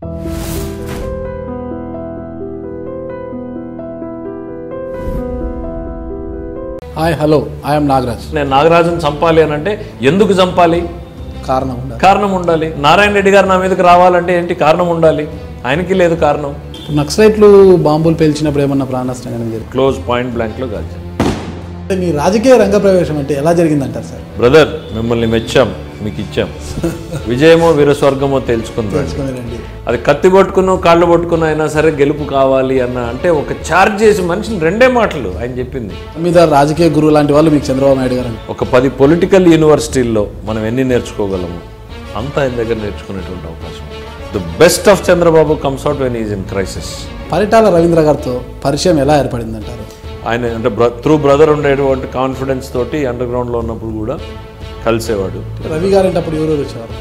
Hi hello I'm Nagaraj నేను నాగరాజుని చంపాలి అని అంటే ఎందుకు చంపాలి కారణం ఉండాలి కారణం ఉండాలి నారాయణ రెడ్డి గారు నా మీదకి రావాలంటే ఏంటి కారణం ఉండాలి ఆయనకి లేదు కారణం ఇప్పుడు నక్సలైట్లు బాంబులు పేల్చినప్పుడు ఏమన్నా ప్రాణ నష్టం కలిగింది క్లోజ్ పాయింట్ బ్లాంక్లో కాదు అంటే మీ రాజకీయ రంగ ప్రవేశం అంటే ఎలా జరిగిందంటారు సార్ బ్రదర్ మిమ్మల్ని మెచ్చాం మీకు ఇచ్చాం విజయమో వీరస్వర్గమో తెలుసుకుందాం తెలుసుకున్నారండి అది కత్తి పట్టుకున్నో కాళ్ళు పట్టుకున్నో అయినా సరే గెలుపు కావాలి అన్న అంటే ఒక ఛార్జ్ చేసి మనిషిని రెండే మాటలు ఆయన చెప్పింది మీద రాజకీయ గురువు లాంటి వాళ్ళు మీకు చంద్రబాబు నాయుడు గారు అండి ఒక పది పొలిటికల్ యూనివర్సిటీల్లో మనం ఎన్ని నేర్చుకోగలము అంతా ఆయన దగ్గర నేర్చుకునేటువంటి అవకాశం the best of Chandrababu comes out when is in crisis Paritala Raveendra గారితో పరిచయం ఎలా ఏర్పడిందంటారు ఆయన అంటే బ్ర త్రూ బ్రదర్ ఉండేటువంటి కాన్ఫిడెన్స్ తోటి అండర్ గ్రౌండ్లో ఉన్నప్పుడు కూడా కలిసేవాడు రవి గారు అంటే అప్పుడు ఎవరెవరు వచ్చేవారు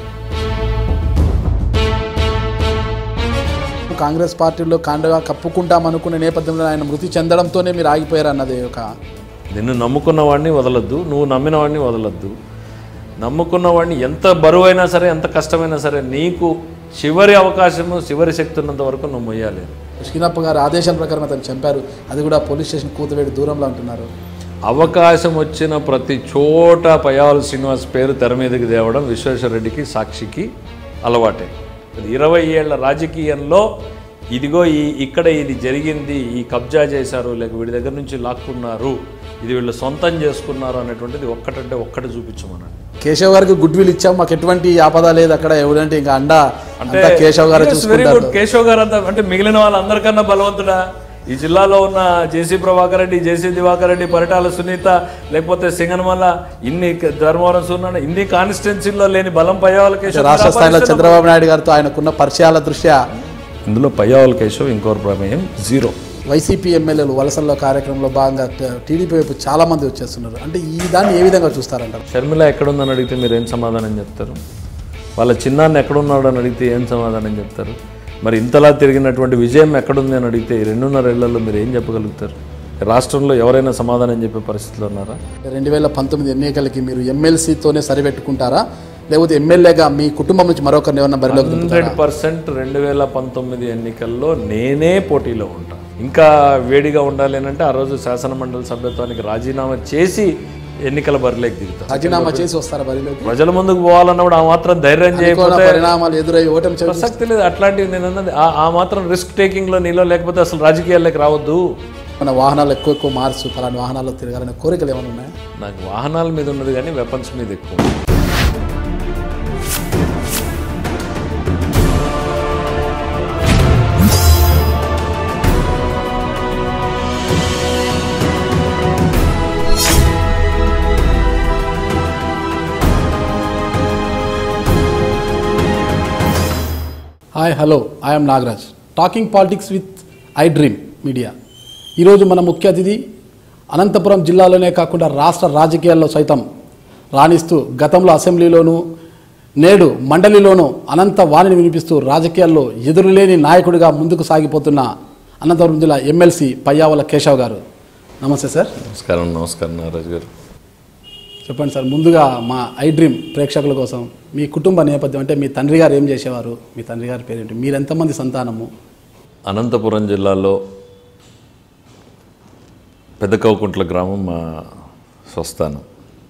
కాంగ్రెస్ పార్టీలో కాండగా కప్పుకుంటాం అనుకునే నేపథ్యంలో ఆయన మృతి చెందడంతోనే మీరు ఆగిపోయారు అన్నది ఒక నిన్ను నమ్ముకున్న వాడిని వదలొద్దు నువ్వు నమ్మిన వాడిని వదలొద్దు నమ్ముకున్న వాడిని ఎంత బరువైనా సరే ఎంత కష్టమైనా సరే నీకు చివరి అవకాశము చివరి శక్తి ఉన్నంత వరకు నువ్వు మొయ్యాలి శ్రీనప్ప గారి ఆదేశాల ప్రకారం అతను చంపారు అది కూడా పోలీస్ స్టేషన్ కూతవేడి దూరంలో అంటున్నారు అవకాశం వచ్చిన ప్రతి చోట పయాల్ శ్రీనివాస్ పేరు తెర మీదకి తేవడం విశ్వేశ్వరరెడ్డికి సాక్షికి అలవాటే అది ఇరవై ఏళ్ల రాజకీయంలో ఇదిగో ఈ ఇక్కడ ఇది జరిగింది ఈ కబ్జా చేశారు లేక వీడి దగ్గర నుంచి లాక్కున్నారు ఇది వీళ్ళు సొంతం చేసుకున్నారు అనేటువంటిది ఒక్కటంటే ఒక్కటి చూపించమనండి కేశవ్ గారికి గుడ్ విల్ ఇచ్చాం మాకు ఎటువంటి ఆపద లేదు అక్కడ ఎవరంటే ఇంకా అండ అంతా కేశవ్ గారు వెరీ చూసుకుంటారు గుడ్ కేశవ్ గారు అంతా అంటే మిగిలిన వాళ్ళందరికన్నా బలవంతుడా ఈ జిల్లాలో ఉన్న జేసీ ప్రభాకర్ రెడ్డి జేసీ దివాకర్ రెడ్డి పరిటాల సునీత లేకపోతే సింగనమల్ల ఇన్ని ధర్మవరం సున్న ఇన్ని కాన్స్టిట్యున్సీల్లో లేని బలం పయ్యావల కేశవ్ రాష్ట్ర స్థాయిలో చంద్రబాబు నాయుడు గారితో ఆయనకున్న పరిచయాల దృష్ట్యా ఇందులో పయ్యావల కేశవ్ ఇంకోరు ప్రమేయం జీరో వైసీపీ ఎమ్మెల్యేలు వలసల్లో కార్యక్రమంలో భాగంగా టీడీపీ వైపు చాలా మంది వచ్చేస్తున్నారు అంటే ఈ దాన్ని ఏ విధంగా చూస్తారంటారు షర్మిల ఎక్కడుందని అడిగితే మీరు ఏం సమాధానం చెప్తారు వాళ్ళ చిన్నాన్ని ఎక్కడున్నాడు అని అడిగితే ఏం సమాధానం చెప్తారు మరి ఇంతలా తిరిగినటువంటి విజయం ఎక్కడుంది అని అడిగితే ఈ రెండున్నర ఏళ్లలో మీరు ఏం చెప్పగలుగుతారు రాష్ట్రంలో ఎవరైనా సమాధానం చెప్పే పరిస్థితిలో ఉన్నారా రెండు వేల పంతొమ్మిది ఎన్నికలకి మీరు ఎమ్మెల్సీతోనే సరిపెట్టుకుంటారా లేకపోతే ఎమ్మెల్యేగా మీ కుటుంబం నుంచి మరొకరిని ఏమన్నా బరిలోకి దింపుతారా? హండ్రెడ్ పర్సెంట్ రెండు వేల పంతొమ్మిది ఎన్నికల్లో నేనే పోటీలో ఉంటా ఇంకా వేడిగా ఉండాలి అని అంటే ఆ రోజు శాసన మండలి సభ్యత్వానికి రాజీనామా చేసి ఎన్నికల బరిలోకి దిగుతా రాజీనామా చేసి వస్తారా బరిలోకి ప్రజల ముందుకు పోవాలన్నప్పుడు ఆ మాత్రం ధైర్యం అనుకోని చేయకపోతే పరిణామాలు ఎదురై ఓటమి చవి ప్రసక్తి లేదు అట్లాంటివి నేను అన్నది ఆ- ఆ మాత్రం రిస్క్ టేకింగ్లో నీలో లేకపోతే అసలు రాజకీయాల్లోకి రావద్దు మన వాహనాలు ఎక్కువ ఎక్కువ మార్చు ఫలాని వాహనాల్లో తిరగాలనే కోరికలు ఏమైనా ఉన్నాయా నాకు వాహనాల మీద ఉన్నది కానీ వెపన్స్ మీద ఎక్కువ hi hello I'm Nagaraj talking politics with I dream media ఈరోజు మన ముఖ్య అతిథి అనంతపురం జిల్లాలోనే కాకుండా రాష్ట్ర రాజకీయాల్లో సైతం రాణిస్తూ గతంలో అసెంబ్లీలోనూ నేడు మండలిలోనూ అనంత వాణిని వినిపిస్తూ రాజకీయాల్లో ఎదురులేని నాయకుడిగా ముందుకు సాగిపోతున్న అనంతపురం జిల్లా ఎమ్మెల్సీ పయ్యావల కేశవ్ గారు నమస్తే సార్ నమస్కారం నమస్కారం నారాజు గారు చెప్పండి సార్ ముందుగా మా ఐ డ్రీమ్ ప్రేక్షకుల కోసం మీ కుటుంబ నేపథ్యం అంటే మీ తండ్రి గారు ఏం చేసేవారు మీ తండ్రి గారి పేరేంటి మీరు ఎంతమంది సంతానము అనంతపురం జిల్లాలో పెద్దకౌకుంట్ల గ్రామం మా స్వస్థానం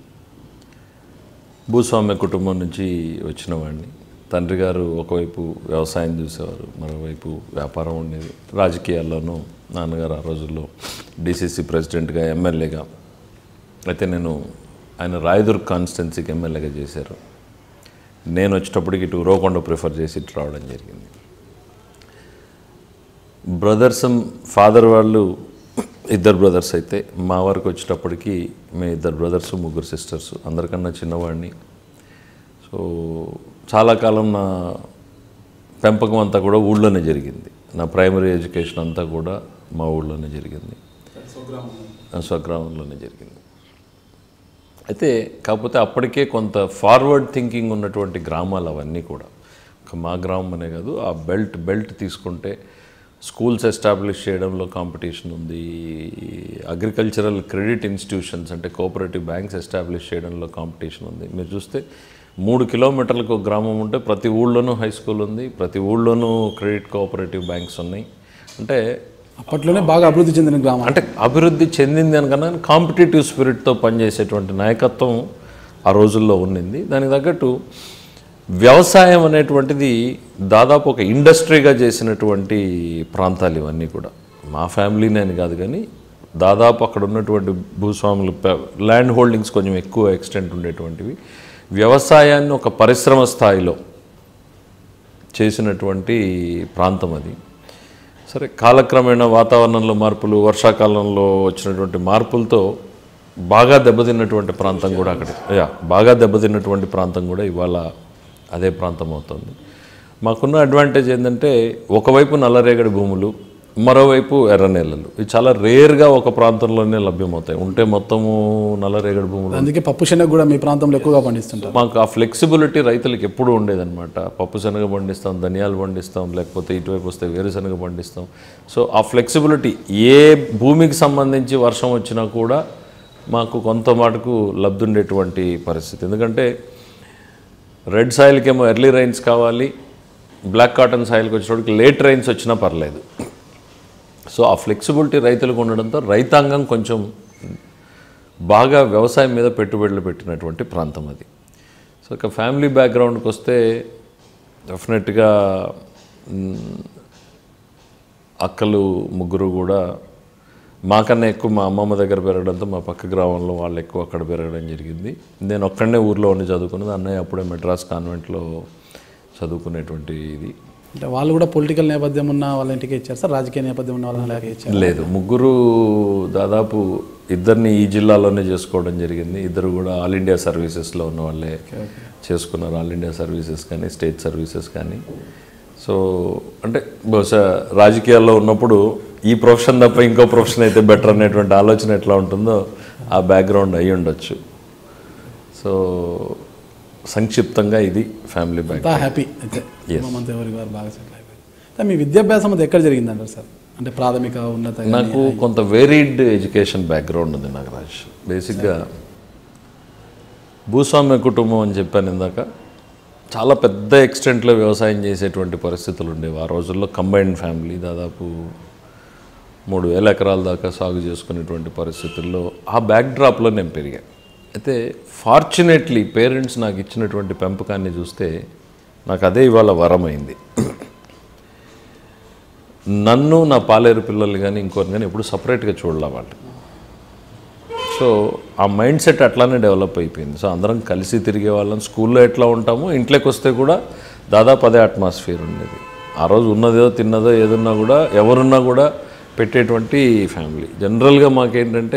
భూస్వామ్య కుటుంబం నుంచి వచ్చిన వాడిని తండ్రి గారు ఒకవైపు వ్యవసాయం చూసేవారు మరోవైపు వ్యాపారం ఉండేది రాజకీయాల్లోనూ నాన్నగారు ఆ రోజుల్లో డీసీసీ ప్రెసిడెంట్గా ఎమ్మెల్యేగా అయితే నేను ఆయన రాయదుర్గ్ కాన్స్టిట్యున్సీకి ఎమ్మెల్యేగా చేశారు నేను వచ్చేటప్పటికి ఇటు ఉరవకొండ ప్రిఫర్ చేసి ఇటు రావడం జరిగింది బ్రదర్స్ ఫాదర్ వాళ్ళు ఇద్దరు బ్రదర్స్ అయితే మా వరకు వచ్చేటప్పటికి మేము ఇద్దరు బ్రదర్స్ ముగ్గురు సిస్టర్స్ అందరికన్నా చిన్నవాడిని సో చాలా కాలం నా పెంపకం అంతా కూడా ఊళ్ళోనే జరిగింది నా ప్రైమరీ ఎడ్యుకేషన్ అంతా కూడా మా ఊళ్ళోనే జరిగింది నా స్వగ్రామంలోనే జరిగింది అయితే కాకపోతే అప్పటికే కొంత ఫార్వర్డ్ థింకింగ్ ఉన్నటువంటి గ్రామాలు అవన్నీ కూడా ఒక మా గ్రామం అనే కాదు ఆ బెల్ట్ బెల్ట్ తీసుకుంటే స్కూల్స్ ఎస్టాబ్లిష్ చేయడంలో కాంపిటీషన్ ఉంది అగ్రికల్చరల్ క్రెడిట్ ఇన్స్టిట్యూషన్స్ అంటే కోఆపరేటివ్ బ్యాంక్స్ ఎస్టాబ్లిష్ చేయడంలో కాంపిటీషన్ ఉంది మీరు చూస్తే మూడు కిలోమీటర్లకు ఒక గ్రామం ఉంటే ప్రతి ఊళ్ళోనూ హై స్కూల్ ఉంది ప్రతి ఊళ్ళోనూ క్రెడిట్ కోఆపరేటివ్ బ్యాంక్స్ ఉన్నాయి అంటే అప్పట్లోనే బాగా అభివృద్ధి చెందిన గ్రామం అంటే అభివృద్ధి చెందింది అనకన్నా కాంపిటేటివ్ స్పిరిట్తో పనిచేసేటువంటి నాయకత్వం ఆ రోజుల్లో ఉన్నింది దానికి తగ్గట్టు వ్యవసాయం అనేటువంటిది దాదాపు ఒక ఇండస్ట్రీగా చేసినటువంటి ప్రాంతాలు ఇవన్నీ కూడా మా ఫ్యామిలీనే అని కాదు కానీ దాదాపు అక్కడ ఉన్నటువంటి భూస్వాములు ప- ల్యాండ్ హోల్డింగ్స్ కొంచెం ఎక్కువ ఎక్స్టెంట్ ఉండేటువంటివి వ్యవసాయాన్ని ఒక పరిశ్రమ స్థాయిలో చేసినటువంటి ప్రాంతం అది సరే కాలక్రమేణా వాతావరణంలో మార్పులు వర్షాకాలంలో వచ్చినటువంటి మార్పులతో బాగా దెబ్బతిన్నటువంటి ప్రాంతం కూడా అక్కడ యా బాగా దెబ్బతిన్నటువంటి ప్రాంతం కూడా ఇవాళ అదే ప్రాంతం అవుతుంది మాకున్న అడ్వాంటేజ్ ఏంటంటే ఒకవైపు నల్లరేగడి భూములు మరోవైపు ఎర్ర నేలలు ఇవి చాలా రేర్గా ఒక ప్రాంతంలోనే లభ్యమవుతాయి ఉంటే మొత్తము నల్లరేగడి భూములు అందుకే పప్పు శనగ కూడా మీ ప్రాంతంలో ఎక్కువగా పండిస్తుంటారు మాకు ఆ ఫ్లెక్సిబిలిటీ రైతులకు ఎప్పుడూ ఉండేదన్నమాట పప్పు శనగ పండిస్తాం ధనియాలు పండిస్తాం లేకపోతే ఇటువైపు వస్తే వేరుశనగ పండిస్తాం సో ఆ ఫ్లెక్సిబిలిటీ ఏ భూమికి సంబంధించి వర్షం వచ్చినా కూడా మాకు కొంత మటుకు లబ్ధి ఉండేటువంటి పరిస్థితి ఎందుకంటే రెడ్ సాయిల్కి ఏమో ఎర్లీ రైన్స్ కావాలి బ్లాక్ కాటన్ సాయిల్కి వచ్చేటప్పటికి లేట్ రైన్స్ వచ్చినా పర్లేదు సో ఆ ఫ్లెక్సిబిలిటీ రైతులకు ఉండడంతో రైతాంగం కొంచెం బాగా వ్యవసాయం మీద పెట్టుబడులు పెట్టినటువంటి ప్రాంతం అది సో ఇక ఫ్యామిలీ బ్యాక్గ్రౌండ్కి వస్తే డెఫినెట్గా మ్, అక్కలు ముగ్గురు కూడా మాకన్నా ఎక్కువ మా అమ్మమ్మ దగ్గర పెరగడంతో మా పక్క గ్రామంలో వాళ్ళు ఎక్కువ అక్కడ పెరగడం జరిగింది నేను ఒక్కడనే ఊర్లో ఉండి చదువుకున్నది అన్నయ్య అప్పుడే మెడ్రాస్ కాన్వెంట్లో చదువుకునేటువంటి ఇది అంటే వాళ్ళు కూడా పొలిటికల్ నేపథ్యం ఉన్న వాళ్ళ ఇంటికి ఇచ్చారు సార్ రాజకీయ నేపథ్యం ఉన్న వాళ్ళని అలాగే ఇచ్చారు లేదు ముగ్గురు దాదాపు ఇద్దరిని ఈ జిల్లాలోనే చేసుకోవడం జరిగింది ఇద్దరు కూడా ఆల్ ఇండియా సర్వీసెస్లో ఉన్న వాళ్ళే చేసుకున్నారు ఆల్ ఇండియా సర్వీసెస్ కానీ స్టేట్ సర్వీసెస్ కానీ సో అంటే బహుశా రాజకీయాల్లో ఉన్నప్పుడు ఈ ప్రొఫెషన్ తప్ప ఇంకో ప్రొఫెషన్ అయితే బెటర్ అనేటువంటి ఆలోచన ఎట్లా ఉంటుందో ఆ బ్యాక్గ్రౌండ్ అయి ఉండొచ్చు సో సంక్షిప్తంగా ఇది ఫ్యామిలీ బ్యాక్ అంతా హ్యాపీ అయితే కుటుంబం అంతా ఎవరికి వారు బాగా సెటిల్ అయిపోయింది అయితే మీ విద్యాభ్యాసం అది ఎక్కడ జరిగిందంటారు సార్ అంటే ప్రాథమిక ఉన్నత గానీ- నాకు కొంత వేరీడ్ ఎడ్యుకేషన్ బ్యాక్గ్రౌండ్ ఉంది నాగరాజ్ బేసిక్గా భూస్వామ్య కుటుంబం అని చెప్పాను ఇందాక చాలా పెద్ద ఎక్స్టెంట్లో వ్యవసాయం చేసేటువంటి పరిస్థితులు ఉండేవి ఆ రోజుల్లో కంబైన్డ్ ఫ్యామిలీ దాదాపు మూడు వేల ఎకరాల దాకా సాగు చేసుకునేటువంటి పరిస్థితుల్లో ఆ బ్యాక్డ్రాప్లో నేను పెరిగాను అయితే ఫార్చునేట్లీ పేరెంట్స్ నాకు ఇచ్చినటువంటి పెంపకాన్ని చూస్తే నాకు అదే ఇవాళ వరమైంది నన్ను నా పాలేరు పిల్లలు కానీ ఇంకోరిని కానీ ఎప్పుడు సపరేట్గా చూడాల వాళ్ళు సో ఆ మైండ్ సెట్ అట్లానే డెవలప్ అయిపోయింది సో అందరం కలిసి తిరిగే వాళ్ళం స్కూల్లో ఎట్లా ఉంటామో ఇంట్లోకి వస్తే కూడా దాదాపు అదే అట్మాస్ఫియర్ ఉండేది ఆ రోజు ఉన్నదో తిన్నదో ఏదున్నా కూడా ఎవరున్నా కూడా పెట్టేటువంటి ఫ్యామిలీ జనరల్గా మాకేంటంటే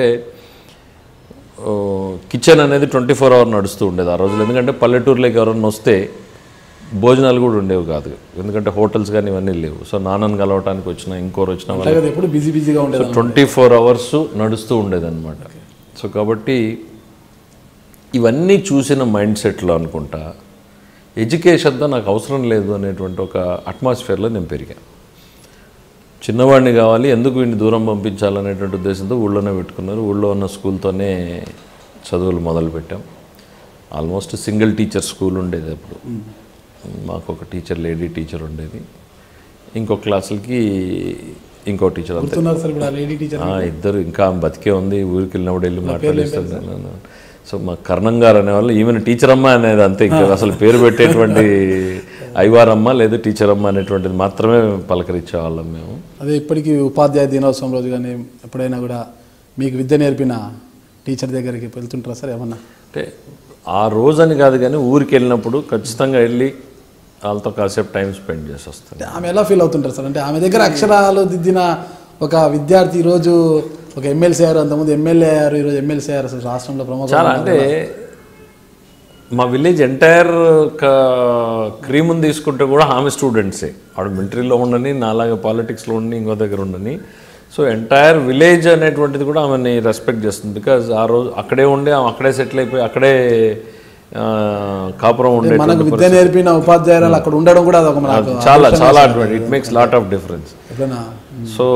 కిచెన్ అనేది ట్వంటీ ఫోర్ అవర్ నడుస్తూ ఉండేది ఆ రోజులు ఎందుకంటే పల్లెటూరులోకి ఎవరన్నా వస్తే భోజనాలు కూడా ఉండేవి కాదు ఎందుకంటే హోటల్స్ కానీ ఇవన్నీ లేవు సో నాన్నని కలవటానికి వచ్చిన ఇంకోరు వచ్చిన వాళ్ళు అలాగే ఎప్పుడు బిజీ బిజీగా ఉండేది ట్వంటీ ఫోర్ అవర్స్ నడుస్తూ ఉండేదన్నమాట సో కాబట్టి ఇవన్నీ చూసిన మైండ్ సెట్లో అనుకుంటా ఎడ్యుకేషన్తో నాకు అవసరం లేదు అనేటువంటి ఒక అట్మాస్ఫియర్లో నేను పెరిగాను చిన్నవాడిని కావాలి ఎందుకు వీడిని దూరం పంపించాలనేటువంటి ఉద్దేశంతో ఊళ్ళోనే పెట్టుకున్నారు ఊళ్ళో ఉన్న స్కూల్తోనే చదువులు మొదలుపెట్టాం ఆల్మోస్ట్ సింగిల్ టీచర్ స్కూల్ ఉండేది అప్పుడు మాకు ఒక టీచర్ లేడీ టీచర్ ఉండేది ఇంకో క్లాసులకి ఇంకో టీచర్ అంతే గుర్తున్నారు సార్ ఇప్పుడు ఆ లేడీ టీచర్ ఆ, ఇద్దరు ఇంకా ఆమె బతికే ఉంది ఊరికి వెళ్ళినప్పుడు వెళ్ళి మాట్లాడిస్తాను సో మా కర్ణం గారు అనేవాళ్ళు ఈమెను టీచర్ అమ్మ అనేది అంతే ఇంకా అసలు పేరు పెట్టేటువంటి ఐవారమ్మ లేదు టీచర్ అమ్మ అనేటువంటిది మాత్రమే పలకరించేవాళ్ళం మేము అదే ఇప్పటికీ ఉపాధ్యాయ దినోత్సవం రోజు కానీ ఎప్పుడైనా కూడా మీకు విద్య నేర్పిన టీచర్ దగ్గరికి వెళ్తుంటారా సార్ ఏమన్నా అంటే ఆ రోజని కాదు కానీ ఊరికి వెళ్ళినప్పుడు ఖచ్చితంగా వెళ్ళి వాళ్ళతో కాసేపు టైం స్పెండ్ చేసి వస్తాను అంటే ఆమె ఎలా ఫీల్ అవుతుంటారు సార్ అంటే ఆమె దగ్గర అక్షరాలు దిద్దిన ఒక విద్యార్థి ఈరోజు ఒక ఎమ్మెల్సీ అయ్యారు అంతకుముందు ఎమ్మెల్యే అయ్యారు ఈరోజు ఎమ్మెల్సీ అయ్యారు అసలు రాష్ట్రంలో ప్రముఖ చాలా అంటే మా విలేజ్ ఎంటైర్ క్రీముని తీసుకుంటే కూడా ఆమె స్టూడెంట్సే ఆవిడ మిలిటరీలో ఉండని నాలాగా పాలిటిక్స్లో ఉండి ఇంకో దగ్గర ఉండని సో ఎంటైర్ విలేజ్ అనేటువంటిది కూడా ఆమెని రెస్పెక్ట్ చేస్తుంది బికాజ్ ఆ రోజు అక్కడే ఉండి ఆమె అక్కడే సెటిల్ అయిపోయి అక్కడే ఆ, కాపురం ఉండే మనకు విద్య నేర్పిన ఉపాధ్యాయురాలు అక్కడ ఉండడం కూడా అదొక మనకు చాలా చాలా advantage it makes lot of difference ఎప్పుడైనా సో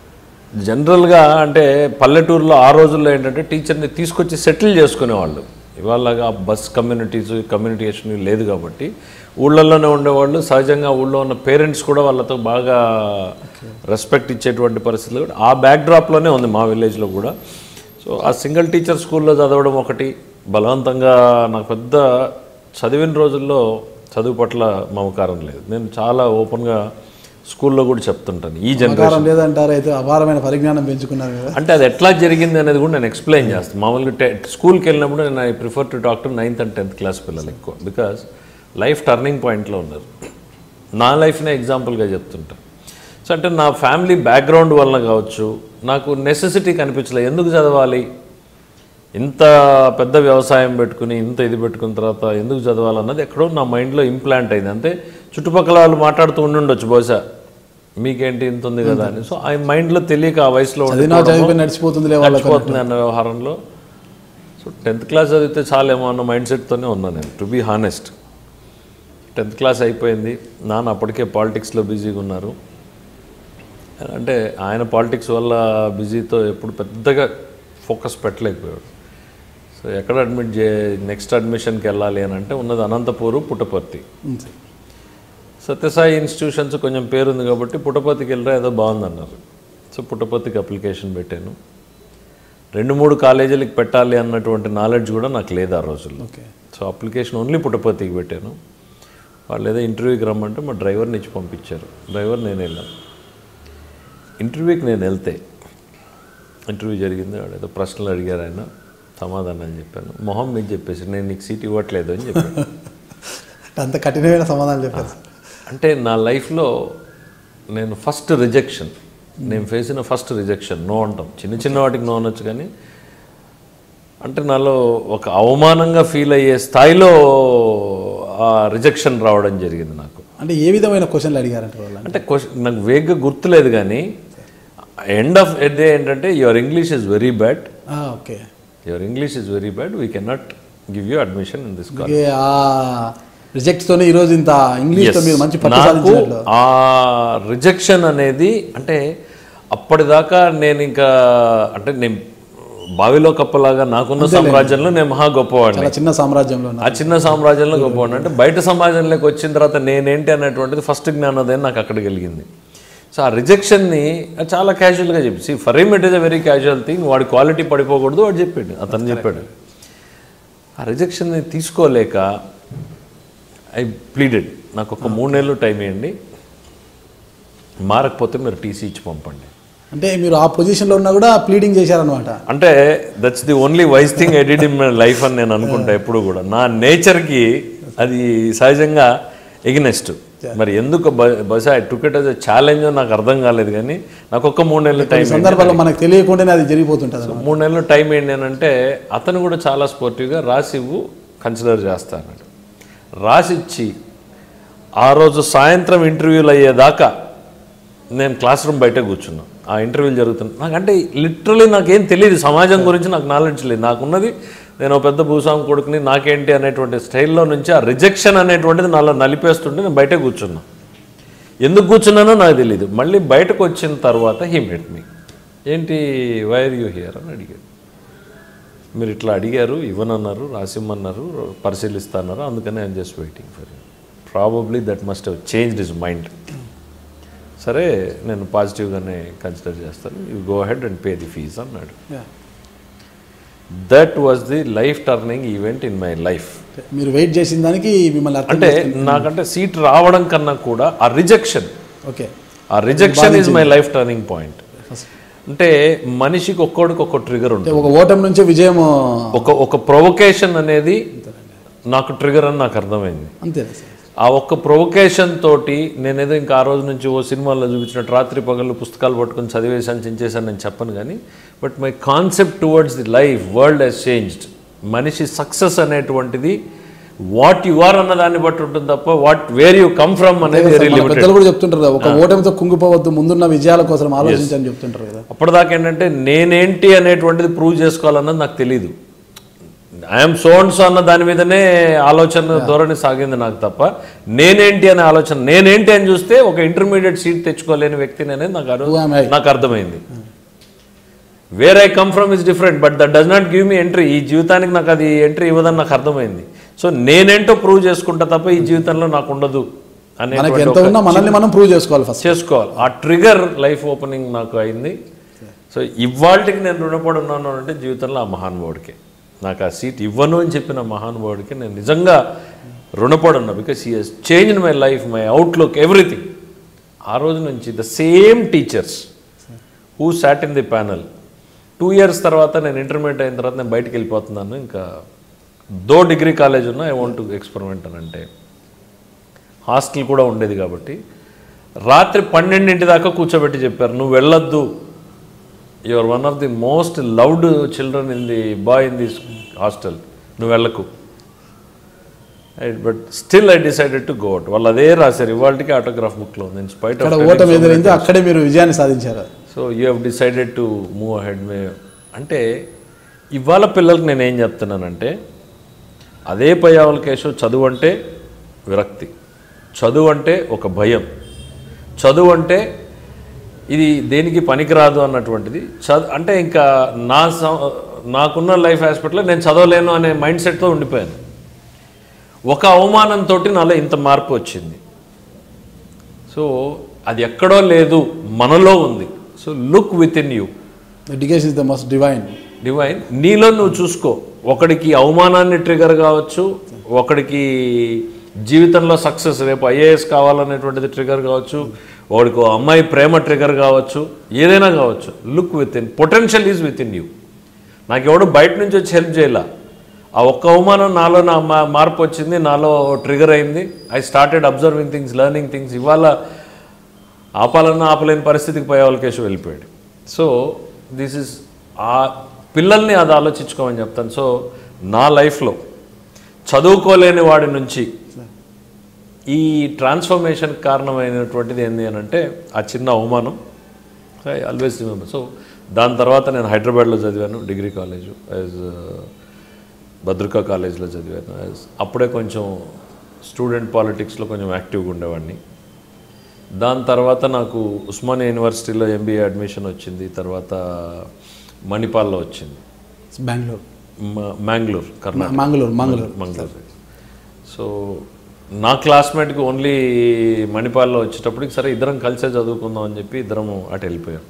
జనరల్గా అంటే పల్లెటూరులో ఆ రోజుల్లో ఏంటంటే టీచర్ని తీసుకొచ్చి సెటిల్ చేసుకునేవాళ్ళు ఇవాళగా బస్ కమ్యూనిటీస్ కమ్యూనికేషన్ లేదు కాబట్టి ఊళ్ళల్లోనే ఉండేవాళ్ళు సహజంగా ఊళ్ళో ఉన్న పేరెంట్స్ కూడా వాళ్ళతో బాగా రెస్పెక్ట్ ఇచ్చేటువంటి పరిస్థితులు కూడా ఆ బ్యాక్డ్రాప్లోనే ఉంది మా విలేజ్లో కూడా సో ఆ సింగిల్ టీచర్ స్కూల్లో చదవడం ఒకటి బలవంతంగా నాకు పెద్ద చదివిన రోజుల్లో చదువు పట్ల మమకారం లేదు నేను చాలా ఓపెన్గా స్కూల్లో కూడా చెప్తుంటాను ఈ జనరేషన్ ప్రకారం లేదంటారు అయితే అపారమైన పరిజ్ఞానం పెంచుకున్నారు కదా అంటే అది ఎట్లా జరిగింది అనేది కూడా నేను ఎక్స్ప్లెయిన్ చేస్తాను మామూలుగా టె స్కూల్కి వెళ్ళినప్పుడు నేను I prefer to talk to ninth and tenth class పిల్లలు ఎక్కువ బికాస్ లైఫ్ టర్నింగ్ పాయింట్లో ఉన్నారు నా లైఫ్నే ఎగ్జాంపుల్గా చెప్తుంటా సో అంటే నా ఫ్యామిలీ బ్యాక్గ్రౌండ్ వలన కావచ్చు నాకు నెసెసిటీ కనిపించలేదు ఎందుకు చదవాలి ఇంత పెద్ద వ్యవసాయం పెట్టుకుని ఇంత ఇది పెట్టుకున్న తర్వాత ఎందుకు చదవాలన్నది ఎక్కడో నా మైండ్లో ఇంప్లాంట్ అయింది అంతే చుట్టుపక్కల వాళ్ళు మాట్లాడుతూ ఉండి ఉండొచ్చు బహుశా మీకేంటి ఇంత ఉంది కదా అని సో ఆ మైండ్లో తెలియక ఆ వయసులో ఉండి చదివినా చదివి నడిచిపోతుంది వాళ్ళకి నడిచిపోతుంది అన్న వ్యవహారంలో సో టెన్త్ క్లాస్ చదివితే చాలేమో అన్న మైండ్ సెట్తోనే ఉన్నాను నేను to be honest tenth class అయిపోయింది నాన్న అప్పటికే పాలిటిక్స్లో బిజీగా ఉన్నారు అంటే ఆయన పాలిటిక్స్ వల్ల బిజీతో ఎప్పుడు పెద్దగా ఫోకస్ పెట్టలేకపోయాడు సో ఎక్కడ అడ్మిట్ చే నెక్స్ట్ అడ్మిషన్కి వెళ్ళాలి అని అంటే ఉన్నది అనంతపూరు పుట్టపర్తి ఉంది. సత్యసాయి ఇన్స్టిట్యూషన్స్ కొంచెం పేరుంది కాబట్టి పుట్టపర్తికి వెళ్ళరా ఏదో బాగుందన్నారు సో పుట్టపర్తికి అప్లికేషన్ పెట్టాను రెండు మూడు కాలేజీలకు పెట్టాలి అన్నటువంటి నాలెడ్జ్ కూడా నాకు లేదు ఆ రోజుల్లో ఓకే సో అప్లికేషన్ ఓన్లీ పుట్టపర్తికి పెట్టాను వాళ్ళు ఏదో ఇంటర్వ్యూకి రమ్మంటే మా డ్రైవర్ని ఇచ్చి పంపించారు డ్రైవర్ నేను వెళ్ళాను ఇంటర్వ్యూకి నేను వెళ్తే ఇంటర్వ్యూ జరిగింది వాడు ఏదో ప్రశ్నలు అడిగారు ఆయన సమాధానం చెప్పాను మొహం మీద చెప్పేసి నేను నీకు సీట్ ఇవ్వట్లేదు అని చెప్పాను అంటే అంత కఠినమైన సమాధానం చెప్పారు అంటే నా లైఫ్లో నేను ఫస్ట్ రిజెక్షన్ నేను ఫేస్ అయిన ఫస్ట్ రిజెక్షన్ నో అంటాం చిన్న చిన్న వాటికి నో అనొచ్చు కానీ అంటే నాలో ఒక అవమానంగా ఫీల్ అయ్యే స్థాయిలో ఆ రిజెక్షన్ రావడం జరిగింది నాకు అంటే ఏ విధమైన క్వశ్చన్లు అడిగారంటారు వాళ్ళు అంటే క్వశ్చన్ నాకు వేగ్గా గుర్తులేదు కానీ ఎండ్ ఆఫ్ డే ఏంటంటే your English is very bad ఆ, okay your English is very bad we cannot give you admission in this college అందుకే ఆ రిజెక్ట్స్ తోనే ఈ రోజు ఇంత ఇంగ్లీష్ తో మీరు మంచి పట్టు నాకు సాధించినట్లు ఆ రిజెక్షన్ అనేది అంటే అప్పటిదాకా నేను ఇంకా అంటే నేను బావిలో కప్పలాగా నాకున్న సామ్రాజ్యంలో నేను మహా గొప్పవాడిని చాలా చిన్న సామ్రాజ్యంలో ఉన్నారు ఆ చిన్న సామ్రాజ్యంలో గొప్పవాడిని అంటే బయట సమాజంలోకి వచ్చిన తర్వాత నేనేంటి అనేటువంటిది ఫస్ట్ జ్ఞానోదయం నాకు అక్కడ కలిగింది సో ఆ రిజెక్షన్ని చాలా క్యాజువల్గా చెప్పి see for him it is a very casual thing వాడి క్వాలిటీ పడిపోకూడదు వాడు చెప్పాడు అతను చెప్పాడు ఆ రిజెక్షన్ని తీసుకోలేక ఐ ప్లీడెడ్ నాకు ఒక మూడు నెలలు టైం ఇవ్వండి మారకపోతే మీరు టీసీ ఇచ్చి పంపండి అంటే మీరు ఆ పొజిషన్లో ఉన్నా కూడా ప్లీడింగ్ చేశారనమాట అంటే that's the only wise thing I did in my life అని నేను అనుకుంటా ఎప్పుడు కూడా నా నేచర్కి అది సహజంగా ఎగ్నెస్ట్ మరి ఎందుకు బ- బహుశా I took it as challenge నాకు అర్థం కాలేదు కానీ నాకు ఒక్క మూడు నెలలు టైం ఈ సందర్భాల్లో మనకు తెలియకుండానే అది జరిగిపోతుంటుంది అన్నమాట. మూడు నెలలు టైం ఏంటి అని అంటే అతను కూడా చాలా స్పోర్టివ్గా రాసివ్వు కన్సిడర్ చేస్తా అన్నాడు రాసిచ్చి ఆ రోజు సాయంత్రం ఇంటర్వ్యూలు అయ్యేదాకా నేను క్లాస్ రూమ్ బయట కూర్చున్నా ఆ ఇంటర్వ్యూలు జరుగుతున్నాయి నాకంటే లిటరలీ నాకేం తెలియదు సమాజం గురించి నాకు నాలెడ్జ్ లేదు నాకున్నది నేను ఒక పెద్ద భూస్వామి కొడుకుని నాకేంటి అనేటువంటి స్టైల్లో నుంచి ఆ రిజెక్షన్ అనేటువంటిది నాలో నలిపేస్తుంటే నేను బయట కూర్చున్నా ఎందుకు కూర్చున్నానో నాకు తెలియదు మళ్ళీ బయటకు వచ్చిన తర్వాత హీ మెట్ మీ ఏంటి వైర్ యూ హియర్ అని అడిగాడు మీరు ఇట్లా అడిగారు ఇవ్వనన్నారు రాసిమ్మన్నారు పరిశీలిస్తాన్నారు అందుకనే I'm just waiting for you probably that must have changed his mind సరే నేను పాజిటివ్గానే కన్సిడర్ చేస్తాను you go ahead and pay the fees అన్నాడు Yeah. That was the life turning event in my life మీరు వెయిట్ చేసిన దానికి మిమ్మల్ని అర్థం అంటే నాకంటే సీట్ రావడం కన్నా కూడా ఆ రిజెక్షన్ ఓకే ఆ rejection is my life turning point అంటే మనిషికి ఒక్కోడికి ఒక్కో ట్రిగర్ ఉంటుంది ఒక ఓటమి నుంచే విజయం ఒక ఒక ప్రొవొకేషన్ అనేది నాకు ట్రిగర్ అని నాకు అర్థమైంది అంతేనా సార్ ఆ ఒక్క ప్రొవొకేషన్ తోటి నేనేదో ఇంకా ఆ రోజు నుంచి ఓ సినిమాల్లో చూపించినట్టు రాత్రి పగళ్ళు పుస్తకాలు పట్టుకొని చదివేశాను చించేశాను నేను చెప్పను కానీ but my concept towards the life world has changed మనిషి సక్సెస్ అనేటువంటిది వాట్ యు ఆర్ అన్న దాన్ని బట్టి ఉంటుంది తప్ప what where you come from అనేది వెరీ మన లిమిటెడ్ పెద్దలు కూడా చెప్తుంటారు కదా ఒక ఓటమితో కుంగిపోవద్దు ముందున్న విజయాల కోసం ఆలోచించని చెప్తుంటారు కదా అప్పటిదాకా ఏంటంటే నేనేంటి అనేటువంటిది ప్రూవ్ చేసుకోవాలన్నది నాకు తెలియదు ఐఎమ్ సోన్స్ అన్న దాని మీదనే ఆలోచన ధోరణి సాగింది నాకు తప్ప నేనేంటి అనే ఆలోచన నేనేంటి అని చూస్తే ఒక ఇంటర్మీడియట్ సీట్ తెచ్చుకోలేని వ్యక్తిని అనేది నాకు అరు- Who am I? నాకు అర్థమైంది where I come from is different but that does not give me entry ఈ జీవితానికి నాకు అది ఎంట్రీ ఇవ్వదని నాకు అర్థమైంది సో నేనేంటో ప్రూవ్ చేసుకుంటా తప్ప ఈ జీవితంలో నాకు ఉండదు మనకి అనే ఎంత ఉన్నా మనల్ని మనం ప్రూవ్ చేసుకోవాలి ఫస్ట్ చేసుకోవాలి ఆ ట్రిగర్ లైఫ్ ఓపెనింగ్ నాకు అయింది సో ఇవాళకి నేను రుణపడి ఉన్నాను అంటే జీవితంలో ఆ మహానుభావుడికి నాకు ఆ సీట్ ఇవ్వను అని చెప్పిన మహానుభావుడికి నేను నిజంగా రుణపడి ఉన్నా because he has change my life my outlook everything ఆ రోజు నుంచి the same teachers who sat in the panel two years తర్వాత నేను ఇంటర్మీడియట్ అయిన తర్వాత నేను బయటికి వెళ్ళిపోతున్నాను ఇంకా దో డిగ్రీ కాలేజ్ ఉన్నా ఐ వాంట్ టు ఎక్స్పెరిమెంట్ అని అంటే హాస్టల్ కూడా ఉండేది కాబట్టి రాత్రి పన్నెండింటి దాకా కూర్చోబెట్టి చెప్పారు నువ్వు వెళ్ళొద్దు you're one of the most loved children in the boy in this hostel నువ్వు వెళ్ళకు but still I decided to go out వాళ్ళు అదే రాశారు ఇవాళకి ఆటోగ్రాఫ్ బుక్లో ఉంది ఇన్ స్పైట్ ఇక్కడ ఆఫ్ ఓటమి ఎదురైంది అక్కడే మీరు విజయాన్ని సాధించారు so you have decided to move ahead మే అంటే ఇవాళ పిల్లలకి నేను ఏం చెప్తున్నానంటే అదే పయావల కేశవ్ చదువు అంటే విరక్తి చదువు అంటే ఒక భయం చదువు అంటే ఇది దేనికి పనికిరాదు అన్నటువంటిది చదువు అంటే ఇంకా నా సం- నాకున్న లైఫ్ హాస్పిటల్లో నేను చదవలేను అనే మైండ్ సెట్తో ఉండిపోయాను ఒక అవమానంతో నాలో ఇంత మార్పు వచ్చింది సో అది ఎక్కడో లేదు మనలో ఉంది so look within you education is the must divine divine నీలో నువ్వు చూసుకో ఒకడికి అవమానాన్ని ట్రిగర్ కావచ్చు ఒకడికి జీవితంలో సక్సెస్ రేపు ఐఏఎస్ కావాలనేటువంటిది ట్రిగర్ కావచ్చు వాడికి ఓ అమ్మాయి ప్రేమ ట్రిగర్ కావచ్చు ఏదైనా కావచ్చు look within potential is within you నాకు ఎవడు బయట నుంచి వచ్చి హెల్ప్ చేయాల ఆ ఒక్క అవమానం నాలో నా మా- మార్పు వచ్చింది నాలో ట్రిగర్ అయింది I started observing things learning things ఇవాళ ఆపాలన్నా ఆపలేని పరిస్థితికి పోయే వాళ్ళకేసి వెళ్ళిపోయాడు సో దిస్ ఇస్ ఆ పిల్లల్ని అది ఆలోచించుకోమని చెప్తాను సో నా లైఫ్లో చదువుకోలేని వాడి నుంచి ఈ ట్రాన్స్ఫర్మేషన్ కారణమైనటువంటిది ఏంటి అని అంటే ఆ చిన్న అవమానం ఐ ఆల్వేస్ రిమెంబర్ సో దాని తర్వాత నేను హైదరాబాద్లో చదివాను డిగ్రీ కాలేజ్ యాజ్ భద్రకా కాలేజ్లో చదివాను యాజ్ అప్పుడే కొంచెం స్టూడెంట్ పాలిటిక్స్లో కొంచెం యాక్టివ్గా ఉండేవాడిని దాని తర్వాత నాకు ఉస్మానియా యూనివర్సిటీలో ఎంబీఏ అడ్మిషన్ వచ్చింది తర్వాత మణిపాల్లో వచ్చింది బెంగళూరు మ- మ్యాంగ్లూర్ కర్ణాటక మంగళూరు మంగళూరు మంగళూరు సో నా క్లాస్మేట్కి ఓన్లీ మణిపాల్లో వచ్చేటప్పటికి సరే ఇద్దరం కలిసే చదువుకుందాం అని చెప్పి ఇద్దరం అటు వెళ్ళిపోయాం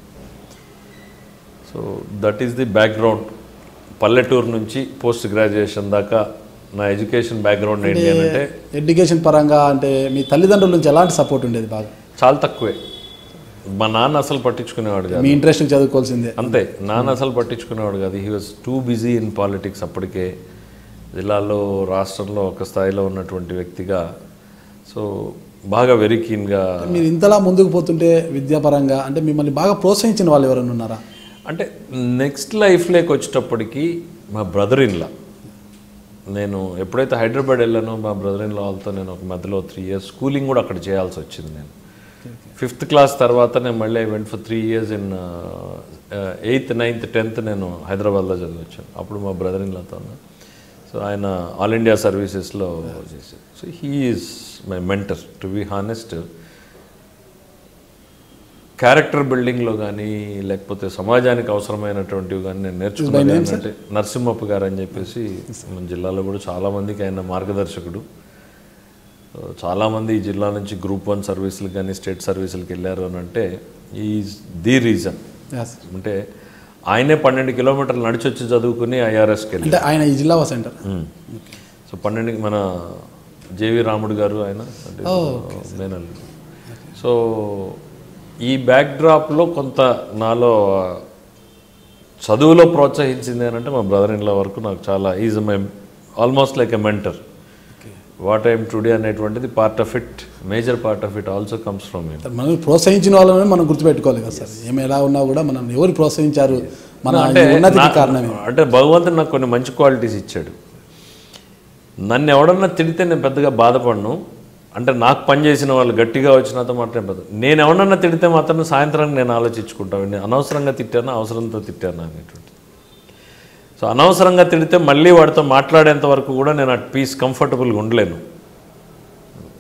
so that is the background పల్లెటూరు నుంచి పోస్ట్ గ్రాడ్యుయేషన్ దాకా నా ఎడ్యుకేషన్ బ్యాక్గ్రౌండ్ ఏంటి అని అంటే ఎడ్యుకేషన్ పరంగా అంటే మీ తల్లిదండ్రుల నుంచి ఎలాంటి సపోర్ట్ ఉండేది బాగా చాలా తక్కువే మా నాన్న అసలు పట్టించుకునేవాడు కాదు మీ ఇంట్రెస్ట్ చదువుకోవాల్సిందే అంతే నాన్న అసలు పట్టించుకునేవాడు కాదు he was too busy in politics అప్పటికే జిల్లాలో రాష్ట్రంలో ఒక స్థాయిలో ఉన్నటువంటి వ్యక్తిగా సో బాగా వెరీ కీన్గా మీరు ఇంతలా ముందుకు పోతుంటే విద్యాపరంగా అంటే మిమ్మల్ని బాగా ప్రోత్సహించిన వాళ్ళు ఎవరైనా ఉన్నారా అంటే నెక్స్ట్ లైఫ్లోకి వచ్చేటప్పటికి మా బ్రదర్ ఇన్లా నేను ఎప్పుడైతే హైదరాబాద్ వెళ్ళానో మా బ్రదర్ ఇన్ వాళ్ళతో నేను ఒక మధ్యలో త్రీ ఇయర్స్ స్కూలింగ్ కూడా అక్కడ చేయాల్సి వచ్చింది నేను ఫిఫ్త్ క్లాస్ తర్వాత నేను మళ్ళీ I went for three years in eighth ninth tenth నేను హైదరాబాద్లో చదివచ్చాను అప్పుడు మా బ్రదర్ ఇన్ లాతో సో ఆయన ఆల్ ఇండియా సర్వీసెస్లో చేశారు so he is my mentor to be honest character బిల్డింగ్లో కానీ లేకపోతే సమాజానికి అవసరమైనటువంటివి కానీ నేను నేర్చుకున్నది ఏంటంటే నరసింహప్ప గారు అని చెప్పేసి మన జిల్లాలో కూడా చాలామందికి ఆయన మార్గదర్శకుడు సో చాలామంది ఈ జిల్లా నుంచి గ్రూప్ వన్ సర్వీసులకు కానీ స్టేట్ సర్వీసులకు వెళ్ళారు అని అంటే ఈజ్ ది రీజన్ Yes. అంటే ఆయనే పన్నెండు కిలోమీటర్లు నడిచి వచ్చి చదువుకుని ఐఆర్ఎస్కి వెళ్ళారు అంటే ఆయన ఈ జిల్లా సెంటర్ సో పన్నెండు మన జేవి రాముడు గారు ఆయన అంటే మేనల్ సో ఈ బ్యాక్డ్రాప్లో కొంత నాలో చదువులో ప్రోత్సహించింది అని అంటే మా బ్రదర్ ఇన్ల వరకు నాకు చాలా is my almost like a mentor what I'm today అనేటువంటిది part of it major part of it also comes from him మనం ప్రోత్సహించిన వాళ్ళని మనం గుర్తుపెట్టుకోవాలి కదా సార్ ఏమి ఎలా ఉన్నా కూడా మనం ఎవరు ప్రోత్సహించారు మన అంటే ఈ ఉన్నతికి నా- కారణమే అంటే భగవంతుడు నాకు కొన్ని మంచి క్వాలిటీస్ ఇచ్చాడు నన్ను ఎవడన్నా తిడితే నేను పెద్దగా బాధపడను అంటే నాకు పని చేసిన వాళ్ళు గట్టిగా వచ్చినంత మాత్రమే పెద్ద నేను ఎవడన్నా తిడితే మాత్రం సాయంత్రానికి నేను ఆలోచించుకుంటాను నేను అనవసరంగా తిట్టానా అవసరంతో తిట్టానా అనేటువంటి సో అనవసరంగా తిడితే మళ్ళీ వాడితో మాట్లాడేంత వరకు కూడా నేను అట్ పీస్ కంఫర్టబుల్గా ఉండలేను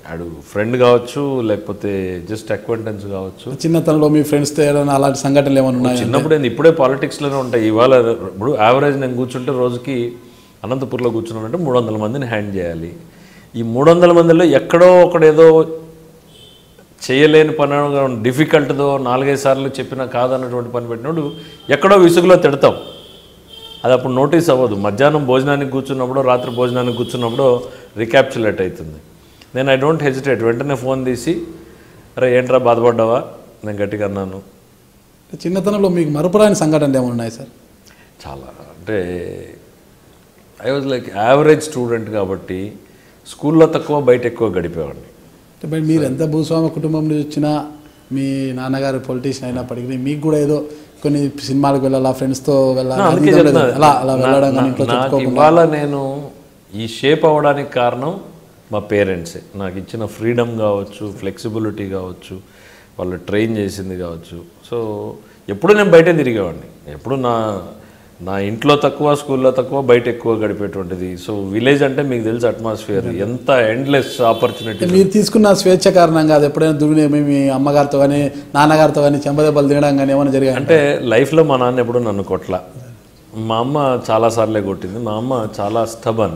ఆడు ఫ్రెండ్ కావచ్చు లేకపోతే జస్ట్ అక్వైంటెన్స్ కావచ్చు చిన్నతనంలో మీ ఫ్రెండ్స్తో ఏదైనా అలాంటి సంఘటనలు ఏమైనా ఉన్నాయా చిన్నప్పుడు ఏంది ఇప్పుడే పాలిటిక్స్లోనే ఉంటాయి ఇవాళ ఇప్పుడు యావరేజ్ నేను కూర్చుంటే రోజుకి అనంతపూర్లో కూర్చున్నానంటే మూడు వందల మందిని హ్యాండ్ చేయాలి ఈ మూడు వందల మందిలో ఎక్కడో ఒకడేదో చేయలేని పని డిఫికల్ట్దో నాలుగైదు సార్లు చెప్పినా కాదన్నటువంటి పని పెట్టినప్పుడు ఎక్కడో విసుగులో తిడతాం అది అప్పుడు నోటీస్ అవ్వదు మధ్యాహ్నం భోజనానికి కూర్చున్నప్పుడు రాత్రి భోజనానికి కూర్చున్నప్పుడు రికాప్చులేట్ అవుతుంది నేను ఐ డోంట్ హెజిటేట్ వెంటనే ఫోన్ తీసి అరే ఏంట్రా బాధపడ్డావా నేను గట్టిగా అన్నాను చిన్నతనంలో మీకు మరపురాని సంఘటనలు ఏమైనా ఉన్నాయి సార్ చాలా అంటే I was like average student కాబట్టి స్కూల్లో తక్కువ బయట ఎక్కువ గడిపేవాడిని అంటే మరి మీరు ఎంత భూస్వామి కుటుంబం నుంచి వచ్చినా మీ నాన్నగారు పొలిటీషియన్ అయినప్పటికీ మీకు కూడా ఏదో కొన్ని సినిమాలకు వెళ్ళాలా ఫ్రెండ్స్తో వెళ్ళాలి అది అందుకే ఇది ఉండదు. చెప్తున్నా. అలా అలా వెళ్ళడం కానీ నా- ఇంట్లో నాకు చెప్పుకోకుండా ఇవాళ నేను ఈ షేప్ అవ్వడానికి కారణం మా పేరెంట్సే నాకు ఇచ్చిన ఫ్రీడమ్ కావచ్చు ఫ్లెక్సిబిలిటీ కావచ్చు వాళ్ళు ట్రైన్ చేసింది కావచ్చు సో ఎప్పుడు నేను బయటే తిరిగేవాడిని ఎప్పుడు నా నా ఇంట్లో తక్కువ స్కూల్లో తక్కువ బయట ఎక్కువ గడిపేటువంటిది సో విలేజ్ అంటే మీకు తెలుసు అట్మాస్ఫియర్ ఎంత ఎండ్లెస్ ఆపర్చునిటీ మీరు తీసుకున్న స్వేచ్ఛ కారణంగా అది ఎప్పుడైనా దువ్విన మీ మీ అమ్మగారితో కానీ నాన్నగారితో కానీ చెంబదెబ్బలు తినడం కానీ ఏమైనా జరిగాయి అంటే లైఫ్లో మా నాన్న ఎప్పుడు నన్ను కొట్ల మా అమ్మ చాలాసార్లే కొట్టింది మా అమ్మ చాలా స్టబన్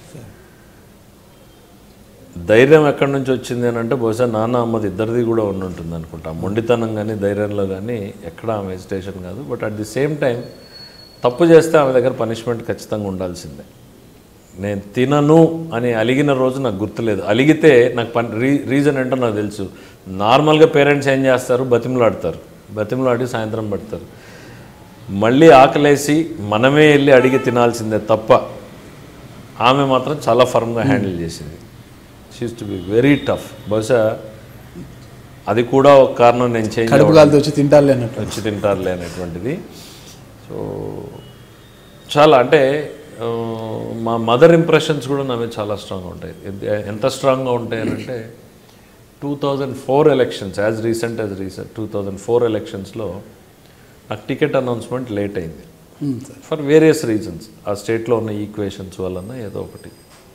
ధైర్యం ఎక్కడి నుంచి వచ్చింది అని అంటే బహుశా నాన్న అమ్మది ఇద్దరిది కూడా ఉండి ఉంటుంది అనుకుంటా మొండితనం కానీ ధైర్యంలో కానీ ఎక్కడ ఆమె హెజిటేషన్ కాదు but at the same time తప్పు చేస్తే ఆమె దగ్గర పనిష్మెంట్ ఖచ్చితంగా ఉండాల్సిందే నేను తినను అని అలిగిన రోజు నాకు గుర్తులేదు అలిగితే నాకు పని రీ రీజన్ ఏంటో నాకు తెలుసు నార్మల్గా పేరెంట్స్ ఏం చేస్తారు బతిమలాడతారు బతిమలాడి సాయంత్రం పడతారు మళ్ళీ ఆకలేసి మనమే వెళ్ళి అడిగి తినాల్సిందే తప్ప ఆమె మాత్రం చాలా ఫర్మ్గా హ్యాండిల్ చేసింది she's to be very tough బహుశా అది కూడా ఒక కారణం నేను చేంజ్ కడుపు గాలితో వచ్చి తింటారులే అన్నట్టు వచ్చి తింటారులే అనేటువంటిది సో చాలా అంటే ఆ, మా మదర్ ఇంప్రెషన్స్ కూడా నా మీద చాలా స్ట్రాంగ్గా ఉంటాయి ఎంత- ఎంత స్ట్రాంగ్గా ఉంటాయి అని అంటే two thousand four elections as recent as recent two thousand four ఎలక్షన్స్లో నాకు టికెట్ అనౌన్స్మెంట్ లేట్ అయింది um, sir for various reasons ఆ స్టేట్లో ఉన్న ఈక్వేషన్స్ వలన ఏదో ఒకటి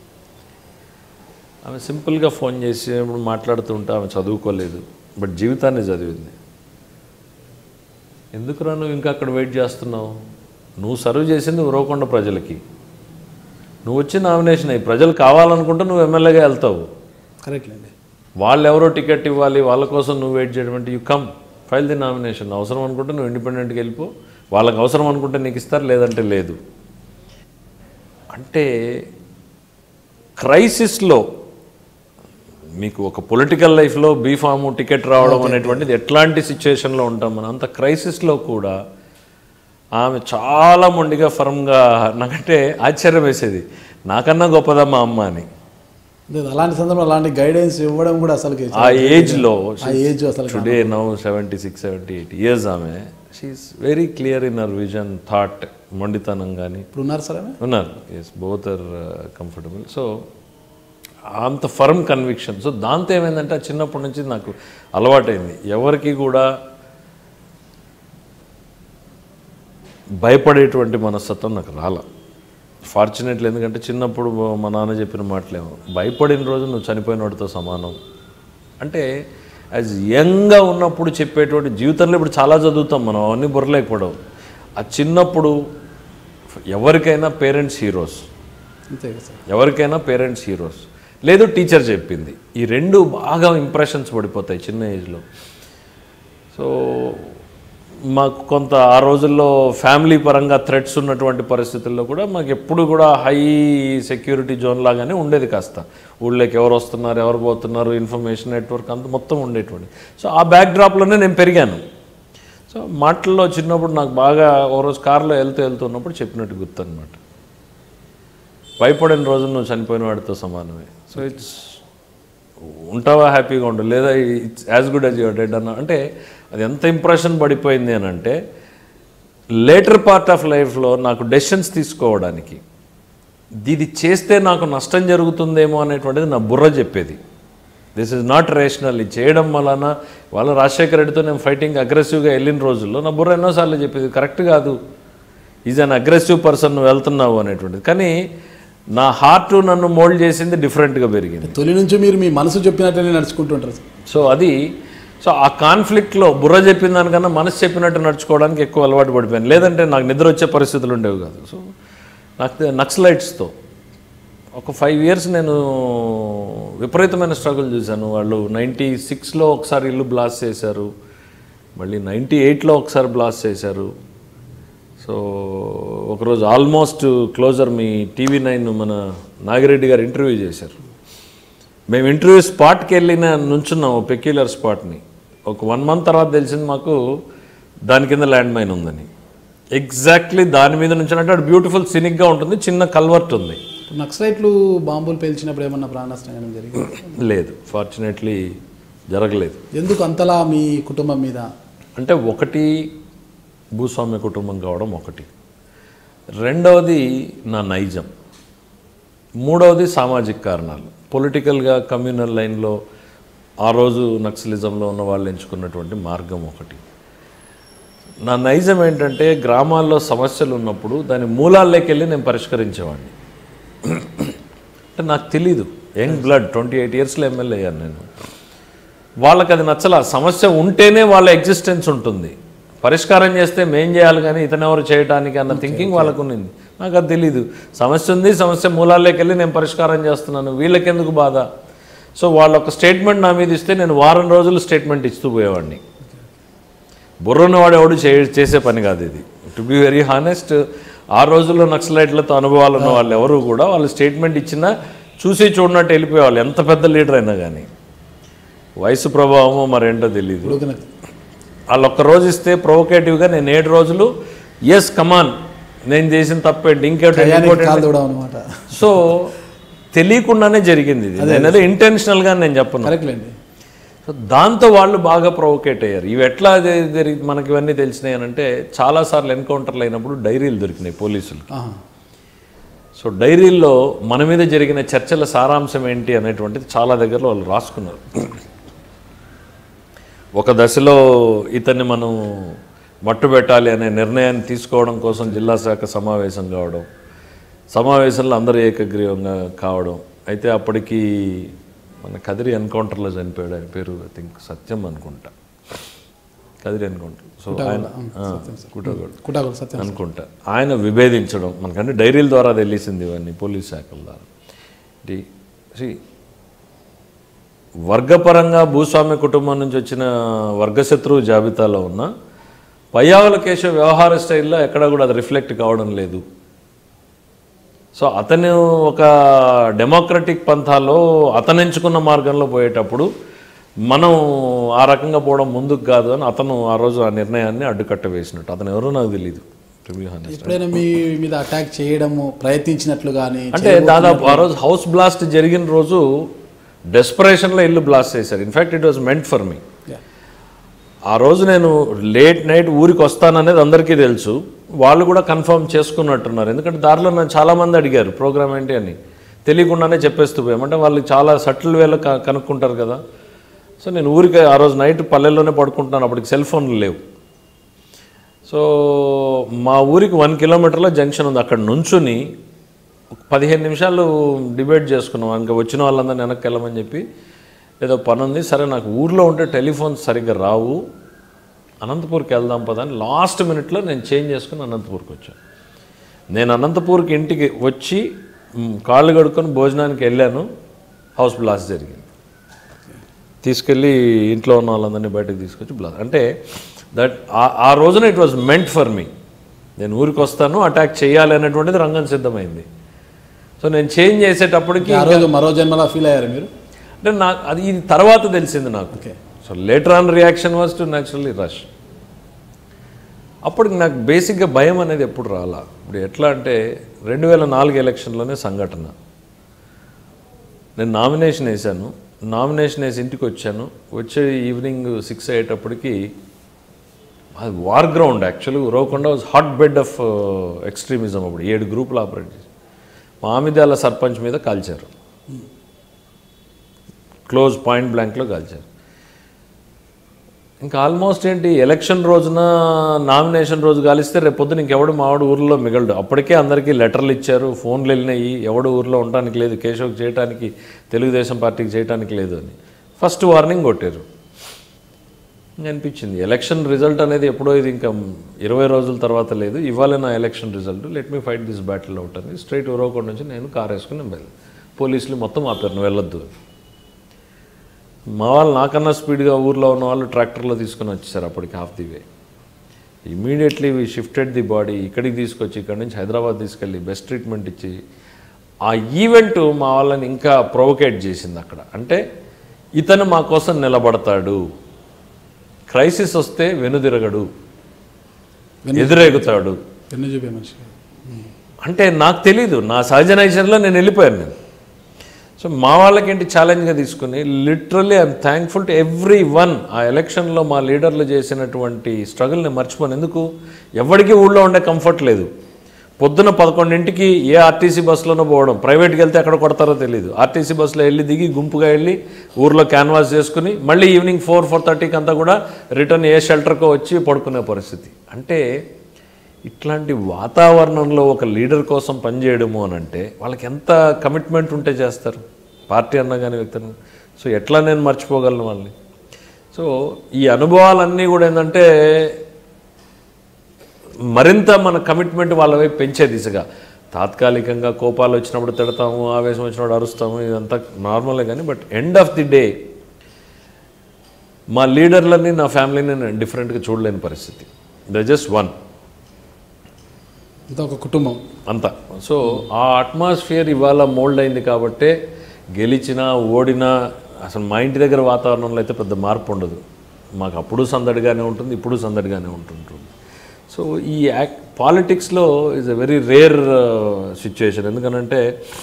ఆమె సింపుల్గా ఫోన్ చేసి ఇప్పుడు మాట్లాడుతుంటే ఆమె చదువుకోలేదు బట్ జీవితాన్ని చదివింది ఎందుకురా నువ్వు ఇంకా అక్కడ వెయిట్ చేస్తున్నావు నువ్వు సర్వ్ చేసింది ఉరవకొండ ప్రజలకి నువ్వు వచ్చి నామినేషన్ అయ్యి ప్రజలు కావాలనుకుంటే నువ్వు ఎమ్మెల్యేగా వెళ్తావు కరెక్ట్ అండి వాళ్ళు ఎవరో టికెట్ ఇవ్వాలి వాళ్ళ కోసం నువ్వు వెయిట్ చేయడం అంటే you come file the nomination అవసరం అనుకుంటే నువ్వు ఇండిపెండెంట్కి వెళ్ళిపో వాళ్ళకి అవసరం అనుకుంటే నీకు ఇస్తారు లేదంటే లేదు అంటే క్రైసిస్లో మీకు ఒక పొలిటికల్ లైఫ్లో బీఫాము టికెట్ రావడం అనేటువంటిది ఎట్లాంటి సిచ్యువేషన్లో ఉంటాం మనం అంత క్రైసిస్లో కూడా ఆమె చాలా మొండిగా ఫర్మ్గా నాకంటే ఆశ్చర్యం వేసేది నాకన్నా గొప్పదా మా అమ్మ అని అంటే అలాంటి సందర్భంలో అలాంటి గైడెన్స్ ఇవ్వడం కూడా అసలు ఆ ఏజ్లో ఆ ఏజ్ అసలు today now seventy six seventy eight years ఆమె she is very clear in her vision thought మొండితనం కానీ ఇప్పుడు ఉన్నారు సార్ ఆమె ఉన్నారు as both are comfortable so అంత ఫర్మ్ కన్విక్షన్ సో దాంతో ఏమైందంటే ఆ చిన్నప్పటి నుంచి నాకు అలవాటైంది ఎవరికి కూడా భయపడేటువంటి మనస్తత్వం నాకు రాల ఫార్చునేట్లీ ఎందుకంటే చిన్నప్పుడు మా నాన్న చెప్పిన మాటలేమో భయపడిన రోజు నువ్వు చనిపోయిన వాడితో సమానం అంటే యాజ్ యంగ్గా ఉన్నప్పుడు చెప్పేటువంటి జీవితంలో ఇప్పుడు చాలా చదువుతాం మనం అవన్నీ బుర్రలేకపోవడం ఆ చిన్నప్పుడు ఎవరికైనా పేరెంట్స్ హీరోస్ అంతే కదా సార్ ఎవరికైనా పేరెంట్స్ హీరోస్ లేదు టీచర్ చెప్పింది ఈ రెండు బాగా ఇంప్రెషన్స్ పడిపోతాయి చిన్న ఏజ్లో సో మాకు కొంత ఆ రోజుల్లో ఫ్యామిలీ పరంగా థ్రెట్స్ ఉన్నటువంటి పరిస్థితుల్లో కూడా మాకు ఎప్పుడు కూడా హై సెక్యూరిటీ జోన్ లాగానే ఉండేది కాస్త ఊళ్ళోకి ఎవరు వస్తున్నారు ఎవరు పోతున్నారు ఇన్ఫర్మేషన్ నెట్వర్క్ అంత మొత్తం ఉండేటువంటి సో ఆ బ్యాక్ డ్రాప్లోనే నేను పెరిగాను సో మాటల్లో చిన్నప్పుడు నాకు బాగా ఓ రోజు కారులో వెళ్తూ వెళ్తున్నప్పుడు చెప్పినట్టు గుర్తు అనమాట భయపడిన రోజు నువ్వు చనిపోయిన వాడితో సమానమే సో ఇట్స్ ఉంటావా హ్యాపీగా ఉండు లేదా it's as good as you're dead అన్న అంటే అది ఎంత ఇంప్రెషన్ పడిపోయింది అని అంటే లేటర్ పార్ట్ ఆఫ్ లైఫ్లో నాకు డెసిషన్స్ తీసుకోవడానికి ఇది చేస్తే నాకు నష్టం జరుగుతుందేమో అనేటువంటిది నా బుర్ర చెప్పేది దిస్ ఇస్ నాట్ రేషనల్ ఇది చేయడం వలన వాళ్ళ రాజశేఖర రెడ్డితో నేను ఫైటింగ్ అగ్రెసివ్గా వెళ్ళిన రోజుల్లో నా బుర్ర ఎన్నోసార్లు చెప్పేది కరెక్ట్ కాదు ఈజ్ అన్ అగ్రెసివ్ పర్సన్ నువ్వు వెళ్తున్నావు అనేటువంటిది కానీ నా హార్ట్ నన్ను మోల్డ్ చేసింది డిఫరెంట్గా పెరిగింది తొలి నుంచి మీరు మీ మనసు చెప్పినట్లనే నడుచుకుంటుంటారు సో అది సో ఆ కాన్ఫ్లిక్ట్లో బుర్ర చెప్పిన దానికన్నా మనసు చెప్పినట్టు నడుచుకోవడానికి ఎక్కువ అలవాటు పడిపోయాను లేదంటే నాకు నిద్ర వచ్చే పరిస్థితులు ఉండేవి కాదు సో నాకు నక్సలైట్స్తో ఒక ఫైవ్ ఇయర్స్ నేను విపరీతమైన స్ట్రగుల్ చూశాను వాళ్ళు నైంటీ సిక్స్లో ఒకసారి ఇల్లు బ్లాస్ట్ చేశారు మళ్ళీ నైంటీ ఎయిట్లో ఒకసారి బ్లాస్ట్ చేశారు సో ఒకరోజు almost closer me TV nine మన నాగిరెడ్డి గారు ఇంటర్వ్యూ చేశారు మేము ఇంటర్వ్యూ స్పాట్కి వెళ్ళిన నుంచున్నాం పెక్యులర్ స్పాట్ని ఒక వన్ మంత్ తర్వాత తెలిసింది మాకు దాని కింద ల్యాండ్ మైన్ ఉందని ఎగ్జాక్ట్లీ దాని మీద నుంచి అంటే అటు బ్యూటిఫుల్ సినిక్గా ఉంటుంది చిన్న కల్వర్ట్ ఉంది ఇప్పుడు నక్సలైట్లు బాంబులు పేల్చినప్పుడు ఏమన్నా ప్రాణ నష్టం ఏమైనా జరిగింది లేదు ఫార్చునేట్లీ జరగలేదు ఎందుకు అంతలా మీ కుటుంబం మీద అంటే ఒకటి భూస్వామ్య కుటుంబం కావడం ఒకటి రెండవది నా నైజం మూడవది సామాజిక కారణాలు పొలిటికల్గా కమ్యూనల్ లైన్లో ఆ రోజు నక్సలిజంలో ఉన్న వాళ్ళు ఎంచుకున్నటువంటి మార్గం ఒకటి నా నైజం ఏంటంటే గ్రామాల్లో సమస్యలు ఉన్నప్పుడు దాని మూలాల్లోకి వెళ్ళి నేను పరిష్కరించేవాడిని అంటే నాకు తెలీదు యంగ్ బ్లడ్ ట్వంటీ ఎయిట్ ఇయర్స్లో ఎమ్మెల్యే అయ్యాను నేను వాళ్ళకి అది నచ్చల సమస్య ఉంటేనే వాళ్ళ ఎగ్జిస్టెన్స్ ఉంటుంది పరిష్కారం చేస్తే మేం చేయాలి కానీ ఇతనెవరు చేయడానికి అన్న థింకింగ్ వాళ్ళకు ఉన్నింది నాకు అది తెలీదు సమస్య ఉంది సమస్య మూలాల్లోకి వెళ్ళి నేను పరిష్కారం చేస్తున్నాను వీళ్ళకెందుకు బాధ సో వాళ్ళ ఒక స్టేట్మెంట్ నా మీద ఇస్తే నేను వారం రోజులు స్టేట్మెంట్ ఇస్తూ పోయేవాడిని బుర్రన్నవాడు ఎవడు చే చేసే పని కాదు ఇది టు బి వెరీ హానెస్ట్ ఆ రోజుల్లో నక్సలైట్లతో అనుభవాలు ఉన్న వాళ్ళు ఎవరు కూడా వాళ్ళు స్టేట్మెంట్ ఇచ్చినా చూసి చూడనట్టు వెళ్ళిపోయేవాళ్ళు ఎంత పెద్ద లీడర్ అయినా కానీ వయసు ప్రభావమో మరేంటో తెలియదు ఇప్పుడు కనుక వాళ్ళు ఒక్క రోజు ఇస్తే ప్రొవోకేటివ్గా నేను ఏడు రోజులు ఎస్ కమాన్ నేను చేసిన తప్పేంటి ఇంకోటి టయానికి ఇంకోటి కాలు దూడం అనమాట సో తెలియకుండానే జరిగింది ఇది నేను ఏదో ఇంటెన్షనల్గా నేను చెప్పను కరెక్ట్లేండి సో దాంతో వాళ్ళు బాగా ప్రొవోకేట్ అయ్యారు ఇవి ఎట్లా జరి- జరిగి మనకి ఇవన్నీ తెలిసినాయి అని అంటే చాలాసార్లు ఎన్కౌంటర్లు అయినప్పుడు డైరీలు దొరికినాయి పోలీసులు ఆహా. సో డైరీల్లో మన మీద జరిగిన చర్చల సారాంశం ఏంటి అనేటువంటిది చాలా దగ్గరలో వాళ్ళు రాసుకున్నారు ఒక దశలో ఇతన్ని మనం మట్టు పెట్టాలి అనే నిర్ణయాన్ని తీసుకోవడం కోసం జిల్లా శాఖ సమావేశం కావడం సమావేశంలో అందరూ ఏకగ్రీవంగా కావడం అయితే అప్పటికి మన కదిరి ఎన్కౌంటర్లో చనిపోయాడు ఆయన పేరు ఐ థింక్ సత్యం అనుకుంటా కదిరి ఎన్కౌంటర్ సో ఆయన కుటగోడు కుటాకుడు సత్యం అనుకుంటా ఆయన విభేదించడం మనకంటే డైరీల ద్వారా తెలిసింది ఇవన్నీ పోలీస్ శాఖల ద్వారా ఇది see, వర్గపరంగా భూస్వామ్య కుటుంబం నుంచి వచ్చిన వర్గశత్రువు జాబితాలో ఉన్న పయ్యావుల కేశవ వ్యవహార స్టైల్లో ఎక్కడా కూడా అది రిఫ్లెక్ట్ కావడం లేదు సో అతను ఒక డెమోక్రటిక్ పంథాలో అతను ఎంచుకున్న మార్గంలో పోయేటప్పుడు మనం ఆ రకంగా పోవడం ముందుకు కాదు అని అతను ఆ రోజు ఆ నిర్ణయాన్ని అడ్డుకట్ట వేసినట్టు అతను ఎవరో నాకు తెలియదు టు బి హానెస్ట్ ఎప్పుడైనా మీ మీద అటాక్ చేయడము ప్రయత్నించినట్లు కానీ అంటే దాదాపు ఆ రోజు హౌస్ బ్లాస్ట్ జరిగిన రోజు డెస్పరేషన్లో ఇల్లు బ్లాస్ట్ చేశారు in fact it was meant for me ఆ రోజు నేను లేట్ నైట్ ఊరికి వస్తాననేది అందరికీ తెలుసు వాళ్ళు కూడా కన్ఫర్మ్ చేసుకున్నట్టున్నారు ఎందుకంటే దారిలో నన్ను చాలామంది అడిగారు ప్రోగ్రామ్ ఏంటి అని తెలియకుండానే చెప్పేస్తూ పోయాం అంటే వాళ్ళు చాలా సటిల్ వేలో క- కనుక్కుంటారు కదా సో నేను ఊరికి ఆ రోజు నైట్ పల్లెల్లోనే పడుకుంటున్నాను అప్పటికి సెల్ ఫోన్లు లేవు సో మా ఊరికి వన్ కిలోమీటర్లో జంక్షన్ ఉంది అక్కడ నుంచుని ఒక పదిహేను నిమిషాలు డిబేట్ చేసుకున్నాం ఇంకా వచ్చిన వాళ్ళందరినీ వెనక్కి వెళ్ళమని చెప్పి ఏదో పని ఉంది సరే నాకు ఊర్లో ఉంటే టెలిఫోన్స్ సరిగ్గా రావు అనంతపూర్కి వెళ్దాం పదా అని లాస్ట్ మినిట్లో నేను చేంజ్ చేసుకుని అనంతపూర్కి వచ్చాను నేను అనంతపూర్కి ఇంటికి వచ్చి మ్, కాళ్ళు కడుక్కొని భోజనానికి వెళ్ళాను హౌస్ బ్లాస్ట్ జరిగింది తీసుకెళ్ళి ఇంట్లో ఉన్న వాళ్ళందరినీ బయటకు తీసుకొచ్చి బ్లాస్ట్ అంటే దట్ ఆ రోజున it was meant for me నేను ఊరికి వస్తాను అటాక్ చేయాలి అనేటువంటిది రంగం సిద్ధమైంది సో నేను చేంజ్ చేసేటప్పటికి ఆ రోజు మరో జన్మలా ఫీల్ అయ్యారు మీరు అంటే నాకు అది ఇది తర్వాత తెలిసింది నాకు okay so later on reaction was to naturally rush అప్పటికి నాకు బేసిక్గా భయం అనేది ఎప్పుడు రాలా ఇప్పుడు ఎట్లా అంటే రెండు వేల నాలుగు ఎలక్షన్లోనే సంఘటన నేను నామినేషన్ వేశాను నామినేషన్ వేసి ఇంటికి వచ్చాను వచ్చే ఈవినింగ్ సిక్స్ అయ్యేటప్పటికి అది war ground actually Uravakonda was hot bed of extremism అప్పుడు ఏడు గ్రూపులు ఆపరేట్ చేసి మామిద్యాల సర్పంచ్ మీద కాల్చారు క్లోజ్ పాయింట్ బ్లాంక్లో కాల్చారు ఇంకా ఆల్మోస్ట్ ఏంటి ఎలక్షన్ రోజున నామినేషన్ రోజు కాలిస్తే రేపు పొద్దున ఇంకెవడు మావాడు ఊర్లో మిగలడు అప్పటికే అందరికీ లెటర్లు ఇచ్చారు ఫోన్లు వెళ్ళినాయి ఎవడు ఊర్లో ఉండడానికి లేదు కేశవ్కి చేయడానికి తెలుగుదేశం పార్టీకి చేయడానికి లేదు అని ఫస్ట్ వార్నింగ్ కొట్టారు ఇంకా అనిపించింది ఎలక్షన్ రిజల్ట్ అనేది ఎప్పుడో ఇది ఇంకా ఇరవై రోజుల తర్వాత లేదు ఇవాళ నా election result let me fight this battle out అని స్ట్రైట్ ఉరవకొండ నుంచి నేను కార్ వేసుకుని వెళ్ళాను పోలీసులు మొత్తం ఆపారు నువ్వు వెళ్ళొద్దు అని. మా వాళ్ళు నాకన్నా స్పీడ్గా ఊర్లో ఉన్న వాళ్ళు ట్రాక్టర్లో తీసుకొని వచ్చేసారు అప్పటికి half the way immediately we shifted the body ఇక్కడికి తీసుకొచ్చి ఇక్కడ నుంచి హైదరాబాద్ తీసుకెళ్ళి బెస్ట్ ట్రీట్మెంట్ ఇచ్చి ఆ ఈవెంట్ మా వాళ్ళని ఇంకా ప్రొవోకేట్ చేసింది అక్కడ అంటే ఇతను మా కోసం నిలబడతాడు క్రైసిస్ వస్తే వెనుదిరగడు ఎదురెగుతాడు వెన్ను చూపే మనిషి కాదు. అంటే నాకు తెలీదు నా సహజ నైచర్లో నేను వెళ్ళిపోయాను నేను సో మా వాళ్ళకేంటి ఛాలెంజ్గా తీసుకుని literally I'm thankful to everyone ఆ ఎలక్షన్లో మా లీడర్లు చేసినటువంటి స్ట్రగుల్ని మర్చిపోను ఎందుకు ఎవరికి ఊళ్ళో ఉండే కంఫర్ట్ లేదు పొద్దున పదకొండింటికి ఏ ఆర్టీసీ బస్సులోనో పోవడం ప్రైవేట్కి వెళ్తే ఎక్కడ కొడతారో తెలియదు ఆర్టీసీ బస్సులో వెళ్ళి దిగి గుంపుగా వెళ్ళి ఊర్లో క్యాన్వాస్ చేసుకుని మళ్ళీ ఈవినింగ్ ఫోర్ ఫోర్ థర్టీకి అంతా కూడా రిటర్న్ ఏ షెల్టర్కో వచ్చి పడుకునే పరిస్థితి అంటే ఇట్లాంటి వాతావరణంలో ఒక లీడర్ కోసం పనిచేయడము అని అంటే వాళ్ళకి ఎంత కమిట్మెంట్ ఉంటే చేస్తారు పార్టీ అన్నా కానీ వ్యక్తులు సో ఎట్లా నేను మర్చిపోగలను వాళ్ళని సో ఈ అనుభవాలన్నీ కూడా ఏంటంటే మరింత మన కమిట్మెంట్ వాళ్ళ వైపు పెంచే దిశగా తాత్కాలికంగా కోపాలు వచ్చినప్పుడు తిడతాము ఆవేశం వచ్చినప్పుడు అరుస్తాము ఇదంతా నార్మలే కానీ but end of the day మా లీడర్లని నా ఫ్యామిలీని నేను డిఫరెంట్గా చూడలేని పరిస్థితి ద జస్ట్ వన్ అంతా ఒక కుటుంబం అంతా సో ఆ అట్మాస్ఫియర్ ఇవాళ మోల్డ్ అయింది కాబట్టే గెలిచినా ఓడినా అసలు మా ఇంటి దగ్గర వాతావరణంలో అయితే పెద్ద మార్పు ఉండదు మాకు అప్పుడు సందడిగానే ఉంటుంది ఇప్పుడు సందడిగానే ఉంటుంటుంది సో ఈ యాక్ పాలిటిక్స్లో is a very rare situation ఎందుకనంటే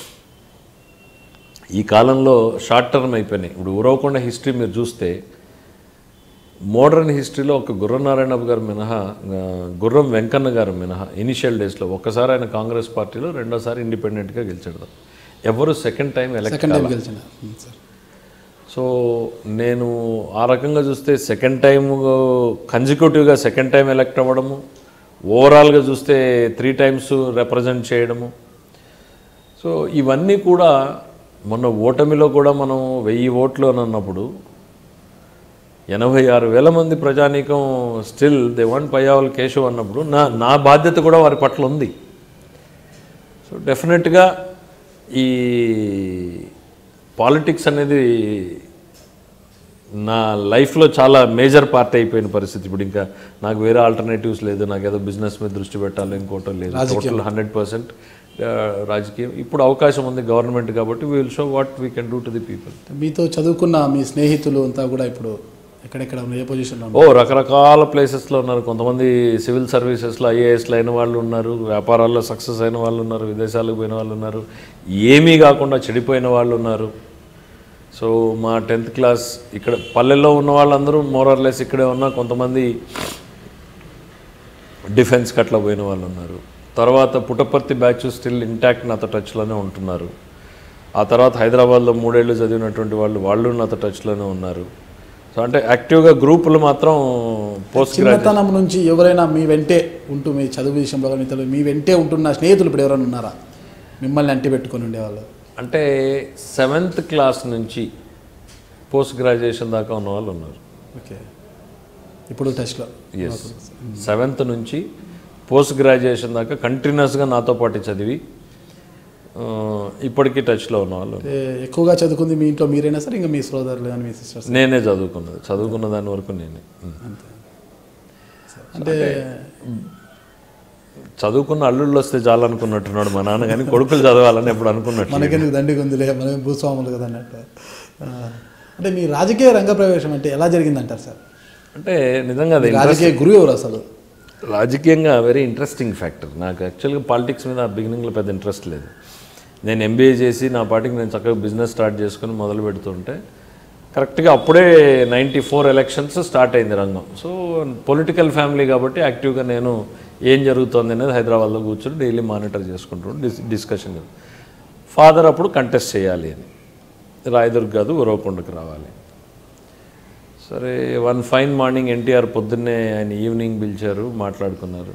ఈ కాలంలో షార్ట్ టర్మ్ అయిపోయినాయి ఇప్పుడు ఉరవకొండ హిస్టరీ మీరు చూస్తే మోడర్న్ హిస్టరీలో ఒక గుర్రం నారాయణబాబు గారు మినహా ఆ, గుర్రం వెంకన్న గారు మినహా ఇనిషియల్ డేస్లో ఒక్కసారి ఆయన కాంగ్రెస్ పార్టీలో రెండోసారి ఇండిపెండెంట్గా గెలిచాడు ఎవరు second time elect second time గెలిచిన ఉమ్, సార్ సో నేను ఆ రకంగా చూస్తే సెకండ్ టైం కన్జిక్యూటివ్గా సెకండ్ టైం ఎలక్ట్ అవ్వడము ఓవరాల్గా చూస్తే త్రీ టైమ్స్ రిప్రజెంట్ చేయడము సో ఇవన్నీ కూడా మొన్న ఓటమిలో కూడా మనం వెయ్యి ఓట్లు అని అన్నప్పుడు ఎనభై ఆరు వేల మంది ప్రజానీకం still they want Payyavula Keshav అన్నప్పుడు నా నా బాధ్యత కూడా వారి పట్ల ఉంది సో డెఫినెట్గా ఈ పాలిటిక్స్ అనేది నా లైఫ్లో చాలా మేజర్ పార్ట్ అయిపోయిన పరిస్థితి ఇప్పుడు ఇంకా నాకు వేరే ఆల్టర్నేటివ్స్ లేదు నాకు ఏదో బిజినెస్ మీద దృష్టి పెట్టాలి ఇంకోటో లేదు టోటల్ హండ్రెడ్ పర్సెంట్ రాజకీయం ఇప్పుడు అవకాశం ఉంది గవర్నమెంట్ కాబట్టి we will show what we can do to the people మీతో చదువుకున్న మీ స్నేహితులు అంతా కూడా ఇప్పుడు ఎక్కడెక్కడ ఉన్న ఏ పొజిషన్లో ఓ రకరకాల ప్లేసెస్లో ఉన్నారు కొంతమంది సివిల్ సర్వీసెస్లో ఐఏఎస్లు అయిన వాళ్ళు ఉన్నారు వ్యాపారాల్లో సక్సెస్ అయిన వాళ్ళు ఉన్నారు విదేశాలకు పోయిన వాళ్ళు ఉన్నారు ఏమీ కాకుండా చెడిపోయిన వాళ్ళు ఉన్నారు సో మా టెన్త్ క్లాస్ ఇక్కడ పల్లెల్లో ఉన్న వాళ్ళందరూ మోరర్లెస్ ఇక్కడే ఉన్నా కొంతమంది డిఫెన్స్కి అట్లా పోయిన వాళ్ళు ఉన్నారు తర్వాత పుట్టపర్తి బ్యాచ్ స్టిల్ ఇంటాక్ట్ నాతో టచ్లోనే ఉంటున్నారు ఆ తర్వాత హైదరాబాద్లో మూడేళ్ళు చదివినటువంటి వాళ్ళు వాళ్ళు నాతో టచ్లోనే ఉన్నారు సో అంటే యాక్టివ్గా గ్రూపులు మాత్రం పోస్ట్ చిన్నతనం నుంచి ఎవరైనా మీ వెంటే ఉంటూ మీ చదువు విషయంలో కానీ ఇతరులు మీ వెంటే ఉంటున్న స్నేహితులు ఇప్పుడు ఎవరైనా ఉన్నారా మిమ్మల్ని అంటి పెట్టుకొని ఉండేవాళ్ళు అంటే సెవెంత్ క్లాస్ నుంచి పోస్ట్ గ్రాడ్యుయేషన్ దాకా ఉన్న వాళ్ళు ఉన్నారు ఓకే ఇప్పుడు టచ్లో ఎస్ సెవెంత్ నుంచి పోస్ట్ గ్రాడ్యుయేషన్ దాకా కంటిన్యూస్గా నాతో పాటు చదివి ఆ, ఇప్పటికీ టచ్లో ఉన్న వాళ్ళు అంటే ఎక్కువగా చదువుకుంది మీ ఇంట్లో మీరైనా సరే ఇంకా మీ సోదరులు కానీ మీ సిస్టర్స్ నేనే చదువుకున్నది చదువుకున్న దాని వరకు నేనే అంటే చదువుకున్న అల్లుళ్ళు వస్తే చాలు అనుకున్నట్టున్నాడు మా నాన్న కానీ కొడుకులు చదవాలని ఎప్పుడు అనుకున్నట్టు మనకెందుకు దండి గుందిలే మనం భూస్వాములు కదా అన్నట్టు ఆ, అంటే మీ రాజకీయ రంగ ప్రవేశం అంటే ఎలా జరిగిందంటారు సార్ అంటే నిజంగా అది రాజకీయ గురువు ఎవరు అసలు రాజకీయంగా వెరీ ఇంట్రెస్టింగ్ ఫ్యాక్టర్ నాకు యాక్చువల్గా పాలిటిక్స్ మీద బిగినింగ్లో పెద్ద ఇంట్రెస్ట్ లేదు నేను ఎంబీఏ చేసి నా పాటికి నేను చక్కగా బిజినెస్ స్టార్ట్ చేసుకుని మొదలు పెడుతుంటే కరెక్ట్గా అప్పుడే నైంటీ ఫోర్ ఎలక్షన్స్ స్టార్ట్ అయింది రంగం సో పొలిటికల్ ఫ్యామిలీ కాబట్టి యాక్టివ్గా నేను ఏం జరుగుతోంది అనేది హైదరాబాద్లో కూర్చొని డైలీ మానిటర్ చేసుకుంటూ డిస్ డిస్కషన్ ఫాదర్ అప్పుడు కంటెస్ట్ చేయాలి అని రాయదుర్గ్ కాదు ఉరవకొండకు రావాలి సరే వన్ ఫైన్ మార్నింగ్ ఎన్టీఆర్ పొద్దున్నే ఆయన ఈవినింగ్ పిలిచారు మాట్లాడుకున్నారు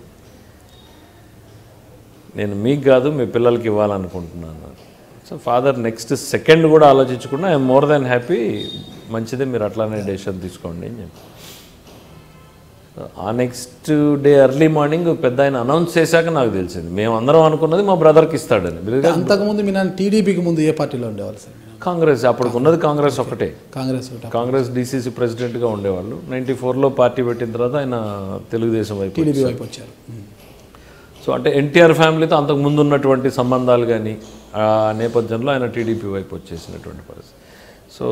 నేను మీకు కాదు మీ పిల్లలకి ఇవ్వాలనుకుంటున్నాను సో ఫాదర్ నెక్స్ట్ సెకండ్ కూడా ఆలోచించకుండా ఐఎమ్ మోర్ దాన్ హ్యాపీ మంచిదే మీరు అట్లానే డెసిషన్ తీసుకోండి అని చెప్పి సో ఆ నెక్స్ట్ డే ఎర్లీ మార్నింగ్ పెద్ద ఆయన అనౌన్స్ చేశాక నాకు తెలిసింది మేము అందరం అనుకున్నది మా బ్రదర్కి ఇస్తాడని బికాజ్ అంతకుముందు మీ నాన్న టీడీపీకి ముందు ఏ పార్టీలో ఉండేవాళ్ళు సార్ మీరు? కాంగ్రెస్ అప్పటికి ఉన్నది కాంగ్రెస్ ఒకటే కాంగ్రెస్ ఒకటా? కాంగ్రెస్ డీసీసీ ప్రెసిడెంట్గా ఉండేవాళ్ళు నైంటీ ఫోర్లో పార్టీ పెట్టిన తర్వాత ఆయన తెలుగుదేశం వైపు టీడీపీ వైపు వచ్చారు ఉమ్. సో అంటే ఎన్టీఆర్ ఫ్యామిలీతో అంతకు ముందు ఉన్నటువంటి సంబంధాలు కానీ ఆ నేపథ్యంలో ఆయన టీడీపీ వైపు వచ్చేసినటువంటి పరిస్థితి సో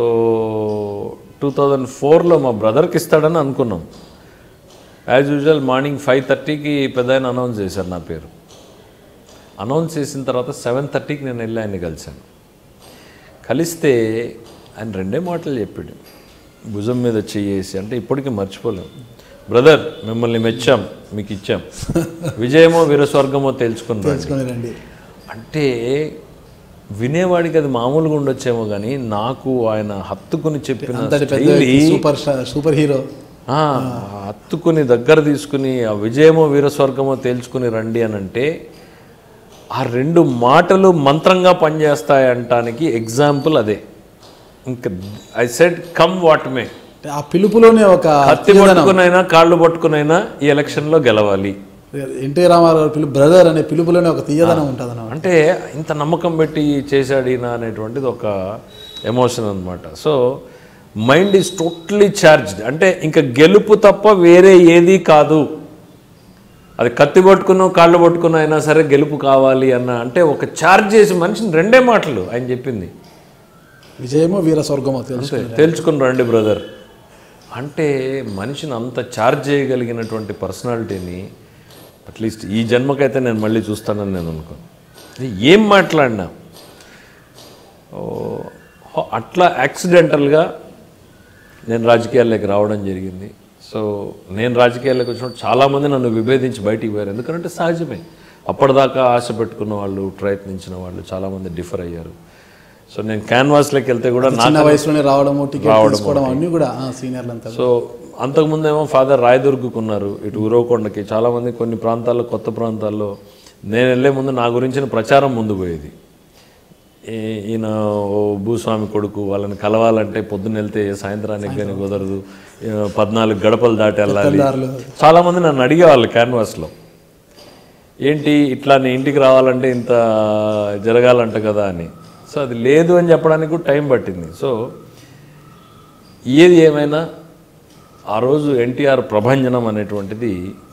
టూ థౌజండ్ ఫోర్లో మా బ్రదర్కి ఇస్తాడని అనుకున్నాం యాజ్ యూజువల్ మార్నింగ్ ఫైవ్ థర్టీకి పెద్ద ఆయన అనౌన్స్ చేశారు నా పేరు అనౌన్స్ చేసిన తర్వాత సెవెన్ థర్టీకి నేను వెళ్ళి ఆయన్ని కలిశాను కలిస్తే ఆయన రెండే మాటలు చెప్పాడు భుజం మీద చెయ్యేసి అంటే ఇప్పటికీ మర్చిపోలేం బ్రదర్ మిమ్మల్ని మెచ్చాం మీకు ఇచ్చాం విజయమో వీరస్వర్గమో తేల్చుకుని రండి తెలుసుకొని రండి అంటే వినేవాడికి అది మామూలుగా ఉండొచ్చేమో కానీ నాకు ఆయన హత్తుకుని చెప్పిన అంతటి పెద్ద శైలి, వ్యక్తి, సూపర్ స్టార్ సూపర్ హీరో ఆ, హత్తుకుని దగ్గర తీసుకుని ఆ విజయమో వీరస్వర్గమో తేల్చుకుని రండి అని అంటే ఆ రెండు మాటలు మంత్రంగా పనిచేస్తాయి అంటానికి ఎగ్జాంపుల్ అదే ఇంకా I said come what may అంటే ఆ పిలుపులోనే ఒక కత్తి పట్టుకునైనా కాళ్ళు పట్టుకునైనా ఈ ఎలక్షన్లో గెలవాలి ఎన్టీ రామారావు పిలుపు బ్రదర్ అనే పిలుపులోనే ఒక తీయదనం ఉంటుంది అన్నమాట అంటే ఇంత నమ్మకం పెట్టి చేశాడు ఈయన అనేటువంటిది ఒక ఎమోషన్ అనమాట so mind is totally charged అంటే ఇంకా గెలుపు తప్ప వేరే ఏది కాదు అది కత్తి పట్టుకున్నో కాళ్ళు పట్టుకున్నో అయినా సరే గెలుపు కావాలి అన్న అంటే ఒక ఛార్జ్ చేసి మనిషిని రెండే మాటలు ఆయన చెప్పింది విజయమో వీర స్వర్గమో తెలుసు అంతే తేల్చుకుని రండి బ్రదర్ అంటే మనిషిని అంత ఛార్జ్ చేయగలిగినటువంటి పర్సనాలిటీని అట్లీస్ట్ ఈ జన్మకైతే నేను మళ్ళీ చూస్తానని నేను అనుకోను ఇది ఏం మాట్లాడినా ఓ, హో- అట్లా యాక్సిడెంటల్గా నేను రాజకీయాల్లోకి రావడం జరిగింది సో నేను రాజకీయాల్లోకి వచ్చినప్పుడు చాలామంది నన్ను విభేదించి బయటికి పోయారు ఎందుకంటే సహజమే అప్పటిదాకా ఆశ పెట్టుకున్న వాళ్ళు ప్రయత్నించిన వాళ్ళు చాలామంది డిఫర్ అయ్యారు సో నేను క్యాన్వాస్లోకి వెళ్తే కూడా నా చిన్న వయసులోనే రావడము టికెట్ తీసుకోవడం అన్నీ కూడా సీనియర్లు అంతా సో అంతకుముందేమో ఫాదర్ రాయదుర్గుకున్నారు ఇటు ఉరవకొండకి చాలామంది కొన్ని ప్రాంతాల్లో కొత్త ప్రాంతాల్లో నేను వెళ్ళే ముందు నా గురించిన ప్రచారం ముందు పోయేది ఈ- ఈయన ఓ భూస్వామి కొడుకు వాళ్ళని కలవాలంటే పొద్దున్న వెళ్తే సాయంత్రానికి కానీ కుదరదు ఈ పద్నాలుగు గడపలు దాటి వెళ్ళాలి దారులు. చాలామంది నన్ను అడిగేవాళ్ళు క్యాన్వాస్లో ఏంటి ఇట్లా నీ ఇంటికి రావాలంటే ఇంత జరగాలంట కదా అని సో అది లేదు అని చెప్పడానికి కూడా టైం పట్టింది సో ఏది ఏమైనా ఆ రోజు ఎన్టీఆర్ ప్రభంజనం అనేటువంటిది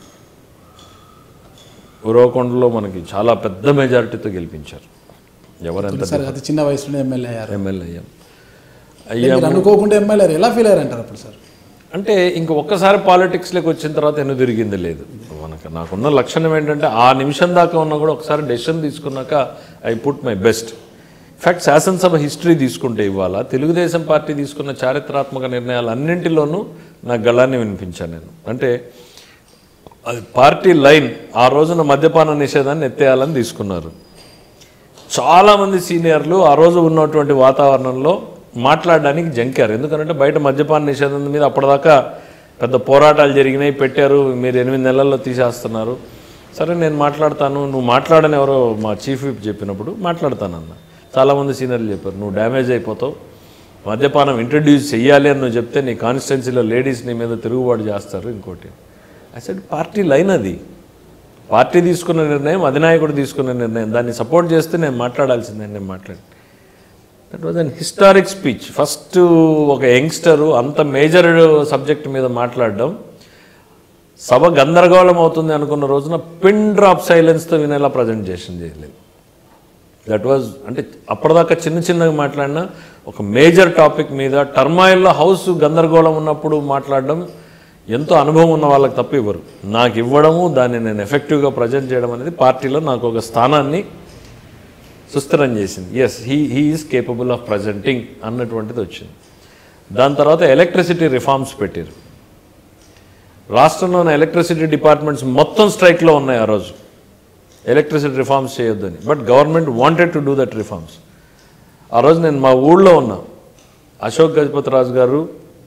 ఉరవకొండలో మనకి చాలా పెద్ద మెజారిటీతో గెలిపించారు ఎవరెంత సరే అతి చిన్న వయసులోనే ఎమ్మెల్యే అయ్యారు ఎమ్మెల్యే అయ్యాం అయ్యా మీరు అనుకోకుండా ఎమ్మెల్యే అయ్యారు ఎలా ఫీల్ అయ్యారు అంటారు అప్పుడు సార్ అంటే ఇంక ఒక్కసారి పాలిటిక్స్లోకి వచ్చిన తర్వాత ఎన్ను తిరిగింది లేదు మనకు నాకున్న లక్షణం ఏంటంటే ఆ నిమిషం దాకా ఉన్నా కూడా ఒకసారి డెసిషన్ తీసుకున్నాక I put my best in fact శాసనసభ హిస్టరీ తీసుకుంటే ఇవాళ తెలుగుదేశం పార్టీ తీసుకున్న చారిత్రాత్మక నిర్ణయాలు అన్నింటిలోనూ నా గళాన్ని వినిపించాను నేను అంటే అది పార్టీ లైన్ ఆ రోజున మద్యపాన నిషేధాన్ని ఎత్తేయాలని తీసుకున్నారు చాలామంది సీనియర్లు ఆ రోజు ఉన్నటువంటి వాతావరణంలో మాట్లాడడానికి జంకారు ఎందుకంటే బయట మద్యపాన నిషేధం మీద అప్పటిదాకా పెద్ద పోరాటాలు జరిగినాయి పెట్టారు మీరు ఎనిమిది నెలల్లో తీసేస్తున్నారు సరే నేను మాట్లాడతాను నువ్వు మాట్లాడని ఎవరో మా చీఫ్ విప్ చెప్పినప్పుడు మాట్లాడతానన్న చాలామంది సీనియర్లు చెప్పారు నువ్వు డ్యామేజ్ అయిపోతావు మద్యపానం ఇంట్రడ్యూస్ చెయ్యాలి అని నువ్వు చెప్తే నీ కాన్స్టిట్యున్సీలో లేడీస్ నీ మీద తిరుగుబాటు చేస్తారు ఇంకోటి అసలు పార్టీ లైన్ అది పార్టీ తీసుకున్న నిర్ణయం అధినాయకుడు తీసుకున్న నిర్ణయం దాన్ని సపోర్ట్ చేస్తే నేను మాట్లాడాల్సిందే నేను మాట్లాడి that was an historic speech first ఒక యంగ్స్టరు అంత మేజర్ సబ్జెక్ట్ మీద మాట్లాడడం సభ గందరగోళం అవుతుంది అనుకున్న రోజున పిన్ డ్రాప్ సైలెన్స్తో వినేలా ప్రజెంటేషన్ చేయలేదు దట్ వాజ్ అంటే అప్పటిదాకా చిన్న చిన్నగా మాట్లాడిన ఒక మేజర్ టాపిక్ మీద టర్మాయిల్లో హౌస్ గందరగోళం ఉన్నప్పుడు మాట్లాడడం ఎంతో అనుభవం ఉన్న వాళ్ళకి తప్ప ఇవ్వరు నాకు ఇవ్వడము దాన్ని నేను ఎఫెక్టివ్గా ప్రజెంట్ చేయడం అనేది పార్టీలో నాకు ఒక స్థానాన్ని సుస్థిరం చేసింది yes he he is capable of presenting అన్నటువంటిది వచ్చింది దాని తర్వాత ఎలక్ట్రిసిటీ రిఫార్మ్స్ పెట్టారు రాష్ట్రంలోని ఎలక్ట్రిసిటీ డిపార్ట్మెంట్స్ మొత్తం స్ట్రైక్లో ఉన్నాయి ఆ రోజు ఎలక్ట్రిసిటీ రిఫార్మ్స్ చేయొద్దని but government wanted to do that reforms ఆ రోజు నేను మా ఊళ్ళో ఉన్నా అశోక్ గజపతి రాజు గారు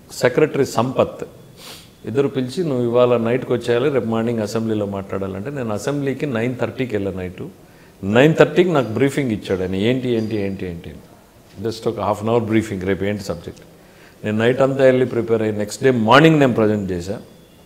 సెక్రటరీ సంపత్ ఇద్దరు పిలిచి నువ్వు ఇవాళ నైట్కి వచ్చేయాలి రేపు మార్నింగ్ అసెంబ్లీలో మాట్లాడాలంటే నేను అసెంబ్లీకి నైన్ థర్టీకి వెళ్ళాను నైట్ నైన్ థర్టీకి నాకు బ్రీఫింగ్ ఇచ్చాడు ఆయన ఏంటి ఏంటి ఏంటి ఏంటి జస్ట్ ఒక హాఫ్ అన్ అవర్ బ్రీఫింగ్ రేపు ఏంటి సబ్జెక్ట్ నేను నైట్ అంతా వెళ్ళి ప్రిపేర్ అయ్యి నెక్స్ట్ డే మార్నింగ్ నేను ప్రజెంట్ చేశా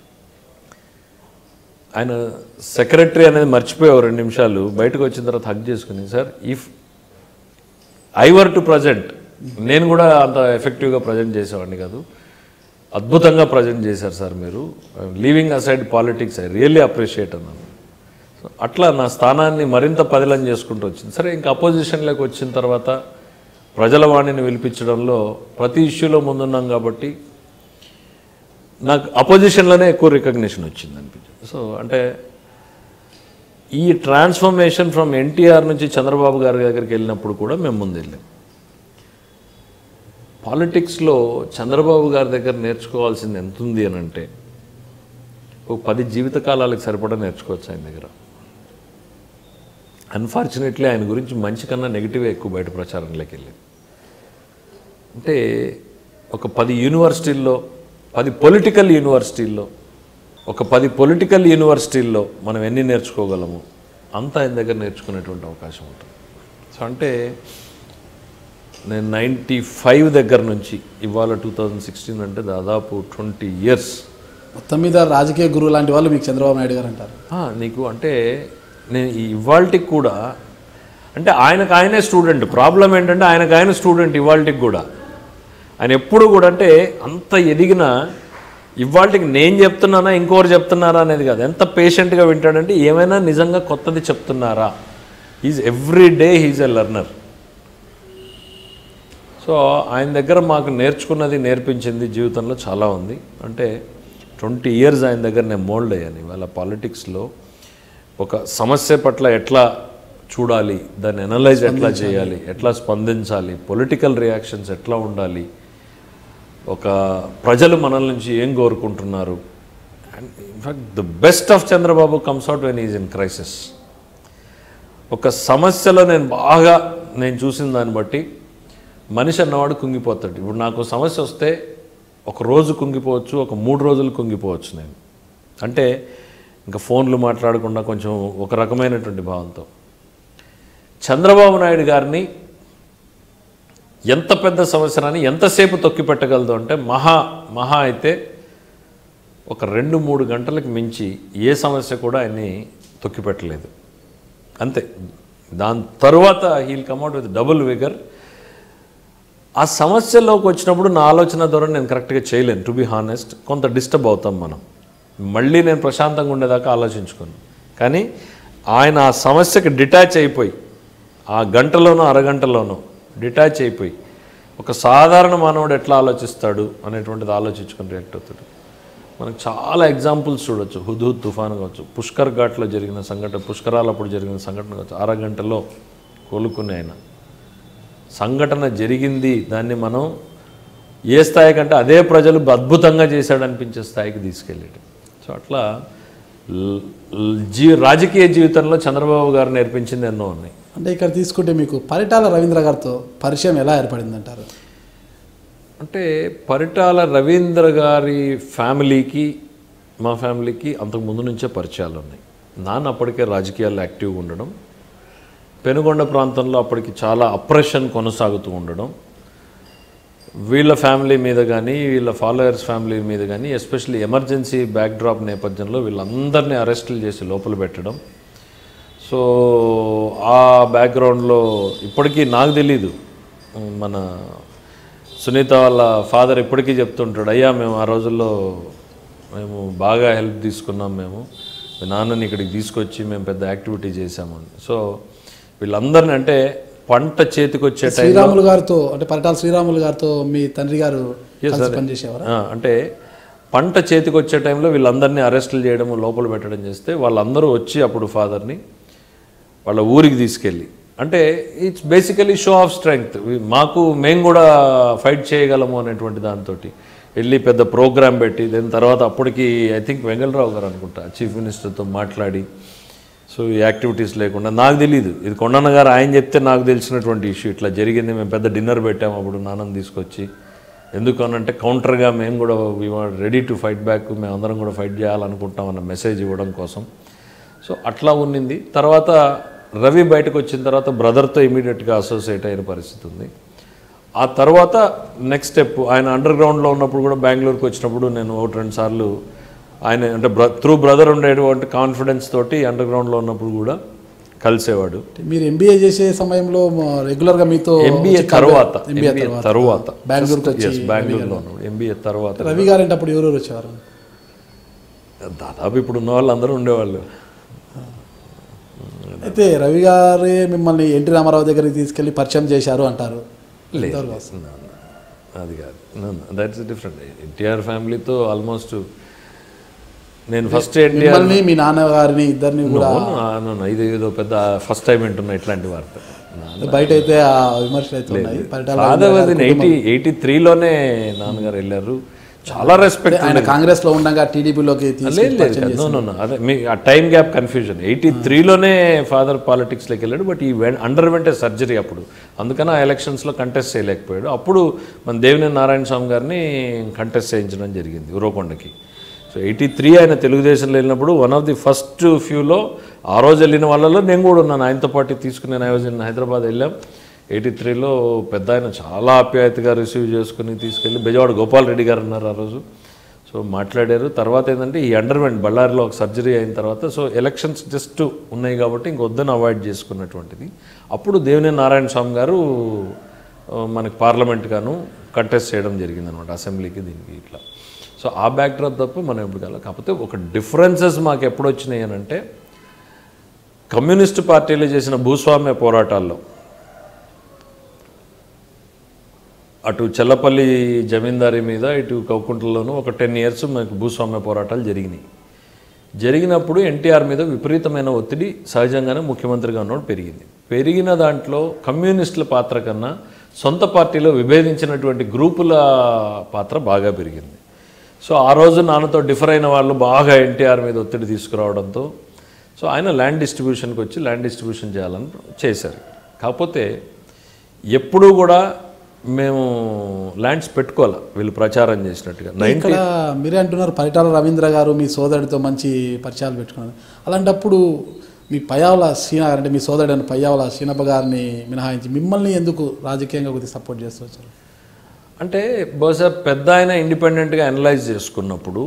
ఆయన సెక్రటరీ అనేది మర్చిపోయావు రెండు నిమిషాలు బయటకు వచ్చిన తర్వాత హక్ చేసుకుని sir if I were to present నేను కూడా అంత ఎఫెక్టివ్గా ప్రజెంట్ చేసేవాడిని కాదు అద్భుతంగా ప్రజెంట్ చేశారు సార్ మీరు leaving aside politics I really appreciate అన్నాను సో అట్లా నా స్థానాన్ని మరింత పదిలం చేసుకుంటూ వచ్చింది సరే ఇంకా అపోజిషన్లోకి వచ్చిన తర్వాత ప్రజల వాణిని విలిపించడంలో ప్రతి ఇష్యూలో ముందున్నాం కాబట్టి నాకు అపోజిషన్లోనే ఎక్కువ రికగ్నిషన్ వచ్చింది అనిపించింది సో అంటే ఈ ట్రాన్స్ఫర్మేషన్ ఫ్రమ్ ఎన్టీఆర్ నుంచి చంద్రబాబు గారి దగ్గరికి వెళ్ళినప్పుడు కూడా మేము ముందు వెళ్ళాం పాలిటిక్స్లో చంద్రబాబు గారి దగ్గర నేర్చుకోవాల్సింది ఎంత ఉంది అని అంటే ఒక పది జీవితకాలాలకు సరిపడా నేర్చుకోవచ్చు ఆయన దగ్గర అన్ఫార్చునేట్లీ ఆయన గురించి మంచి కన్నా నెగిటివ్ ఎక్కువ బయట ప్రచారంలోకి వెళ్ళింది అంటే ఒక పది యూనివర్సిటీల్లో పది పొలిటికల్ యూనివర్సిటీల్లో ఒక పది పొలిటికల్ యూనివర్సిటీల్లో మనం ఎన్ని నేర్చుకోగలము అంతా ఆయన దగ్గర నేర్చుకునేటువంటి అవకాశం ఉంటుంది సో అంటే నేను నైంటీ ఫైవ్ దగ్గర నుంచి ఇవాళ టూ థౌజండ్ సిక్స్టీన్ అంటే దాదాపు ట్వంటీ ఇయర్స్ మొత్తం మీద రాజకీయ గురువు లాంటి వాళ్ళు మీకు చంద్రబాబు నాయుడు గారు అంటారు నీకు అంటే నేను ఈ ఇవాల్టికి కూడా అంటే ఆయనకు ఆయనే స్టూడెంట్ ప్రాబ్లం ఏంటంటే ఆయనకు ఆయన స్టూడెంట్ ఇవాల్టికి కూడా ఆయన ఎప్పుడు కూడా అంటే అంత ఎదిగిన ఇవాళకి నేను చెప్తున్నానా ఇంకోరు చెప్తున్నారా అనేది కాదు ఎంత పేషెంట్గా వింటాడంటే ఏమైనా నిజంగా కొత్తది చెప్తున్నారా is every day he's a learner so ఆయన దగ్గర మాకు నేర్చుకున్నది నేర్పించింది జీవితంలో చాలా ఉంది అంటే ట్వంటీ ఇయర్స్ ఆయన దగ్గర నేను మోల్డ్ అయ్యాను ఇవాళ పాలిటిక్స్లో ఒక సమస్య పట్ల ఎట్లా చూడాలి దాన్ని అనలైజ్ ఎట్లా చేయాలి ఎట్లా స్పందించాలి పొలిటికల్ రియాక్షన్స్ ఎట్లా ఉండాలి ఒక ప్రజలు మనల నుంచి ఏం కోరుకుంటున్నారు and in fact the best of Chandrababu comes out when is in crisis ఒక సమస్యలో నేను బాగా నేను చూసిన దాన్ని బట్టి మనిషి అన్నవాడు కుంగిపోతాడు ఇప్పుడు నాకు సమస్య వస్తే ఒక రోజు కుంగిపోవచ్చు ఒక మూడు రోజులు కుంగిపోవచ్చు నేను అంటే ఇంకా ఫోన్లు మాట్లాడకుండా కొంచెం ఒక రకమైనటువంటి భావంతో చంద్రబాబు నాయుడు గారిని ఎంత పెద్ద సమస్యనని ఎంతసేపు తొక్కి పెట్టగలదు అంటే మహా మహా అయితే ఒక రెండు మూడు గంటలకు మించి ఏ సమస్య కూడా ఆయన్ని తొక్కిపెట్టలేదు అంతే దాని తరువాత he'll come out with double vigour ఆ సమస్యలోకి వచ్చినప్పుడు నా ఆలోచన ద్వారా నేను కరెక్ట్గా చేయలేను టు బి హానెస్ట్ కొంత డిస్టర్బ్ అవుతాం మనం మళ్ళీ నేను ప్రశాంతంగా ఉండేదాకా ఆలోచించుకోను కానీ ఆయన ఆ సమస్యకి డిటాచ్ అయిపోయి ఆ గంటలోనో అరగంటలోనో డిటాచ్ అయిపోయి ఒక సాధారణ మానవుడు ఎట్లా ఆలోచిస్తాడు అనేటువంటిది ఆలోచించుకొని రియాక్ట్ అవుతాడు మనకు చాలా ఎగ్జాంపుల్స్ చూడొచ్చు హుద్హుద్ తుఫాన్ కావచ్చు పుష్కర్ ఘాట్లో జరిగిన సంఘటన పుష్కరాలప్పుడు జరిగిన సంఘటన కావచ్చు అరగంటలో కోలుకునే ఆయన సంఘటన జరిగింది దాన్ని మనం ఏ స్థాయి కంటే అదే ప్రజలు అద్భుతంగా చేశాడు అనిపించే స్థాయికి తీసుకెళ్ళాడు సో అట్లా ల్- ల్- జీ రాజకీయ జీవితంలో చంద్రబాబు గారు నేర్పించింది ఎన్నో ఉన్నాయి అంటే ఇక్కడ తీసుకుంటే మీకు పరిటాల రవీంద్ర గారితో పరిచయం ఎలా ఏర్పడిందంటారు అంటే పరిటాల రవీంద్ర గారి ఫ్యామిలీకి మా ఫ్యామిలీకి అంతకు ముందు నుంచే పరిచయాలు ఉన్నాయి నాన్న అప్పటికే రాజకీయాల్లో యాక్టివ్గా ఉండడం పెనుగొండ ప్రాంతంలో అప్పటికి చాలా అప్రెషన్ కొనసాగుతూ ఉండడం వీళ్ళ ఫ్యామిలీ మీద కానీ వీళ్ళ ఫాలోయర్స్ ఫ్యామిలీ మీద కానీ ఎస్పెషల్లీ ఎమర్జెన్సీ బ్యాక్డ్రాప్ నేపథ్యంలో వీళ్ళందరినీ అరెస్టులు చేసి లోపల పెట్టడం సో ఆ బ్యాక్గ్రౌండ్లో ఇప్పటికీ నాకు తెలీదు మన సునీత వాళ్ళ ఫాదర్ ఇప్పటికీ చెప్తుంటాడు అయ్యా మేము ఆ రోజుల్లో మేము బాగా హెల్ప్ తీసుకున్నాం మేము మీ నాన్నని ఇక్కడికి తీసుకొచ్చి మేము పెద్ద యాక్టివిటీ చేశాము అని సో వీళ్ళందరిని అంటే పంట చేతికొచ్చే టైం శ్రీరాములు గారితో అంటే పరిటాల శ్రీరాములు గారితో మీ తండ్రి గారు కలిసి పనిచేసేవారు ఆ, అంటే పంట చేతికి వచ్చే టైంలో వీళ్ళందరినీ అరెస్టులు చేయడం లోపల పెట్టడం చేస్తే వాళ్ళందరూ వచ్చి అప్పుడు ఫాదర్ని వాళ్ళ ఊరికి తీసుకెళ్ళి అంటే it's basically show of strength మాకు మేము కూడా ఫైట్ చేయగలము అనేటువంటి దాంతో వెళ్ళి పెద్ద ప్రోగ్రామ్ పెట్టి దాని తర్వాత అప్పటికి ఐ థింక్ వెంగళరావు గారు అనుకుంటా చీఫ్ మినిస్టర్తో మాట్లాడి సో ఈ యాక్టివిటీస్ లేకుండా నాకు తెలియదు ఇది కొండన్న గారు ఆయన చెప్తే నాకు తెలిసినటువంటి ఇష్యూ ఇట్లా జరిగింది మేము పెద్ద డిన్నర్ పెట్టాము అప్పుడు నాన్నని తీసుకొచ్చి ఎందుకు అనంటే కౌంటర్గా మేము కూడా we ready to fight back మేమందరం కూడా ఫైట్ చేయాలనుకుంటాం అన్న మెసేజ్ ఇవ్వడం కోసం సో అట్లా ఉన్నింది తర్వాత రవి బయటకు వచ్చిన తర్వాత బ్రదర్తో ఇమీడియట్గా అసోసియేట్ అయిన పరిస్థితి ఉంది ఆ తర్వాత నెక్స్ట్ స్టెప్ ఆయన అండర్ గ్రౌండ్లో ఉన్నప్పుడు కూడా బెంగళూరుకి వచ్చినప్పుడు నేను ఒకటి రెండు సార్లు ఆయన అంటే బ్ర త్రూ బ్రదర్ ఉండేటువంటి కాన్ఫిడెన్స్ తోటి అండర్ గ్రౌండ్లో ఉన్నప్పుడు కూడా కలిసేవాడు మీరు ఎంబీఏ చేసే సమయంలో రెగ్యులర్గా మీతో ఎంబీఏ వచ్చి తర్వాత MBA ఎంబీఏ తర్వాత బెంగళూరుకి వచ్చి Yes, బెంగళూరులో ఉన్నాడు ఎంబీఏ తర్వాత రవి గారు అంటే అప్పుడు ఎవరెవరు వచ్చేవారు దాదాపు ఇప్పుడు ఉన్న వాళ్ళు అందరూ ఉండేవాళ్ళు అయితే రవి గారే మిమ్మల్ని ఎన్టీ రామారావు దగ్గరికి తీసుకెళ్లి పరిచయం చేశారు అంటారు లేదు అది కాదు దట్స్ డిఫరెంట్ ఎన్టీఆర్ ఫ్యామిలీతో ఆల్మోస్ట్ నేను ఫస్ట్ ఎన్టీఆర్ మిమ్మల్ని మీ నాన్నగారిని ఇద్దరిని కూడా ఇది ఏదో పెద్ద ఫస్ట్ టైం వింటున్నా ఇట్లాంటి వార్త బయట అయితే ఆ విమర్శలు అయితే ఉన్నాయి Paritala father was in eighty eighty త్రీలోనే నాన్నగారు వెళ్ళారు చాలా రెస్పెక్ట్ ఆయన కాంగ్రెస్ లో ఉండగా టీడీపీలోకి లేదు లేదు నో నో నో అదే మీ ఆ టైం గ్యాప్ కన్ఫ్యూజన్ ఎయిటీ త్రీలోనే ఫాదర్ పాలిటిక్స్లోకి వెళ్ళాడు బట్ ఈ అండర్ వెంట సర్జరీ అప్పుడు అందుకని ఆ ఎలక్షన్స్లో కంటెస్ట్ చేయలేకపోయాడు అప్పుడు మన దేవినేని నారాయణ స్వామి గారిని కంటెస్ట్ చేయించడం జరిగింది ఉరవకొండకి సో ఎయిటీ త్రీ ఆయన తెలుగుదేశంలో వెళ్ళినప్పుడు వన్ ఆఫ్ ది ఫస్ట్ ఫ్యూలో ఆ రోజు వెళ్ళిన వాళ్ళలో నేను కూడా ఉన్నాను ఆయనతో పాటు తీసుకుని నేను వాజ్ ఇన్ హైదరాబాద్ వెళ్ళాం ఎయిటీ త్రీలో పెద్ద ఆయన చాలా ఆప్యాయతగా రిసీవ్ చేసుకుని తీసుకెళ్ళి బెజవాడ గోపాల్ రెడ్డి గారు ఉన్నారు ఆ రోజు సో మాట్లాడారు తర్వాత ఏంటంటే ఈ అండర్మెంట్ బళ్ళారిలో ఒక సర్జరీ అయిన తర్వాత సో ఎలక్షన్స్ జస్ట్ ఉన్నాయి కాబట్టి ఇంకొద్దని అవాయిడ్ చేసుకున్నటువంటిది అప్పుడు దేవినేని నారాయణ స్వామి గారు ఆ, మనకి పార్లమెంట్ గాను కంటెస్ట్ చేయడం జరిగింది అనమాట అసెంబ్లీకి దీనికి ఇట్లా సో ఆ బ్యాక్డ్రాప్ తప్ప మనం ఎప్పుడు కాదు కాకపోతే ఒక డిఫరెన్సెస్ మాకు ఎప్పుడు వచ్చినాయి అని అంటే కమ్యూనిస్ట్ పార్టీలు చేసిన భూస్వామ్య పోరాటాల్లో అటు చెల్లపల్లి జమీందారీ మీద ఇటు కౌకుంట్లలోనూ ఒక టెన్ ఇయర్స్ మనకు భూస్వామ్య పోరాటాలు జరిగినాయి జరిగినప్పుడు ఎన్టీఆర్ మీద విపరీతమైన ఒత్తిడి సహజంగానే ముఖ్యమంత్రిగా ఉన్నప్పుడు పెరిగింది పెరిగిన దాంట్లో కమ్యూనిస్టుల పాత్ర కన్నా సొంత పార్టీలో విభేదించినటువంటి గ్రూపుల పాత్ర బాగా పెరిగింది సో ఆ రోజు నాన్నతో డిఫర్ అయిన వాళ్ళు బాగా ఎన్టీఆర్ మీద ఒత్తిడి తీసుకురావడంతో సో ఆయన ల్యాండ్ డిస్ట్రిబ్యూషన్కి వచ్చి ల్యాండ్ డిస్ట్రిబ్యూషన్ చేయాలని చేశారు కాకపోతే ఎప్పుడూ కూడా మేము ల్యాండ్స్ పెట్టుకోవాలి వీళ్ళు ప్రచారం చేసినట్టుగా నైన్ ఇక్కడ మీరే అంటున్నారు పరిటాల రవీంద్ర గారు మీ సోదరుడితో మంచి పరిచయాలు పెట్టుకున్నారు అలాంటప్పుడు మీ పయ్యావుల సీనా గారు అంటే మీ సోదరుడు పయ్యావుల సీనప్ప గారిని మినహాయించి మిమ్మల్ని ఎందుకు రాజకీయంగా కొద్దిగా సపోర్ట్ చేస్తూ వచ్చారు అంటే బహుశా పెద్ద ఆయన ఇండిపెండెంట్గా అనలైజ్ చేసుకున్నప్పుడు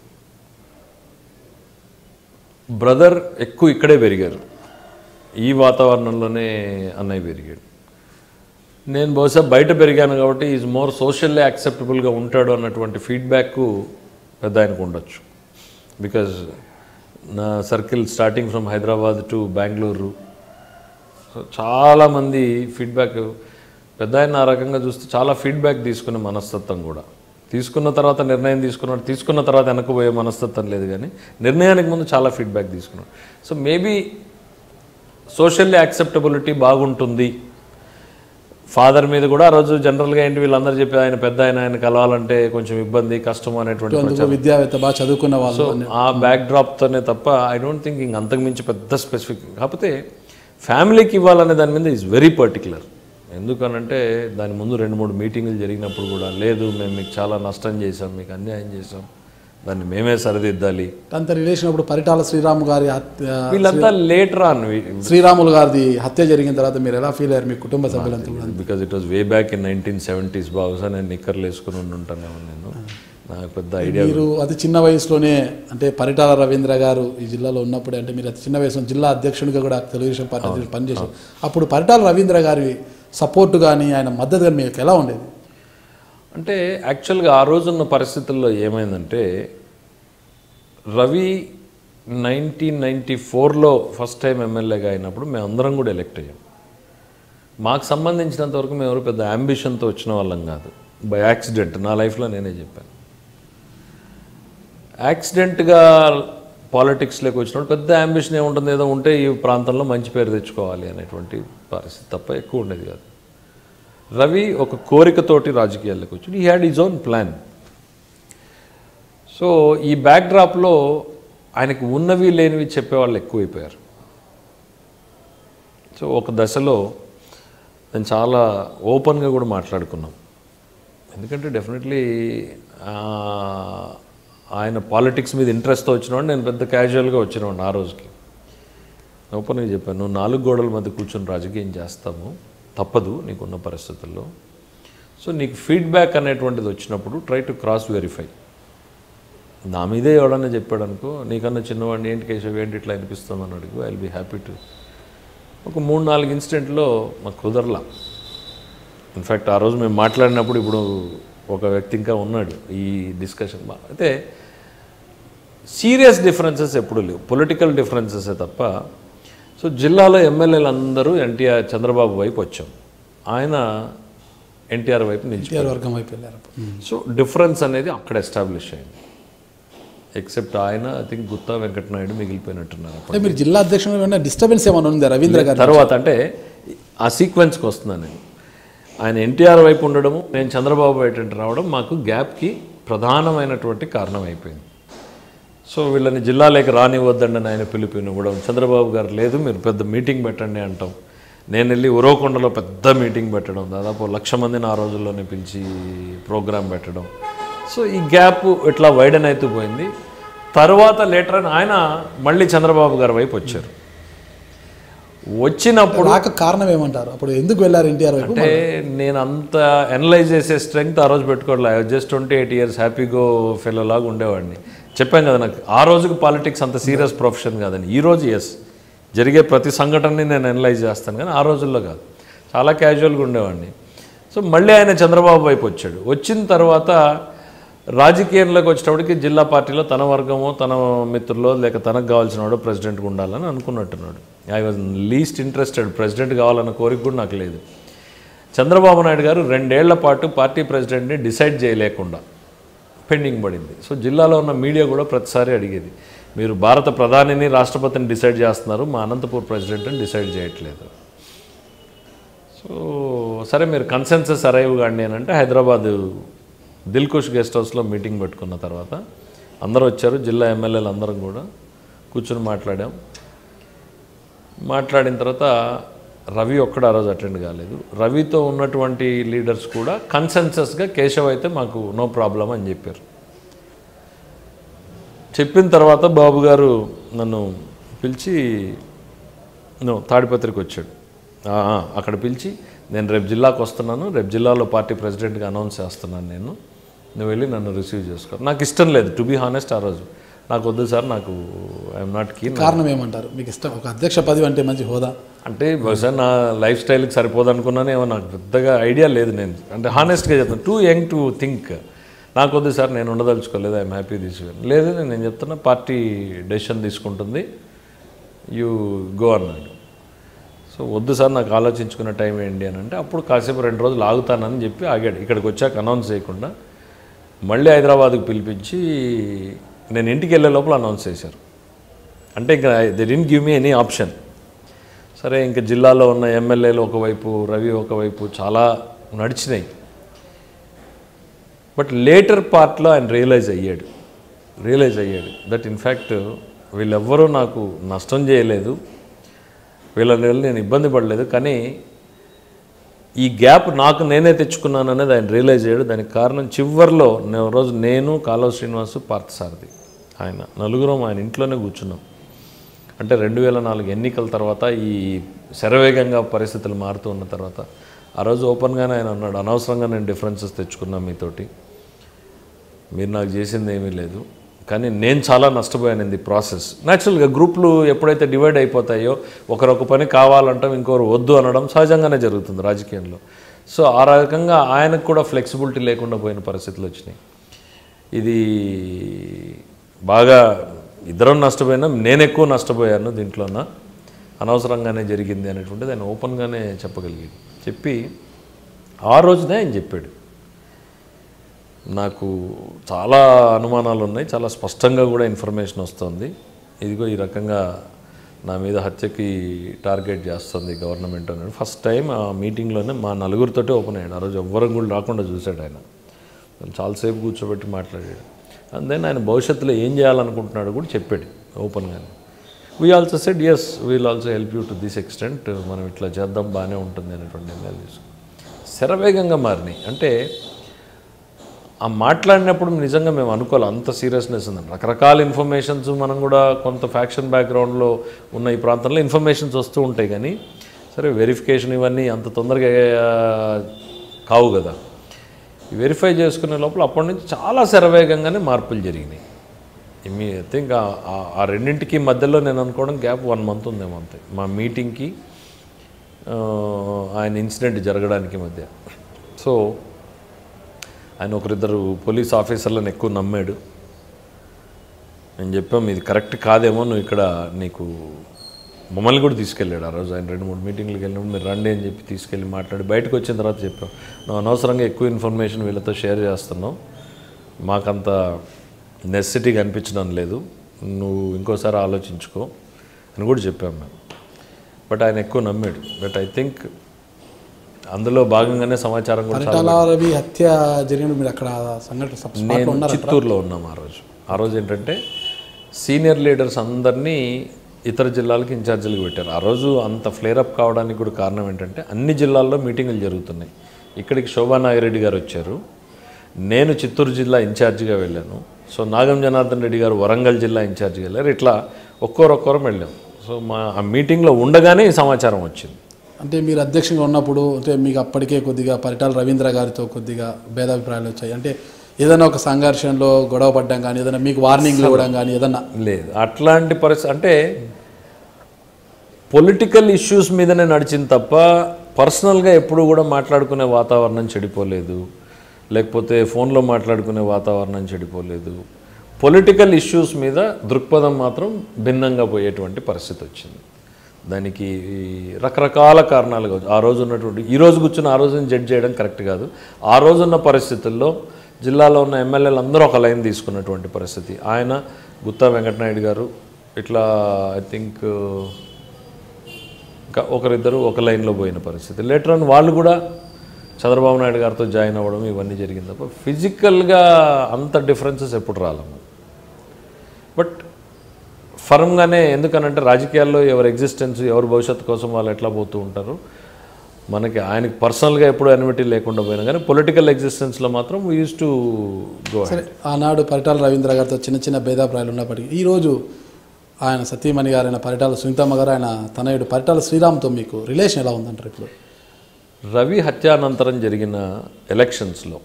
బ్రదర్ ఎక్కువ ఇక్కడే పెరిగారు ఈ వాతావరణంలోనే అన్నయ్య పెరిగాడు నేను బహుశా బయట పెరిగాను కాబట్టి ఈజ్ మోర్ సోషల్లీ యాక్సెప్టబుల్గా ఉంటాడు అన్నటువంటి ఫీడ్బ్యాక్ పెద్ద ఆయనకు ఉండొచ్చు బికాజ్ నా circle starting from Hyderabad to Bengaluru so చాలామంది ఫీడ్బ్యాక్ పెద్ద ఆయన ఆ రకంగా చూస్తే చాలా ఫీడ్బ్యాక్ తీసుకునే మనస్తత్వం కూడా తీసుకున్న తర్వాత నిర్ణయం తీసుకున్నాడు తీసుకున్న తర్వాత వెనకపోయే మనస్తత్వం లేదు కానీ నిర్ణయానికి ముందు చాలా ఫీడ్బ్యాక్ తీసుకున్నాడు సో మేబీ సోషల్లీ యాక్సెప్టబిలిటీ బాగుంటుంది ఫాదర్ మీద కూడా ఆ రోజు జనరల్గా ఏంటి వీళ్ళందరూ చెప్పి ఆయన పెద్ద ఆయన ఆయన కలవాలంటే కొంచెం ఇబ్బంది కష్టం అనేటువంటి అందుకు విద్యావేత్త బాగా చదువుకున్న వాళ్ళు సో ఆ బ్యాక్ డ్రాప్తోనే తప్ప ఐ డోంట్ థింక్ ఇంక అంతకు మించి పెద్ద స్పెసిఫిక్ కాకపోతే ఫ్యామిలీకి ఇవ్వాలనే దాని మీద ఈజ్ వెరీ పర్టికులర్ ఎందుకనంటే దాని ముందు రెండు మూడు మీటింగులు జరిగినప్పుడు కూడా లేదు మేము మీకు చాలా నష్టం చేసాం మీకు అన్యాయం చేసాం దాన్ని మేమే సరిదిద్దాలి అంత రిలేషన్ అప్పుడు పరిటాల శ్రీరాము గారి హత్య వీళ్ళంతా లేటర్ ఆన్ శ్రీరాములు గారిది హత్య జరిగిన తర్వాత మీరు ఎలా ఫీల్ అయ్యారు మీ కుటుంబ సభ్యులంతా కూడా because it was way back in nineteen seventies బహుశా నేను నిక్కర్లు వేసుకుని ఉండి ఉంటానేమో నేను నాకు పెద్ద ఐడియా మీరు అతి చిన్న వయసులోనే అంటే పరిటాల రవీంద్ర గారు ఈ జిల్లాలో ఉన్నప్పుడే అంటే మీరు అతి చిన్న వయసులో జిల్లా అధ్యక్షుడిగా కూడా తెలుగుదేశం పార్టీ అధ్యక్షుడు పనిచేశారు అప్పుడు పరిటాల రవీంద్ర గారి సపోర్ట్ కానీ ఆయన మద్దతు కానీ మీకు ఎలా ఉండేది అంటే యాక్చువల్గా ఆ రోజున్న పరిస్థితుల్లో ఏమైందంటే రవి నైన్టీన్ నైంటీ ఫోర్లో ఫస్ట్ టైం ఎమ్మెల్యేగా అయినప్పుడు మేము అందరం కూడా ఎలెక్ట్ అయ్యాం మాకు సంబంధించినంత వరకు మేము ఎవరు పెద్ద అంబిషన్తో వచ్చిన వాళ్ళం కాదు బై యాక్సిడెంట్ నా లైఫ్లో నేనే చెప్పాను యాక్సిడెంట్గా పాలిటిక్స్లోకి వచ్చినప్పుడు పెద్ద అంబిషన్ ఏముంటుంది ఏదో ఉంటే ఈ ప్రాంతంలో మంచి పేరు తెచ్చుకోవాలి అనేటువంటి పరిస్థితి తప్ప ఎక్కువ ఉండేది కాదు రవి ఒక కోరికతోటి రాజకీయాల్లోకి వచ్చి ఈ had is own plan so ఈ బ్యాక్డ్రాప్లో ఆయనకు ఉన్నవి లేనివి చెప్పేవాళ్ళు ఎక్కువైపోయారు సో ఒక దశలో నేను చాలా ఓపెన్గా కూడా మాట్లాడుకున్నాం ఎందుకంటే డెఫినెట్లీ ఆయన పాలిటిక్స్ మీద ఇంట్రెస్ట్తో వచ్చినవాడు నేను పెద్ద క్యాజువల్గా వచ్చినవాడిని ఆ రోజుకి ఓపెన్గా చెప్పాను నువ్వు నాలుగు గోడల మధ్య కూర్చొని రాజకీయం చేస్తాము తప్పదు నీకున్న పరిస్థితుల్లో సో నీకు ఫీడ్బ్యాక్ అనేటువంటిది వచ్చినప్పుడు ట్రై టు క్రాస్ వెరిఫై నా మీదే ఎవడన్నా చెప్పాడు అనుకో నీకన్నా చిన్నవాడిని ఏంటి కేశవ్ ఏంటి ఇట్లా అనిపిస్తుంది అని అడుగు I will be happy to ఒక మూడు నాలుగు ఇన్సిడెంట్లో మాకు కుదరలా ఇన్ఫ్యాక్ట్ ఆ రోజు మేము మాట్లాడినప్పుడు ఇప్పుడు ఒక వ్యక్తి ఇంకా ఉన్నాడు ఈ డిస్కషన్ అయితే సీరియస్ డిఫరెన్సెస్ ఎప్పుడు లేవు పొలిటికల్ డిఫరెన్సెసే తప్ప సో జిల్లాలో ఎమ్మెల్యేలు అందరూ ఎన్టీఆర్ చంద్రబాబు వైపు వచ్చాం ఆయన ఎన్టీఆర్ వైపు నిలిచి ఎన్టీఆర్ వర్గం వైపు వెళ్ళారు సో డిఫరెన్స్ అనేది అక్కడ ఎస్టాబ్లిష్ అయింది ఎక్సెప్ట్ ఆయన ఐ థింక్ గుత్తా వెంకటనాయుడు మిగిలిపోయినట్టున్నారు అంటే మీరు జిల్లా అధ్యక్షుడు ఏమైనా డిస్టర్బెన్స్ ఏమైనా ఉందా రవీంద్ర గారు తర్వాత అంటే ఆ సీక్వెన్స్కి వస్తున్నాను నేను ఆయన ఎన్టీఆర్ వైపు ఉండడము నేను చంద్రబాబు వైపు రావడం మాకు గ్యాప్కి ప్రధానమైనటువంటి కారణం అయిపోయింది సో వీళ్ళని జిల్లాలోకి రానివ్వద్దండి ఆయన పిలిపినివ్వడం చంద్రబాబు గారు లేదు మీరు పెద్ద మీటింగ్ పెట్టండి అంటాం నేను వెళ్ళి ఉరవకొండలో పెద్ద మీటింగ్ పెట్టడం దాదాపు లక్ష మందిని ఆ రోజుల్లోనే పిలిచి ప్రోగ్రాం పెట్టడం సో ఈ గ్యాప్ ఇట్లా వైడన్ అవుతూ పోయింది తర్వాత లేటర్ అని ఆయన మళ్ళీ చంద్రబాబు గారి వైపు వచ్చారు వచ్చినప్పుడు రాక కారణం ఏమంటారు అప్పుడు ఎందుకు వెళ్ళారు ఎన్టీఆర్ వైపు అంటే నేను అంత అనలైజ్ చేసే స్ట్రెంగ్త్ ఆ రోజు పెట్టుకోవట్లే just twenty eight years happy go fellow లాగా ఉండేవాడిని చెప్పాను కదా నాకు ఆ రోజుకి పాలిటిక్స్ అంత సీరియస్ ప్రొఫెషన్ కాదని ఈ రోజు ఎస్ జరిగే ప్రతి సంఘటనని నేను అనలైజ్ చేస్తాను కానీ ఆ రోజుల్లో కాదు చాలా క్యాజువల్గా ఉండేవాడిని సో మళ్ళీ ఆయన చంద్రబాబు వైపు వచ్చాడు వచ్చిన తర్వాత రాజకీయంలోకి వచ్చేటప్పటికి జిల్లా పార్టీలో తన వర్గమో తన మిత్రులో లేక తనకు కావాల్సిన వాడు ప్రెసిడెంట్గా ఉండాలని అనుకున్నట్టున్నాడు I was least interested president కావాలన్న కోరిక కూడా నాకు లేదు చంద్రబాబు నాయుడు గారు రెండేళ్ల పాటు పార్టీ ప్రెసిడెంట్ని డిసైడ్ చేయలేకుండా పెండింగ్ పడింది సో జిల్లాలో ఉన్న మీడియా కూడా ప్రతిసారి అడిగేది మీరు భారత ప్రధానిని రాష్ట్రపతిని డిసైడ్ చేస్తున్నారు మా అనంతపూర్ ప్రెసిడెంట్ని డిసైడ్ చేయట్లేదు సో సరే మీరు కన్సెన్సస్ అరైవ్ కాండి అని అంటే హైదరాబాద్ దిల్కుష్ గెస్ట్ హౌస్లో మీటింగ్ పెట్టుకున్న తర్వాత అందరూ వచ్చారు జిల్లా ఎమ్మెల్యేలు అందరం కూడా కూర్చొని మాట్లాడాం మాట్లాడిన తర్వాత రవి ఒక్కడ ఆ రోజు అటెండ్ కాలేదు రవితో ఉన్నటువంటి లీడర్స్ కూడా కన్సెన్సస్గా కేశవ్ అయితే మాకు నో ప్రాబ్లం అని చెప్పారు చెప్పిన తర్వాత బాబు గారు నన్ను పిలిచి నో తాడిపత్రికి వచ్చాడు ఆ, ఆ, అక్కడ పిలిచి నేను రేపు జిల్లాకు వస్తున్నాను రేపు జిల్లాలో పార్టీ ప్రెసిడెంట్గా అనౌన్స్ చేస్తున్నాను నేను నువ్వు వెళ్ళి నన్ను రిసీవ్ చేసుకో నాకు ఇష్టం లేదు టు బీ హానెస్ట్ ఆ రోజు నాకు వద్దు సార్ నాకు ఐఎమ్ నాట్ కీన్ కారణం ఏమంటారు మీకు ఇష్టం ఒక అధ్యక్ష పదవి అంటే మంచి హోదా అంటే బహుశా నా లైఫ్ స్టైల్కి సరిపోదు అనుకున్నానేమో నాకు పెద్దగా ఐడియా లేదు నేను అంటే హానెస్ట్గా చెప్తాను టూ యంగ్ టు థింక్ నాకు వద్దు సార్ నేను ఉండదలుచుకోలేదు ఐఎమ్ హ్యాపీ దిస్ లేదు నేను చెప్తున్నా పార్టీ డెసిషన్ తీసుకుంటుంది యూ గో అన్నాడు సో వద్దు సార్ నాకు ఆలోచించుకున్న టైం ఏంటి అని అంటే అప్పుడు కాసేపు రెండు రోజులు ఆగుతానని చెప్పి ఆగాడు ఇక్కడికి వచ్చాక అనౌన్స్ చేయకుండా మళ్ళీ హైదరాబాద్కి పిలిపించి నేను ఇంటికి వెళ్ళే లోపల అనౌన్స్ చేశారు అంటే ఇంకా they didn't give me any option సరే ఇంకా జిల్లాలో ఉన్న ఎమ్మెల్యేలు ఒకవైపు రవి ఒకవైపు చాలా నడిచినాయి బట్ లేటర్ పార్ట్లో ఆయన రియలైజ్ అయ్యాడు రియలైజ్ అయ్యాడు దట్ ఇన్ఫ్యాక్ట్ వీళ్ళెవ్వరూ నాకు నష్టం చేయలేదు వీళ్ళని వల్ల నేను ఇబ్బంది పడలేదు కానీ ఈ గ్యాప్ నాకు నేనే తెచ్చుకున్నాను అనేది ఆయన రియలైజ్ అయ్యాడు దానికి కారణం చివరిలో నేను రోజు నేను కాలువ శ్రీనివాసు పార్థసారథి ఆయన నలుగురం ఆయన ఇంట్లోనే కూర్చున్నాం అంటే రెండు వేల నాలుగు ఎన్నికల తర్వాత ఈ శరవేగంగా పరిస్థితులు మారుతూ ఉన్న తర్వాత ఆ రోజు ఓపెన్గానే ఆయన అన్నాడు అనవసరంగా నేను డిఫరెన్సెస్ తెచ్చుకున్నాను మీతోటి మీరు నాకు చేసింది ఏమీ లేదు కానీ నేను చాలా నష్టపోయాను ఇది ప్రాసెస్ న్యాచురల్గా గ్రూప్లు ఎప్పుడైతే డివైడ్ అయిపోతాయో ఒకరొక పని కావాలంటాం ఇంకొకరు వద్దు అనడం సహజంగానే జరుగుతుంది రాజకీయంలో సో ఆ రకంగా ఆయనకు కూడా ఫ్లెక్సిబిలిటీ లేకుండా పోయిన పరిస్థితులు వచ్చినాయి ఇది బాగా ఇద్దరం నష్టపోయినా నేను ఎక్కువ నష్టపోయాను దీంట్లోన అనవసరంగానే జరిగింది అనేటువంటిది ఆయన ఓపెన్గానే చెప్పగలిగాడు చెప్పి ఆ రోజునే ఆయన చెప్పాడు నాకు చాలా అనుమానాలు ఉన్నాయి చాలా స్పష్టంగా కూడా ఇన్ఫర్మేషన్ వస్తుంది ఇదిగో ఈ రకంగా నా మీద హత్యకి టార్గెట్ చేస్తుంది గవర్నమెంట్ అన్నాడు ఫస్ట్ టైం ఆ మీటింగ్లోనే మా నలుగురితోటే ఓపెన్ అయ్యాడు ఆ రోజు ఎవ్వరం కూడా రాకుండా చూశాడు ఆయన చాలాసేపు కూర్చోబెట్టి మాట్లాడాడు అండ్ దెన్ ఆయన భవిష్యత్తులో ఏం చేయాలనుకుంటున్నాడు కూడా చెప్పాడు ఓపెన్గా we also said yes we'll also help you to this extent మనం ఇట్లా చేద్దాం బాగానే ఉంటుంది అనేటువంటి నిర్ణయాలు తీసుకున్నాం శరవేగంగా మారినాయి అంటే ఆ మాట్లాడినప్పుడు నిజంగా మేము అనుకోవాలి అంత సీరియస్నెస్ ఉందని రకరకాల ఇన్ఫర్మేషన్స్ మనం కూడా కొంత ఫ్యాక్షన్ బ్యాక్గ్రౌండ్లో ఉన్న ఈ ప్రాంతంలో ఇన్ఫర్మేషన్స్ వస్తూ ఉంటాయి కానీ సరే వెరిఫికేషన్ ఇవన్నీ అంత తొందరగా ఆ, కావు కదా ఈ వెరిఫై చేసుకునే లోపల అప్పటి నుంచి చాలా శరవేగంగానే మార్పులు జరిగినాయి మీ ఐ థింక్ ఆ రెండింటికి మధ్యలో నేను అనుకోవడం గ్యాప్ వన్ మంత్ ఉందేమో అంతే మా మీటింగ్కి ఆ, ఆయన ఇన్సిడెంట్ జరగడానికి మధ్య సో ఆయన ఒకరిద్దరు పోలీస్ ఆఫీసర్లను ఎక్కువ నమ్మాడు నేను చెప్పాం ఇది కరెక్ట్ కాదేమో నువ్వు ఇక్కడ నీకు మమ్మల్ని కూడా తీసుకెళ్ళాడు ఆ రోజు ఆయన రెండు మూడు మీటింగ్లకు వెళ్ళినప్పుడు మీరు రండి అని చెప్పి తీసుకెళ్ళి మాట్లాడి బయటకు వచ్చిన తర్వాత చెప్పాం నువ్వు అనవసరంగా ఎక్కువ ఇన్ఫర్మేషన్ వీళ్ళతో షేర్ చేస్తున్నావు మాకంత నెసెసిటీ కనిపించడం లేదు నువ్వు ఇంకోసారి ఆలోచించుకో అని కూడా చెప్పాం మేము బట్ ఆయన ఎక్కువ నమ్మాడు బట్ ఐ థింక్ అందులో భాగంగానే సమాచారం కూడా చాలా పరిటాల రవి హత్య జరిగిన మీరు అక్కడ సంఘటన స్పాట్ లో నేను ఉన్నారా చిత్తూరులో ఉన్నాం ఆ రోజు ఆ రోజు ఏంటంటే సీనియర్ లీడర్స్ అందరినీ ఇతర జిల్లాలకు ఇన్ఛార్జీలకు పెట్టారు ఆ రోజు అంత ఫ్లేరప్ కావడానికి కూడా కారణం ఏంటంటే అన్ని జిల్లాల్లో మీటింగులు జరుగుతున్నాయి ఇక్కడికి శోభా నాగిరెడ్డి గారు వచ్చారు నేను చిత్తూరు జిల్లా ఇన్ఛార్జిగా వెళ్ళాను సో నాగం జనార్దన్ రెడ్డి గారు వరంగల్ జిల్లా ఇన్ఛార్జిగా వెళ్ళారు ఇట్లా ఒక్కొరొక్కరం వెళ్ళాం సో మా ఆ మీటింగ్లో ఉండగానే ఈ సమాచారం వచ్చింది అంటే మీరు అధ్యక్షంగా ఉన్నప్పుడు అంటే మీకు అప్పటికే కొద్దిగా పరిటాల రవీంద్ర గారితో కొద్దిగా భేదాభిప్రాయాలు వచ్చాయి అంటే ఏదైనా ఒక సంఘర్షణలో గొడవ పడ్డం కానీ ఏదైనా మీకు వార్నింగ్లు ఇవ్వడం కానీ ఏదన్నా లేదు అట్లాంటి పరిస్థితి అంటే పొలిటికల్ ఇష్యూస్ మీదనే నడిచింది తప్ప పర్సనల్గా ఎప్పుడు కూడా మాట్లాడుకునే వాతావరణం చెడిపోలేదు లేకపోతే ఫోన్లో మాట్లాడుకునే వాతావరణం చెడిపోలేదు పొలిటికల్ ఇష్యూస్ మీద దృక్పథం మాత్రం భిన్నంగా పోయేటువంటి పరిస్థితి వచ్చింది దానికి రకరకాల కారణాలు కావచ్చు ఆ రోజు ఉన్నటువంటి ఈ రోజు కూర్చుని ఆ రోజుని జడ్జ్ చేయడం కరెక్ట్ కాదు ఆ రోజున్న పరిస్థితుల్లో జిల్లాలో ఉన్న ఎమ్మెల్యేలు అందరూ ఒక లైన్ తీసుకున్నటువంటి పరిస్థితి ఆయన గుత్తా వెంకటనాయుడు గారు ఇట్లా ఐ థింక్ ఇంకా ఒకరిద్దరు ఒక లైన్లో పోయిన పరిస్థితి లేటర్ ఆన్ వాళ్ళు కూడా చంద్రబాబు నాయుడు గారితో జాయిన్ అవ్వడం ఇవన్నీ జరిగింది తప్ప ఫిజికల్గా అంత డిఫరెన్సెస్ ఎప్పుడు రాలేము బట్ ఫర్మ్గానే ఎందుకనంటే రాజకీయాల్లో ఎవరి ఎగ్జిస్టెన్స్ ఎవరి భవిష్యత్తు కోసం వాళ్ళు ఎట్లా పోతూ ఉంటారు మనకి ఆయనకి పర్సనల్గా ఎప్పుడు అనుమతి లేకుండా పోయినా కానీ పొలిటికల్ ఎగ్జిస్టెన్స్లో మాత్రం వీ యూస్ టు గో సరే ఆనాడు పరిటాల రవీంద్ర గారితో చిన్న చిన్న భేదాభిప్రాయాలు ఉన్నప్పటికీ ఈరోజు ఆయన సతీమణి గారైన పరిటాల సునీతమ్మ గారు ఆయన తనయుడు పరిటాల శ్రీరామ్తో మీకు రిలేషన్ ఎలా ఉందంటారు ఇప్పుడు రవి హత్యానంతరం జరిగిన ఎలక్షన్స్లో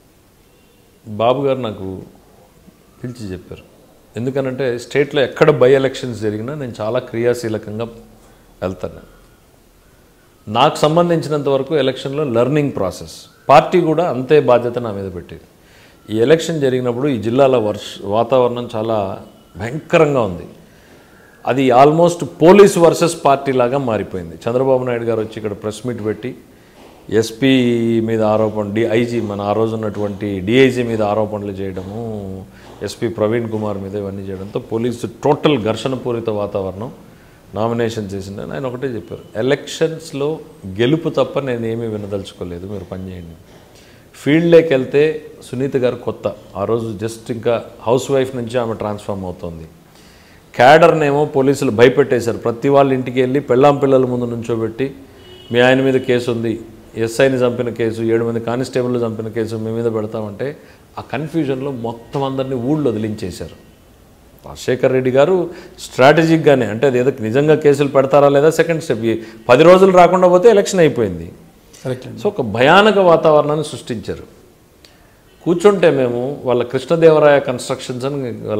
బాబు గారు నాకు పిలిచి చెప్పారు ఎందుకనంటే స్టేట్లో ఎక్కడ బై ఎలక్షన్స్ జరిగినా నేను చాలా క్రియాశీలకంగా వెళ్తాను నాకు సంబంధించినంత వరకు ఎలక్షన్లో లెర్నింగ్ ప్రాసెస్ పార్టీ కూడా అంతే బాధ్యత నా మీద పెట్టేది ఈ ఎలక్షన్ జరిగినప్పుడు ఈ జిల్లాలో వర్ష వాతావరణం చాలా భయంకరంగా ఉంది అది ఆల్మోస్ట్ పోలీస్ వర్సెస్ పార్టీ లాగా మారిపోయింది చంద్రబాబు నాయుడు గారు వచ్చి ఇక్కడ ప్రెస్ మీట్ పెట్టి ఎస్పీ మీద ఆరోపణ డిఐజీ మన ఆ రోజు ఉన్నటువంటి డిఐజీ మీద ఆరోపణలు చేయడము ఎస్పీ ప్రవీణ్ కుమార్ మీద ఇవన్నీ చేయడంతో పోలీసు టోటల్ ఘర్షణపూరిత వాతావరణం నామినేషన్ చేసింది ఆయన ఒకటే చెప్పారు ఎలక్షన్స్లో గెలుపు తప్ప నేను ఏమీ వినదలుచుకోలేదు మీరు పనిచేయండి ఫీల్డ్లోకి వెళ్తే సునీత గారు కొత్త ఆ రోజు జస్ట్ ఇంకా హౌస్ వైఫ్ నుంచి ఆమె ట్రాన్స్ఫార్మ్ అవుతోంది క్యాడర్నేమో పోలీసులు భయపెట్టేశారు ప్రతి వాళ్ళ ఇంటికి వెళ్ళి పెళ్ళాం పిల్లల ముందు నుంచోబెట్టి మీ ఆయన మీద కేసు ఉంది ఎస్ఐని చంపిన కేసు ఏడు మంది కానిస్టేబుల్ని చంపిన కేసు మీ మీద పెడతామంటే ఆ కన్ఫ్యూజన్లో మొత్తం అందరినీ ఊళ్ళో వదిలించేశారు రాజశేఖర్ రెడ్డి గారు స్ట్రాటజిక్గానే అంటే అది ఏదో నిజంగా కేసులు పెడతారా లేదా సెకండ్ స్టెప్ ఈ పది రోజులు రాకుండా పోతే ఎలక్షన్ అయిపోయింది కరెక్ట్ అండి సో ఒక భయానక వాతావరణాన్ని సృష్టించారు కూర్చుంటే మేము వాళ్ళ కృష్ణదేవరాయ కన్స్ట్రక్షన్స్ అని వాళ్ళ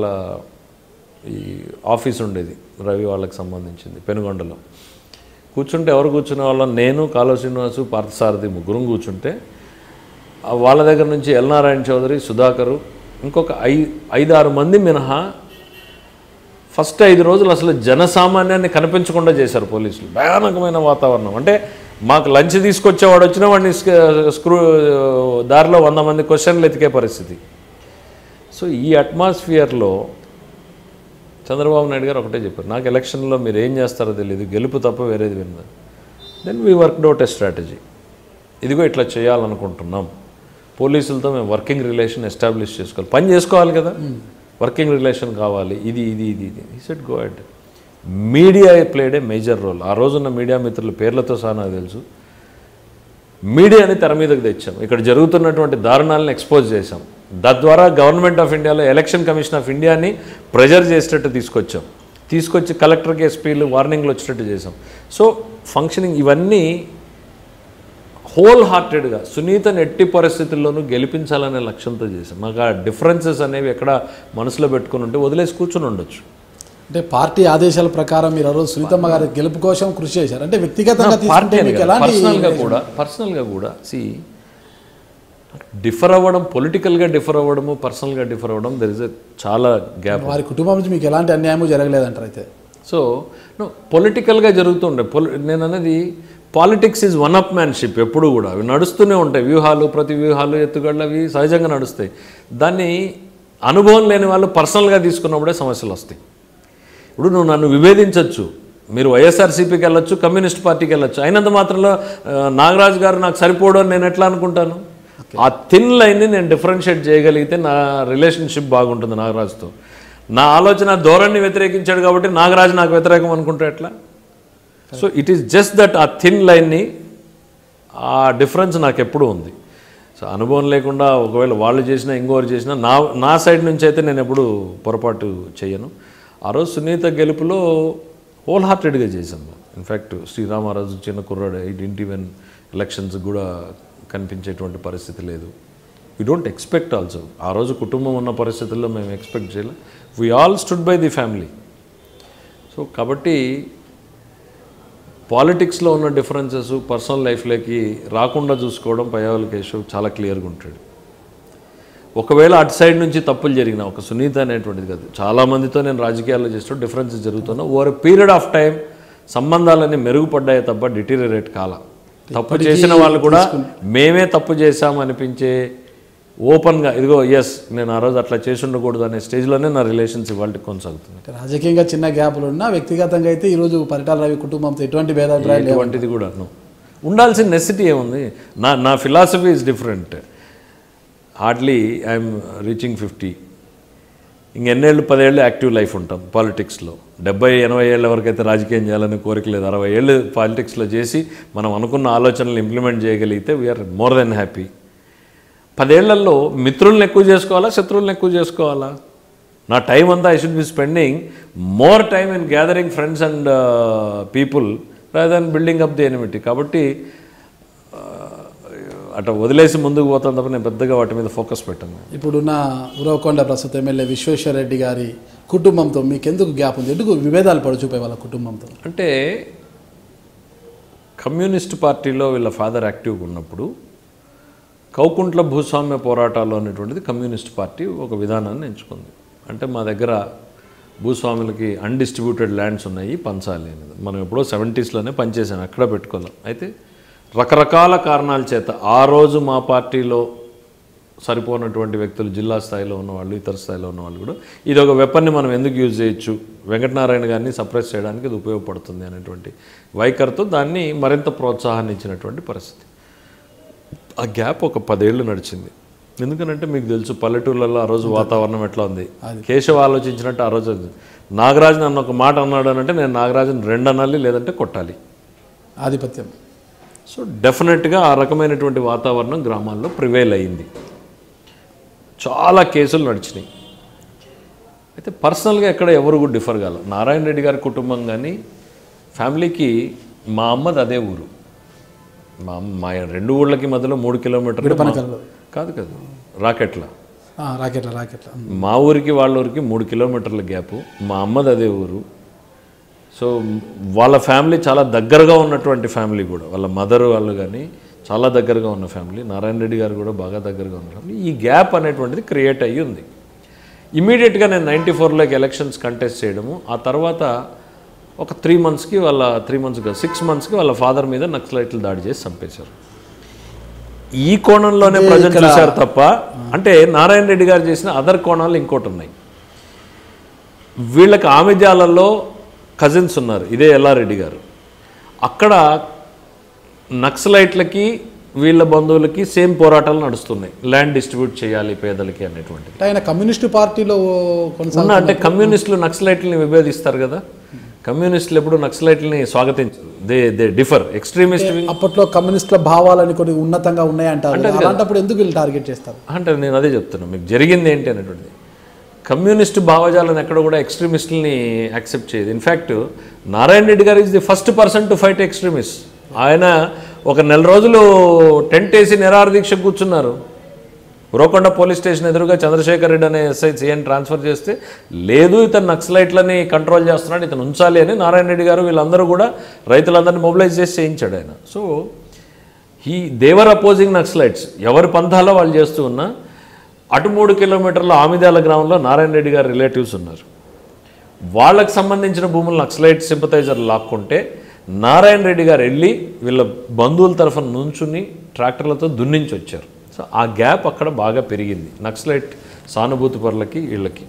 ఈ ఆఫీస్ ఉండేది రవి వాళ్ళకి సంబంధించింది పెనుగొండలో కూర్చుంటే ఎవరు కూర్చునే వాళ్ళం నేను కాలువ శ్రీనివాసు పార్థసారథి ముగ్గురం కూర్చుంటే ఆ వాళ్ళ దగ్గర నుంచి ఎల్నారాయణ చౌదరి సుధాకరు ఇంకొక ఐ ఐదారు మంది మినహా ఫస్ట్ ఐదు రోజులు అసలు జనసామాన్యాన్ని కనిపించకుండా చేశారు పోలీసులు భయానకమైన వాతావరణం అంటే మాకు లంచ్ తీసుకొచ్చేవాడు వచ్చినా వాడిని స్క- స్క్రూ దారిలో వంద మంది క్వశ్చన్లు ఎతికే పరిస్థితి సో ఈ అట్మాస్ఫియర్లో చంద్రబాబు నాయుడు గారు ఒకటే చెప్పారు నాకు ఎలక్షన్లో మీరు ఏం చేస్తారో తెలియదు గెలుపు తప్ప వేరేది విన్నది then we work out a strategy ఇదిగో ఇట్లా చేయాలనుకుంటున్నాం పోలీసులతో మేము వర్కింగ్ రిలేషన్ ఎస్టాబ్లిష్ చేసుకోవాలి పని చేసుకోవాలి కదా వర్కింగ్ రిలేషన్ కావాలి ఇది ఇది ఇది ఇది ఈ సెట్ గో అడ్ media played a major role ఆ రోజున్న మీడియా మిత్రుల పేర్లతో సహా నాకు తెలుసు మీడియాని తెర మీదకి తెచ్చాం ఇక్కడ జరుగుతున్నటువంటి దారుణాలను ఎక్స్పోజ్ చేశాం తద్వారా గవర్నమెంట్ ఆఫ్ ఇండియాలో ఎలక్షన్ కమిషన్ ఆఫ్ ఇండియాని ప్రెజర్ చేసేటట్టు తీసుకొచ్చాం తీసుకొచ్చి కలెక్టర్కి ఎస్పీలు వార్నింగ్లు వచ్చేటట్టు చేసాం సో ఫంక్షనింగ్ ఇవన్నీ హోల్ హార్టెడ్గా సునీతని ఎట్టి పరిస్థితుల్లోనూ గెలిపించాలనే లక్ష్యంతో చేశాం మాకు ఆ డిఫరెన్సెస్ అనేవి ఎక్కడ మనసులో పెట్టుకుని ఉంటే వదిలేసి కూర్చుని ఉండొచ్చు అంటే పార్టీ ఆదేశాల ప్రకారం మీరు ఆ రోజు సునీతమ్మ గారి గెలుపు కోసం కృషి చేశారు అంటే వ్యక్తిగతంగా పార్టీ తీసుకుంటే మీకు ఎలాంటి పర్సనల్గా కూడా పర్సనల్గా కూడా సి డిఫర్ అవ్వడం పొలిటికల్గా డిఫర్ అవ్వడము పర్సనల్గా డిఫర్ అవ్వడం దర్ ఇస్ చాలా గ్యాప్ వారి కుటుంబం నుంచి మీకు ఎలాంటి అన్యాయము జరగలేదంటారు అయితే సో నో పొలిటికల్గా జరుగుతుండే పొలి నేను అనేది politics is oneupmanship ఎప్పుడు కూడా అవి నడుస్తూనే ఉంటాయి వ్యూహాలు ప్రతి వ్యూహాలు ఎత్తుగడలు అవి సహజంగా నడుస్తాయి దాన్ని అనుభవం లేని వాళ్ళు పర్సనల్గా తీసుకున్నప్పుడే సమస్యలు వస్తాయి ఇప్పుడు నువ్వు నన్ను విభేదించవచ్చు మీరు వైఎస్ఆర్సీపీకి వెళ్ళొచ్చు కమ్యూనిస్ట్ పార్టీకి వెళ్ళొచ్చు అయినంత మాత్రంలో ఆ, నాగరాజు గారు నాకు సరిపోవడం అని నేను ఎట్లా అనుకుంటాను ఆ థిన్ లైన్ని నేను డిఫరెన్షియేట్ చేయగలిగితే నా రిలేషన్షిప్ బాగుంటుంది నాగరాజుతో నా ఆలోచన ధోరణి వ్యతిరేకించాడు కాబట్టి నాగరాజు నాకు వ్యతిరేకం అనుకుంటే ఎట్లా so it is just that ఆ థిన్ లైన్ని ఆ డిఫరెన్స్ నాకు ఎప్పుడూ ఉంది సో అనుభవం లేకుండా ఒకవేళ వాళ్ళు చేసినా ఇంకోరు చేసినా నా నా సైడ్ నుంచి అయితే నేను ఎప్పుడు పొరపాటు చేయను ఆ రోజు సునీత గెలుపులో హోల్ హార్టెడ్గా చేశాను ఇన్ఫ్యాక్ట్ శ్రీరామరాజు చిన్న కుర్రాడు ఈ డింట్ ఈవెన్ ఎలక్షన్స్ కూడా కనిపించేటువంటి పరిస్థితి లేదు వీ డోంట్ ఎక్స్పెక్ట్ ఆల్సో ఆ రోజు కుటుంబం ఉన్న పరిస్థితుల్లో మేము ఎక్స్పెక్ట్ చేయలే we all stood by the family so కాబట్టి పాలిటిక్స్లో ఉన్న డిఫరెన్సెస్ పర్సనల్ లైఫ్లోకి రాకుండా చూసుకోవడం పయ్యావల కేశవ్ చాలా క్లియర్గా ఉంటాడు ఒకవేళ అటు సైడ్ నుంచి తప్పులు జరిగిన ఒక సునీత అనేటువంటిది కాదు చాలామందితో నేను రాజకీయాల్లో చేస్తూ డిఫరెన్సెస్ జరుగుతున్నా ఓవర్ పీరియడ్ ఆఫ్ టైం సంబంధాలన్నీ మెరుగుపడ్డాయి తప్ప డిటీరియరేట్ కాల తప్పు చేసిన వాళ్ళు కూడా మేమే తప్పు చేశాం అనిపించే ఓపెన్గా ఇదిగో ఎస్ నేను ఆ రోజు అట్లా చేసి ఉండకూడదు అనే స్టేజ్లోనే నా రిలేషన్స్ ఇవాళ కొనసాగుతుంది అంటే రాజకీయంగా చిన్న గ్యాపులు ఉన్నా వ్యక్తిగతంగా అయితే ఈరోజు పరిటాల రవి కుటుంబంతో ఎటువంటి భేదాభిప్రాయాలు లేవు ఎటువంటిది కూడా no. ఉండాల్సిన నెసిటీ ఏముంది నా నా philosophy is different hardly I'm reaching fifty ఇంకెన్నేళ్ళు పదేళ్ళు యాక్టివ్ లైఫ్ ఉంటాం పాలిటిక్స్లో డెబ్బై ఎనభై ఏళ్ళ వరకు అయితే రాజకీయం చేయాలని కోరిక లేదు అరవై ఏళ్ళు పాలిటిక్స్లో చేసి మనం అనుకున్న ఆలోచనలు ఇంప్లిమెంట్ చేయగలిగితే వీఆర్ మోర్ దెన్ హ్యాపీ పదేళ్లలో మిత్రులను ఎక్కువ చేసుకోవాలా శత్రువులను ఎక్కువ చేసుకోవాలా నా టైం అంతా I should be spending more time in gathering friends and people rather than building up the enmity కాబట్టి ఆ, అట్లా వదిలేసి ముందుకు పోతాం తప్ప నేను పెద్దగా వాటి మీద ఫోకస్ పెట్టాను ఇప్పుడున్న ఉరవకొండ ప్రస్తుత ఎమ్మెల్యే విశ్వేశ్వర రెడ్డి గారి కుటుంబంతో మీకు ఎందుకు గ్యాప్ ఉంది ఎందుకు విభేదాలు పడుచూపే వాళ్ళ కుటుంబంతో అంటే కమ్యూనిస్ట్ పార్టీలో వీళ్ళ ఫాదర్ యాక్టివ్గా ఉన్నప్పుడు కౌకుంట్ల భూస్వామ్య పోరాటాలు అనేటువంటిది కమ్యూనిస్ట్ పార్టీ ఒక విధానాన్ని ఎంచుకుంది అంటే మా దగ్గర భూస్వాములకి అన్డిస్ట్రిబ్యూటెడ్ ల్యాండ్స్ ఉన్నాయి పంచాలి అనేది మనం ఎప్పుడో సెవెంటీస్లోనే పనిచేసాం అక్కడ పెట్టుకోలేం అయితే రకరకాల కారణాల చేత ఆ రోజు మా పార్టీలో సరిపోనటువంటి వ్యక్తులు జిల్లా స్థాయిలో ఉన్నవాళ్ళు ఇతర స్థాయిలో ఉన్నవాళ్ళు కూడా ఇది ఒక వెపన్ని మనం ఎందుకు యూజ్ చేయొచ్చు వెంకటనారాయణ గారిని సప్రెస్ చేయడానికి ఇది ఉపయోగపడుతుంది అనేటువంటి వైఖరితో దాన్ని మరింత ప్రోత్సాహాన్ని ఇచ్చినటువంటి పరిస్థితి ఆ గ్యాప్ ఒక పదేళ్ళు నడిచింది ఎందుకనంటే మీకు తెలుసు పల్లెటూళ్ళల్లో ఆ రోజు వాతావరణం ఎట్లా ఉంది కేశవ ఆలోచించినట్టు ఆ రోజు ఉంది. నాగరాజు నన్ను ఒక మాట అన్నాడు అని అంటే నేను నాగరాజుని రెండు అనాలి లేదంటే కొట్టాలి ఆధిపత్యం సో డెఫినెట్గా ఆ రకమైనటువంటి వాతావరణం గ్రామాల్లో ప్రివైల్ అయింది చాలా కేసులు నడిచినాయి అయితే పర్సనల్గా ఎక్కడ ఎవరు కూడా డిఫర్ కాల నారాయణ రెడ్డి గారి కుటుంబం కానీ ఫ్యామిలీకి మా అమ్మది అదే ఊరు మా అమ్మ మా రెండు ఊళ్ళకి మధ్యలో మూడు కిలోమీటర్లు మా- పనకల్లో. కాదు కాదు రాకెట్ల ఆ, రాకెట్ల రాకెట్ల మా ఊరికి వాళ్ళ ఊరికి మూడు కిలోమీటర్ల గ్యాప్ మా అమ్మది అదే ఊరు సో వాళ్ళ ఫ్యామిలీ చాలా దగ్గరగా ఉన్నటువంటి ఫ్యామిలీ కూడా వాళ్ళ మదర్ వాళ్ళు కానీ చాలా దగ్గరగా ఉన్న ఫ్యామిలీ నారాయణ రెడ్డి గారు కూడా బాగా దగ్గరగా ఉన్న ఫ్యామిలీ ఈ గ్యాప్ అనేటువంటిది క్రియేట్ అయ్యి ఉంది ఇమీడియట్గా నేను నైంటీ ఫోర్లోకి ఎలక్షన్స్ కంటెస్ట్ చేయడము ఆ తర్వాత ఒక త్రీ మంత్స్కి వాళ్ళ త్రీ మంత్స్ కాదు సిక్స్ మంత్స్కి వాళ్ళ ఫాదర్ మీద నక్సలైట్లు దాడి చేసి చంపేశారు ఈ కోణంలోనే ప్రజలు చూశారు తప్ప అంటే నారాయణ రెడ్డి గారు చేసిన అదర్ కోణాలు ఇంకోటి ఉన్నాయి వీళ్ళకి ఆమెజాలలో కజిన్స్ ఉన్నారు ఇదే ఎల్లారెడ్డి గారు అక్కడ నక్సలైట్లకి వీళ్ళ బంధువులకి సేమ్ పోరాటాలు నడుస్తున్నాయి ల్యాండ్ డిస్ట్రిబ్యూట్ చేయాలి పేదలకి అనేటువంటిది అంటే ఆయన కమ్యూనిస్టు పార్టీలో కొనసాగు ఉన్న అంటే కమ్యూనిస్టులు నక్సలైట్లని విభేదిస్తారు కదా కమ్యూనిస్టులు ఎప్పుడు నక్సలైట్లని స్వాగతించరు they they differ extremist wing అప్పట్లో కమ్యూనిస్టుల భావాలని కొన్ని ఉన్నతంగా ఉన్నాయంటారు అలాంటప్పుడు ఎందుకు వీళ్ళు టార్గెట్ చేస్తారు అంటే నేను అదే చెప్తున్నా మీకు జరిగింది ఏంటి అనేటువంటిది కమ్యూనిస్ట్ భావజాలను ఎక్కడ కూడా ఎక్స్ట్రీమిస్టుల్ని యాక్సెప్ట్ చేయదు in fact Narayana Reddy garu is the first person to fight extremist ఆయన ఒక నెల రోజులు టెంట్ వేసి నిరాహార దీక్ష కూర్చున్నారు ఉరవకొండ పోలీస్ స్టేషన్ ఎదురుగా చంద్రశేఖర్ రెడ్డి అనే ఎస్ఐ సీఎన్ ట్రాన్స్ఫర్ చేస్తే లేదు ఇతను నక్సలైట్లని కంట్రోల్ చేస్తున్నాడు ఇతను ఉంచాలి అని నారాయణ రెడ్డి గారు వీళ్ళందరూ కూడా రైతులందరినీ మొబిలైజ్ చేసి చేయించాడు ఆయన సో ఈ దేవర్ అపోజింగ్ నక్సలైట్స్ ఎవరి పంథాలో వాళ్ళు చేస్తూ ఉన్నా అటు మూడు కిలోమీటర్ల ఆమిదాల గ్రామంలో నారాయణ రెడ్డి గారి రిలేటివ్స్ ఉన్నారు వాళ్ళకి సంబంధించిన భూములు నక్సలైట్ సింపతైజర్ లాక్కుంటే నారాయణ రెడ్డి గారు వెళ్ళి వీళ్ళ బంధువుల తరఫున నుంచుని ట్రాక్టర్లతో దున్నించి వచ్చారు సో ఆ గ్యాప్ అక్కడ బాగా పెరిగింది నక్సలైట్ సానుభూతి పరులకి వీళ్ళకి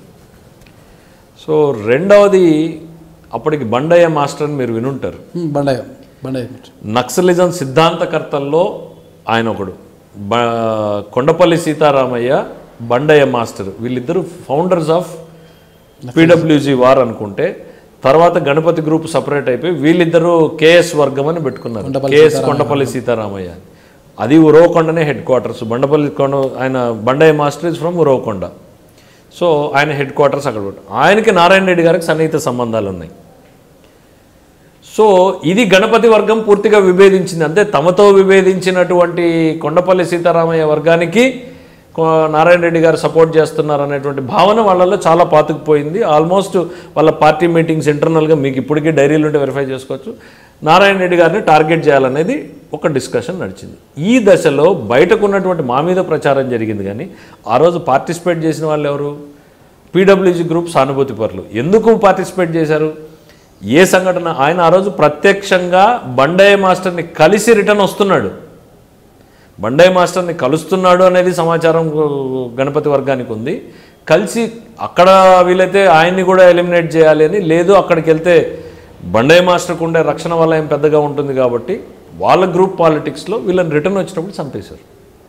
సో రెండవది అప్పటికి బండయ్య మాస్టర్ అని మీరు వినుంటారు హ్మ్, బండయ్య బండయ్య నక్సలిజం సిద్ధాంతకర్తల్లో ఆయన ఒకడు బ కొండపల్లి సీతారామయ్య బండయ్య మాస్టర్ వీళ్ళిద్దరూ ఫౌండర్స్ ఆఫ్ పీడబ్ల్యూజీ వార్ అనుకుంటే తర్వాత గణపతి గ్రూప్ సపరేట్ అయిపోయి వీళ్ళిద్దరూ కేఎస్ వర్గం అని పెట్టుకున్నారు కేఎస్ కొండపల్లి సీతారామయ్య అని. అది ఉరవకొండనే హెడ్ క్వార్టర్స్ బండపల్లి కొండ ఆయన Bandaiah master is from Uravakonda so ఆయన హెడ్ క్వార్టర్స్ అక్కడ పెట్టు ఆయనకి నారాయణ రెడ్డి గారికి సన్నిహిత సంబంధాలు ఉన్నాయి సో ఇది గణపతి వర్గం పూర్తిగా విభేదించింది అంటే తమతో విభేదించినటువంటి కొండపల్లి సీతారామయ్య వర్గానికి కొ- నారాయణ రెడ్డి గారు సపోర్ట్ చేస్తున్నారు అనేటువంటి భావన వాళ్ళలో చాలా పాతుకుపోయింది ఆల్మోస్ట్ వాళ్ళ పార్టీ మీటింగ్స్ ఇంటర్నల్గా మీకు ఇప్పటికీ డైరీలు ఉంటే వెరిఫై చేసుకోవచ్చు నారాయణ రెడ్డి గారిని టార్గెట్ చేయాలనేది ఒక డిస్కషన్ నడిచింది ఈ దశలో బయటకు ఉన్నటువంటి మా మీద ప్రచారం జరిగింది కానీ ఆ రోజు పార్టిసిపేట్ చేసిన వాళ్ళు ఎవరు పీడబ్ల్యూజీ గ్రూప్ సానుభూతి పరులు ఎందుకు పార్టిసిపేట్ చేశారు ఏ సంఘటన ఆయన ఆ రోజు ప్రత్యక్షంగా బండయ్య మాస్టర్ని కలిసి రిటర్న్ వస్తున్నాడు బండయ్య మాస్టర్ని కలుస్తున్నాడు అనేది సమాచారం గు- గణపతి వర్గానికి ఉంది కలిసి అక్కడ వీలైతే ఆయన్ని కూడా ఎలిమినేట్ చేయాలి అని లేదు అక్కడికి వెళ్తే బండయ్య మాస్టర్కు ఉండే రక్షణ వల్ల ఏం పెద్దగా ఉంటుంది కాబట్టి వాళ్ళ గ్రూప్ పాలిటిక్స్లో వీళ్ళని రిటర్న్ వచ్చినప్పుడు చంపేశారు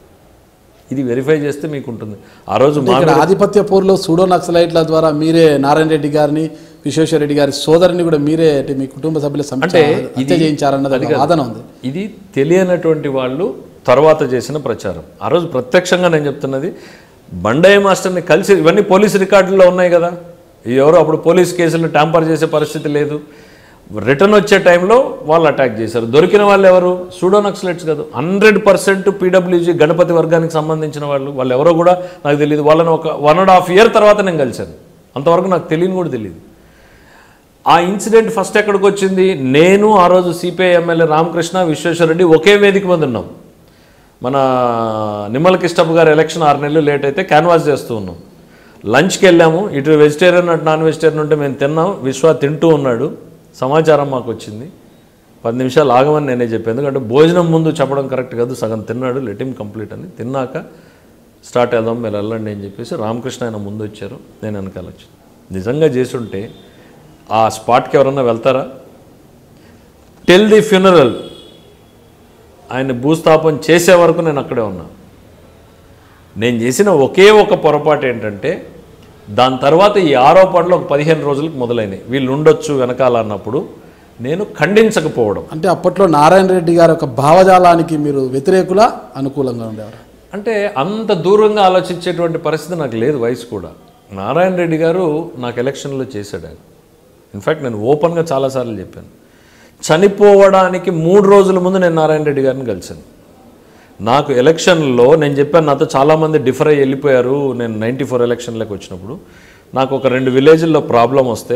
ఇది వెరిఫై చేస్తే మీకు ఉంటుంది ఆ రోజు మా ఇక్కడ ఆధిపత్య పోరులో సూడో నక్సలైట్ల ద్వారా మీరే నారాయణ రెడ్డి గారిని విశ్వేశ్వర రెడ్డి గారి సోదరిని కూడా మీరే అంటే మీ కుటుంబ సభ్యుల అంటే హత్య చేయించారన్నది ఒక వాదన ఉంది ఇది తెలియనటువంటి వాళ్ళు తర్వాత చేసిన ప్రచారం ఆ రోజు ప్రత్యక్షంగా నేను చెప్తున్నది బండయ్య మాస్టర్ని కలిసి ఇవన్నీ పోలీస్ రికార్డుల్లో ఉన్నాయి కదా ఇది ఎవరు అప్పుడు పోలీస్ కేసులు ట్యాంపర్ చేసే పరిస్థితి లేదు రిటర్న్ వచ్చే టైంలో వాళ్ళు అటాక్ చేశారు దొరికిన వాళ్ళు ఎవరు సూడో నక్సలైట్స్ కాదు హండ్రెడ్ పర్సెంట్ పీడబ్ల్యూజీ గణపతి వర్గానికి సంబంధించిన వాళ్ళు వాళ్ళు ఎవరో కూడా నాకు తెలియదు వాళ్ళని ఒక వన్ అండ్ హాఫ్ ఇయర్ తర్వాత నేను కలిశాను అంతవరకు నాకు తెలియని కూడా తెలియదు ఆ ఇన్సిడెంట్ ఫస్ట్ ఎక్కడికి వచ్చింది నేను ఆ రోజు సిపిఐ ఎమ్మెల్యే రామకృష్ణ విశ్వేశ్వరరెడ్డి ఒకే వేదిక మీద ఉన్నాం మన నిమ్మల కిష్టప్ గారు ఎలక్షన్ ఆరు నెలలు లేట్ అయితే క్యాన్వాస్ చేస్తూ ఉన్నాం లంచ్కి వెళ్ళాము ఇటు వెజిటేరియన్ అటు నాన్ వెజిటేరియన్ ఉంటే మేము తిన్నాం విశ్వ తింటూ ఉన్నాడు సమాచారం మాకు వచ్చింది పది నిమిషాలు ఆగమని నేనే చెప్పాను ఎందుకంటే భోజనం ముందు చెప్పడం కరెక్ట్ కాదు సగం తిన్నాడు లెట్ హిమ్ కంప్లీట్ అని తిన్నాక స్టార్ట్ వెళ్దాం మీరు వెళ్ళండి అని చెప్పేసి రామకృష్ణ ఆయన ముందు వచ్చారు నేను వెనకాల వచ్చాను నిజంగా చేసుంటే ఆ స్పాట్కి ఎవరన్నా వెళ్తారా టెల్ ది ఫ్యూనరల్ ఆయన భూస్థాపన చేసే వరకు నేను అక్కడే ఉన్నా నేను చేసిన ఒకే ఒక పొరపాటు ఏంటంటే దాని తర్వాత ఈ ఆరోపణలు ఒక పదిహేను రోజులకు మొదలైనాయి వీళ్ళు ఉండొచ్చు వెనకాల అన్నప్పుడు నేను ఖండించకపోవడం అంటే అప్పట్లో నారాయణ రెడ్డి గారి ఒక భావజాలానికి మీరు వ్యతిరేకులా అనుకూలంగా ఉండేవారు అంటే అంత దూరంగా ఆలోచించేటువంటి పరిస్థితి నాకు లేదు వయసు కూడా నారాయణ రెడ్డి గారు నాకు ఎలక్షన్లో చేశాడు ఆయన ఇన్ఫ్యాక్ట్ నేను ఓపెన్గా చాలాసార్లు చెప్పాను చనిపోవడానికి మూడు రోజుల ముందు నేను నారాయణ రెడ్డి గారిని కలిశాను నాకు ఎలక్షన్లో నేను చెప్పాను నాతో చాలామంది డిఫర్ అయ్యి వెళ్ళిపోయారు నేను నైంటీ ఫోర్ ఎలక్షన్లోకి వచ్చినప్పుడు నాకు ఒక రెండు విలేజ్ల్లో ప్రాబ్లం వస్తే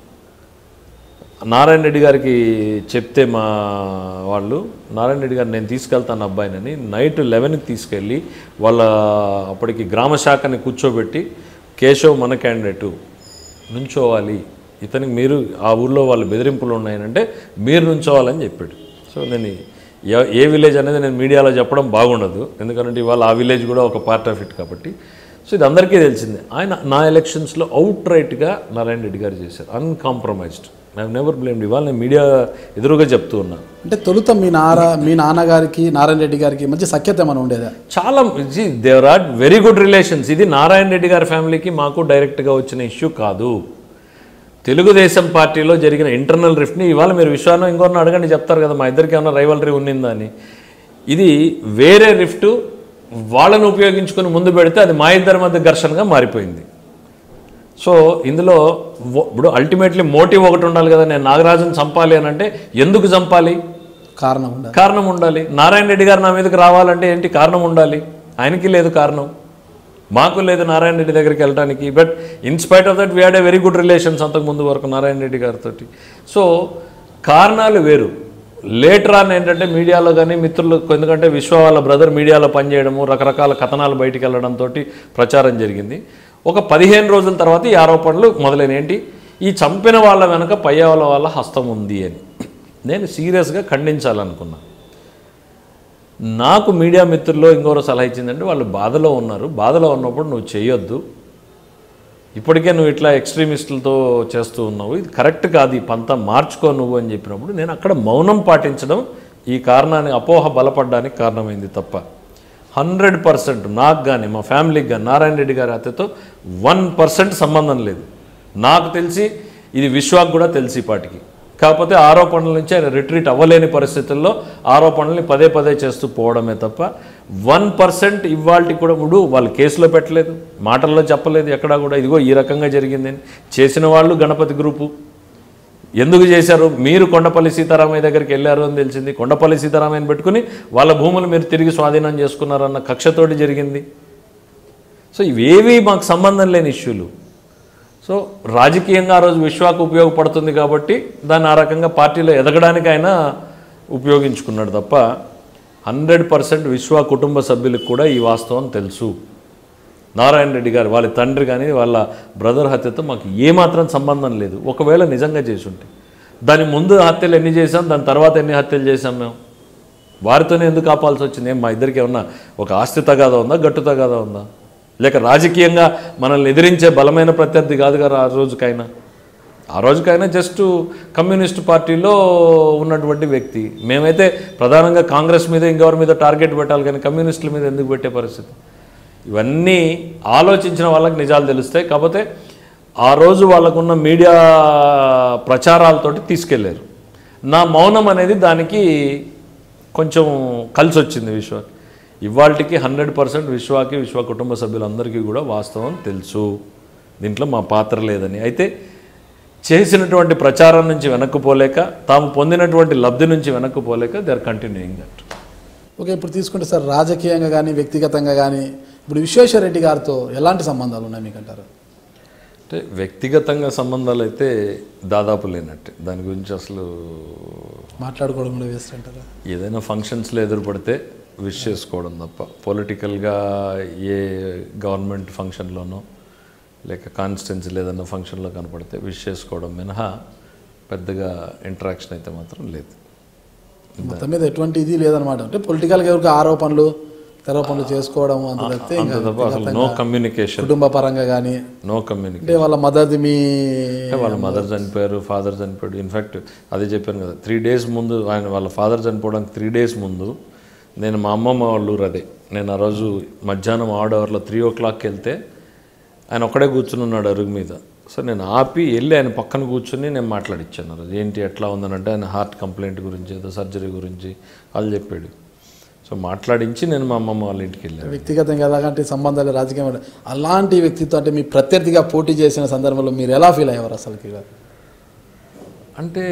నారాయణ రెడ్డి గారికి చెప్తే మా వాళ్ళు నారాయణ రెడ్డి గారు నేను తీసుకెళ్తాను అబ్బాయినని నైట్ లెవెన్కి తీసుకెళ్ళి వాళ్ళ అప్పటికి గ్రామ శాఖని కూర్చోబెట్టి కేశవ్ మన క్యాండిడేటు నుంచోవాలి ఇతనికి మీరు ఆ ఊర్లో వాళ్ళ బెదిరింపులు ఉన్నాయనంటే మీరు నుంచోవాలని చెప్పాడు సో నేను ఏ- ఏ విలేజ్ అనేది నేను మీడియాలో చెప్పడం బాగుండదు ఎందుకంటే ఇవాళ ఆ విలేజ్ కూడా ఒక పార్ట్ ఆఫ్ ఇట్ కాబట్టి సో ఇది అందరికీ తెలిసిందే ఆయన నా ఎలక్షన్స్లో అవుట్ రైట్గా నారాయణ రెడ్డి గారు చేశారు అన్కాంప్రమైజ్డ్ ఐ నెవర్ బ్లేమ్డ్ ఇవాళ నేను మీడియా ఎదురుగా చెప్తూ ఉన్నా అంటే తొలుత మీ నార మీ నాన్నగారికి నారాయణ రెడ్డి గారికి మంచి సఖ్యత ఏమైనా ఉండేదా చాలా they were are very good relations ఇది నారాయణ రెడ్డి గారి ఫ్యామిలీకి మాకు డైరెక్ట్గా వచ్చిన ఇష్యూ కాదు తెలుగుదేశం పార్టీలో జరిగిన ఇంటర్నల్ రిఫ్ట్ని ఇవాళ మీరు విశ్వానం ఇంకొన్ని అడగండి చెప్తారు కదా మా ఇద్దరికి ఏమైనా రైవలరీ ఉన్నిందా అని ఇది వేరే రిఫ్ట్ వాళ్ళని ఉపయోగించుకొని ముందు పెడితే అది మా ఇద్దరి మధ్య ఘర్షణగా మారిపోయింది సో ఇందులో వ- ఇప్పుడు అల్టిమేట్లీ మోటివ్ ఒకటి ఉండాలి కదా నేను నాగరాజుని చంపాలి అని అంటే ఎందుకు చంపాలి కారణం ఉండాలి కారణం ఉండాలి నారాయణ రెడ్డి గారు నా మీదకి రావాలంటే ఏంటి కారణం ఉండాలి ఆయనకి లేదు కారణం మాకు లేదు నారాయణ రెడ్డి దగ్గరికి వెళ్ళడానికి but in spite of that we had a very good relations అంతకు ముందు వరకు నారాయణ రెడ్డి గారితో సో కారణాలు వేరు లేటర్ ఆన్ ఏంటంటే మీడియాలో కానీ మిత్రులు ఎందుకంటే విశ్వ వాళ్ళ బ్రదర్ మీడియాలో పనిచేయడము రకరకాల కథనాలు బయటికి వెళ్ళడంతో ప్రచారం జరిగింది ఒక పదిహేను రోజుల తర్వాత ఈ ఆరోపణలు మొదలైన ఏంటి ఈ చంపిన వాళ్ళ వెనక పయ్యాల వాళ్ళ హస్తం ఉంది అని నేను సీరియస్గా ఖండించాలనుకున్నా నాకు మీడియా మిత్రుల్లో ఇంకోరో సలహా ఇచ్చిందంటే వాళ్ళు బాధలో ఉన్నారు బాధలో ఉన్నప్పుడు నువ్వు చేయొద్దు ఇప్పటికే నువ్వు ఇట్లా ఎక్స్ట్రీమిస్టులతో చేస్తూ ఉన్నావు ఇది కరెక్ట్ కాదు ఈ పంత మార్చుకో నువ్వు అని చెప్పినప్పుడు నేను అక్కడ మౌనం పాటించడం ఈ కారణాన్ని అపోహ బలపడడానికి కారణమైంది తప్ప హండ్రెడ్ పర్సెంట్ నాకు కానీ మా ఫ్యామిలీకి కానీ నారాయణ రెడ్డి గారి హత్యతో వన్ పర్సెంట్ సంబంధం లేదు నాకు తెలిసి ఇది విశ్వాక్ కూడా తెలిసి ఈ పాటికి కాకపోతే ఆరోపణల నుంచి ఆయన రిట్రీట్ అవ్వలేని పరిస్థితుల్లో ఆరోపణల్ని పదే పదే చేస్తూ పోవడమే తప్ప వన్ పర్సెంట్ ఇవాళకి కూడా ఇప్పుడు వాళ్ళు కేసులో పెట్టలేదు మాటల్లో చెప్పలేదు ఎక్కడా కూడా ఇదిగో ఈ రకంగా జరిగిందని చేసిన వాళ్ళు గణపతి గ్రూపు ఎందుకు చేశారు మీరు కొండపల్లి సీతారామయ్య దగ్గరికి వెళ్ళారు అని తెలిసింది కొండపల్లి సీతారామయ్యని పెట్టుకుని వాళ్ళ భూములు మీరు తిరిగి స్వాధీనం చేసుకున్నారన్న కక్షతోటి జరిగింది సో ఇవేవి మాకు సంబంధం లేని ఇష్యూలు సో రాజకీయంగా ఆ రోజు విశ్వాకు ఉపయోగపడుతుంది కాబట్టి దాన్ని ఆ రకంగా పార్టీలో ఎదగడానికి ఆయన ఉపయోగించుకున్నాడు తప్ప హండ్రెడ్ పర్సెంట్ విశ్వ కుటుంబ సభ్యులకు కూడా ఈ వాస్తవం తెలుసు నారాయణ రెడ్డి గారు వాళ్ళ తండ్రి కానీ వాళ్ళ బ్రదర్ హత్యతో మాకు ఏమాత్రం సంబంధం లేదు ఒకవేళ నిజంగా చేసి ఉంటే దాని ముందు హత్యలు ఎన్ని చేసాం దాని తర్వాత ఎన్ని హత్యలు చేసాం మేము వారితోనే ఎందుకు ఆపాల్సి వచ్చింది ఏం మా ఇద్దరికి ఏమన్నా ఒక ఆస్తి తగాదా ఉందా గట్టు తగాదా ఉందా లేక రాజకీయంగా మనల్ని ఎదిరించే బలమైన ప్రత్యర్థి కాదు కదా ఆ రోజుకైనా ఆ రోజుకైనా జస్ట్ కమ్యూనిస్ట్ పార్టీలో ఉన్నటువంటి వ్యక్తి మేమైతే ప్రధానంగా కాంగ్రెస్ మీద ఇంకెవరి మీద టార్గెట్ పెట్టాలి కానీ కమ్యూనిస్టుల మీద ఎందుకు పెట్టే పరిస్థితి ఇవన్నీ ఆలోచించిన వాళ్ళకి నిజాలు తెలుస్తాయి కాకపోతే ఆ రోజు వాళ్ళకున్న మీడియా ప్రచారాలతోటి తీసుకెళ్లారు నా మౌనం అనేది దానికి కొంచెం కలిసి వచ్చింది విశ్వ ఇవాళకి హండ్రెడ్ పర్సెంట్ విశ్వాకి విశ్వ కుటుంబ సభ్యులందరికీ కూడా వాస్తవం తెలుసు దీంట్లో మా పాత్ర లేదని అయితే చేసినటువంటి ప్రచారం నుంచి వెనక్కిపోలేక తాము పొందినటువంటి లబ్ధి నుంచి వెనక్కిపోలేక they are continuing that okay ఇప్పుడు తీసుకుంటే సార్ రాజకీయంగా కానీ వ్యక్తిగతంగా కానీ ఇప్పుడు విశ్వేశ్వర రెడ్డి గారితో ఎలాంటి సంబంధాలు ఉన్నాయి మీకు అంటారు అంటే వ్యక్తిగతంగా సంబంధాలు అయితే దాదాపు లేనట్టే దాని గురించి అసలు మాట్లాడుకోవడం కూడా వేస్ట్ అంటారా ఏదైనా ఫంక్షన్స్లో ఎదురుపడితే విష్ చేసుకోవడం తప్ప పొలిటికల్గా ఏ గవర్నమెంట్ ఫంక్షన్లోనో లేక కాన్స్టిట్యున్సీలో ఏదైనా ఫంక్షన్లో కనపడితే విష్ చేసుకోవడం మినహా పెద్దగా ఇంటరాక్షన్ అయితే మాత్రం లేదు మొత్తం మీద ఎటువంటి ఇది లేదనమాట అంటే పొలిటికల్గా ఎవరికి ఆరోపణలు తెరోపణలు చేసుకోవడం అంత తప్పితే అంత ఇంకా తప్ప అసలు నో కమ్యూనికేషన్ కుటుంబ పరంగా కానీ నో కమ్యూనికేషన్ అంటే వాళ్ళ మదర్ది మీ అంటే వాళ్ళ మదర్ చనిపోయారు ఫాదర్ చనిపోయాడు ఇన్ఫ్యాక్ట్ అదే చెప్పాను కదా త్రీ డేస్ ముందు ఆయన వాళ్ళ ఫాదర్ చనిపోవడానికి త్రీ డేస్ ముందు నేను మా అమ్మమ్మ వాళ్ళ ఊరు అదే నేను ఆ రోజు మధ్యాహ్నం ఆర్డ్ అవర్లో త్రీ ఓ క్లాక్కి వెళ్తే ఆయన ఒక్కడే కూర్చుని ఉన్నాడు అరుగు మీద సో నేను ఆపి వెళ్ళి ఆయన పక్కన కూర్చుని నేను మాట్లాడిచ్చాను ఆ రోజు ఏంటి ఎట్లా ఉందనంటే ఆయన హార్ట్ కంప్లైంట్ గురించి ఏదో సర్జరీ గురించి వాళ్ళు చెప్పాడు సో మాట్లాడించి నేను మా అమ్మమ్మ వాళ్ళ ఇంటికి వెళ్ళాను వ్యక్తిగతంగా ఎలాంటి సంబంధాలు రాజకీయం అంటే అలాంటి వ్యక్తితో అంటే మీ ప్రత్యర్థిగా పోటీ చేసిన సందర్భంలో మీరు ఎలా ఫీల్ అయ్యేవారు అసలుకి అంటే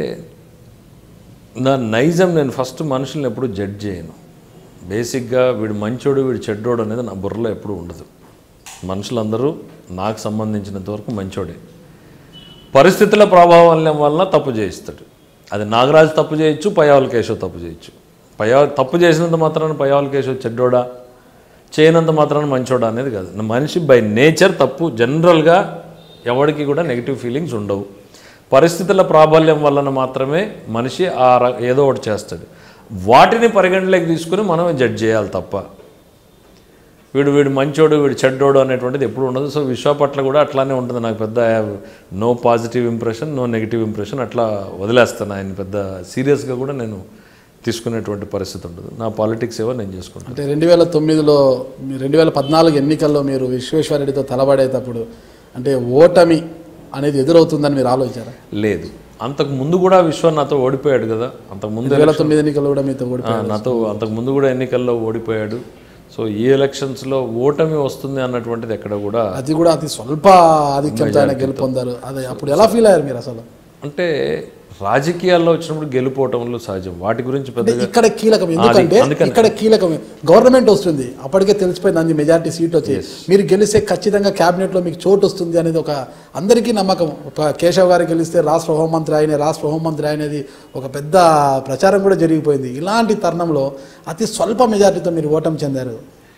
నా నైజం నేను ఫస్ట్ మనుషుల్ని ఎప్పుడు జడ్జ్ చేయను బేసిక్గా వీడు మంచోడు వీడు చెడ్డోడు అనేది నా బుర్రలో ఎప్పుడు ఉండదు మనుషులందరూ నాకు సంబంధించినంత వరకు మంచోడే పరిస్థితుల ప్రభావం వల్ల తప్పు చేయిస్తాడు అది నాగరాజు తప్పు చేయొచ్చు పయావుల కేశవ్ తప్పు చేయొచ్చు పయా తప్పు చేసినంత మాత్రాన పయావుల కేశవ్ చెడ్డోడా చేయనంత మాత్రాన మంచోడా అనేది కాదు నా మనిషి బై నేచర్ తప్పు జనరల్గా ఎవరికి కూడా నెగిటివ్ ఫీలింగ్స్ ఉండవు పరిస్థితుల ప్రాబల్యం వలన మాత్రమే మనిషి ఆ ర- ఏదో ఒకటి చేస్తాడు వాటిని పరిగణలోకి తీసుకుని మనం జడ్జ్ చేయాలి తప్ప వీడు వీడు మంచోడు వీడు చెడ్డోడు అనేటువంటిది ఎప్పుడు ఉండదు సో విశ్వ పట్ల కూడా అట్లానే ఉంటుంది నాకు పెద్ద no positive impression no negative impression అట్లా వదిలేస్తాను ఆయన పెద్ద సీరియస్గా కూడా నేను తీసుకునేటువంటి పరిస్థితి ఉండదు నా పాలిటిక్స్ ఏవో నేను చేసుకుంటాను అంటే రెండు వేల తొమ్మిదిలో రెండు వేల పద్నాలుగు ఎన్నికల్లో మీరు విశ్వేశ్వరరెడ్డితో తలబడేటప్పుడు అంటే ఓటమి అనేది ఎదురవుతుందని మీరు ఆలోచించారా లేదు అంతకు ముందు కూడా విశ్వ నాతో ఓడిపోయాడు కదా అంతకు ముందు రెండు వేల తొమ్మిది ఎన్నికలు కూడా మీతో ఓడి ఆ, నాతో అంతకు ముందు కూడా ఎన్నికల్లో ఓడిపోయాడు సో ఈ ఎలక్షన్స్లో ఓటమి వస్తుంది అన్నటువంటిది ఎక్కడ కూడా అది కూడా అతి స్వల్ప ఆధిక్యంతో ఆయన గెలుపొందారు అదే అప్పుడు ఎలా ఫీల్ అయ్యారు మీరు అసలు అంటే రాజకీయాల్లో వచ్చినప్పుడు గెలుపోవటంలో సహజం వాటి గురించి అంటే పెద్దగా ఇక్కడ కీలకం ఎందుకంటే ఇక్కడ కీలకం గవర్నమెంట్ వస్తుంది అప్పటికే తెలిసిపోయింది అన్ని మెజారిటీ సీట్ వచ్చి మీరు గెలిస్తే ఖచ్చితంగా cabinet లో మీకు చోటు వస్తుంది అనేది ఒక అందరికీ నమ్మకం ఒక కేశవ్ గారు గెలిస్తే రాష్ట్ర హోంమంత్రి ఆయన రాష్ట్ర హోంమంత్రి అనేది ఒక పెద్ద ప్రచారం కూడా జరిగిపోయింది ఇలాంటి తరుణంలో అతి స్వల్ప మెజారిటీతో మీరు ఓటమి చెందారు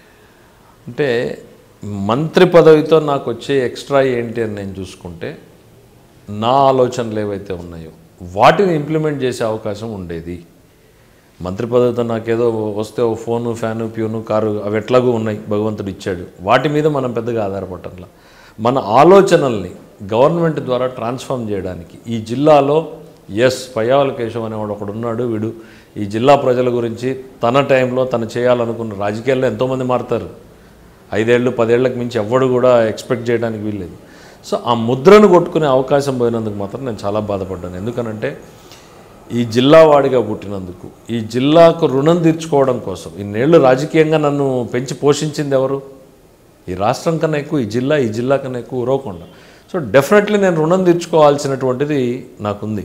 అంటే మంత్రి పదవితో నాకు వచ్చే ఎక్స్ట్రా ఏంటి అని నేను చూసుకుంటే నా ఆలోచనలు ఏవైతే ఉన్నాయో వాటిని ఇంప్లిమెంట్ చేసే అవకాశం ఉండేది మంత్రి పదవితో నాకేదో వస్తే ఓ ఫోను ఫ్యాను ప్యూను కారు అవి ఎట్లాగూ ఉన్నాయి భగవంతుడు ఇచ్చాడు వాటి మీద మనం పెద్దగా ఆధారపడటంలా మన ఆలోచనల్ని గవర్నమెంట్ ద్వారా ట్రాన్స్ఫార్మ్ చేయడానికి ఈ జిల్లాలో ఎస్ పయ్యావల కేశవ్ అనేవాడు ఒకడు ఉన్నాడు వీడు ఈ జిల్లా ప్రజల గురించి తన టైంలో తను చేయాలనుకున్న రాజకీయాల్లో ఎంతోమంది మారుతారు ఐదేళ్ళు పదేళ్లకు మించి ఎవ్వడు కూడా ఎక్స్పెక్ట్ చేయడానికి వీల్లేదు సో ఆ ముద్రను కొట్టుకునే అవకాశం పోయినందుకు మాత్రం నేను చాలా బాధపడ్డాను ఎందుకనంటే ఈ జిల్లా వాడిగా పుట్టినందుకు ఈ జిల్లాకు రుణం తీర్చుకోవడం కోసం ఇన్నేళ్ళు రాజకీయంగా నన్ను పెంచి పోషించింది ఎవరు ఈ రాష్ట్రం కన్నా ఎక్కువ ఈ జిల్లా ఈ జిల్లా కన్నా ఎక్కువ ఉరవకుండా సో డెఫినెట్లీ నేను రుణం తీర్చుకోవాల్సినటువంటిది నాకుంది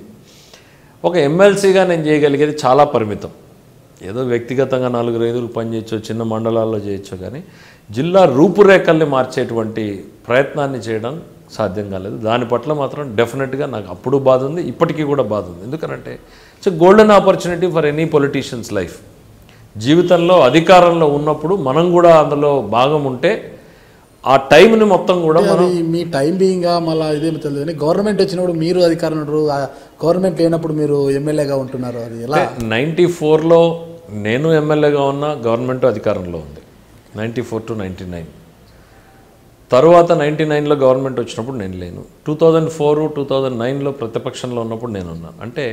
ఒక ఎమ్మెల్సీగా నేను చేయగలిగేది చాలా పరిమితం ఏదో వ్యక్తిగతంగా నాలుగు రైతులు పనిచేయచ్చు చిన్న మండలాల్లో చేయొచ్చు కానీ జిల్లా రూపురేఖల్ని మార్చేటువంటి ప్రయత్నాన్ని చేయడం సాధ్యం కాలేదు దాని పట్ల మాత్రం డెఫినెట్గా నాకు అప్పుడు బాధ ఉంది ఇప్పటికీ కూడా బాధ ఉంది ఎందుకనంటే it's golden opportunity for any politicians life జీవితంలో అధికారంలో ఉన్నప్పుడు మనం కూడా అందులో భాగం ఉంటే ఆ టైంని మొత్తం కూడా మనం అది మీ టైం బీయింగ్ మళ్ళీ ఇదేమి తెలియదు కానీ గవర్నమెంట్ వచ్చినప్పుడు మీరు అధికారం ఉంటారు గవర్నమెంట్ లేనప్పుడు మీరు ఎమ్మెల్యేగా ఉంటున్నారు అది ఎలా నైంటీ ఫోర్లో నేను ఎమ్మెల్యేగా ఉన్న గవర్నమెంట్ అధికారంలో ఉంది ninety four to ninety nine తర్వాత నైంటీ నైన్లో గవర్నమెంట్ వచ్చినప్పుడు నేను లేను two thousand four two thousand నైన్లో ప్రతిపక్షంలో ఉన్నప్పుడు నేను ఉన్నాను అంటే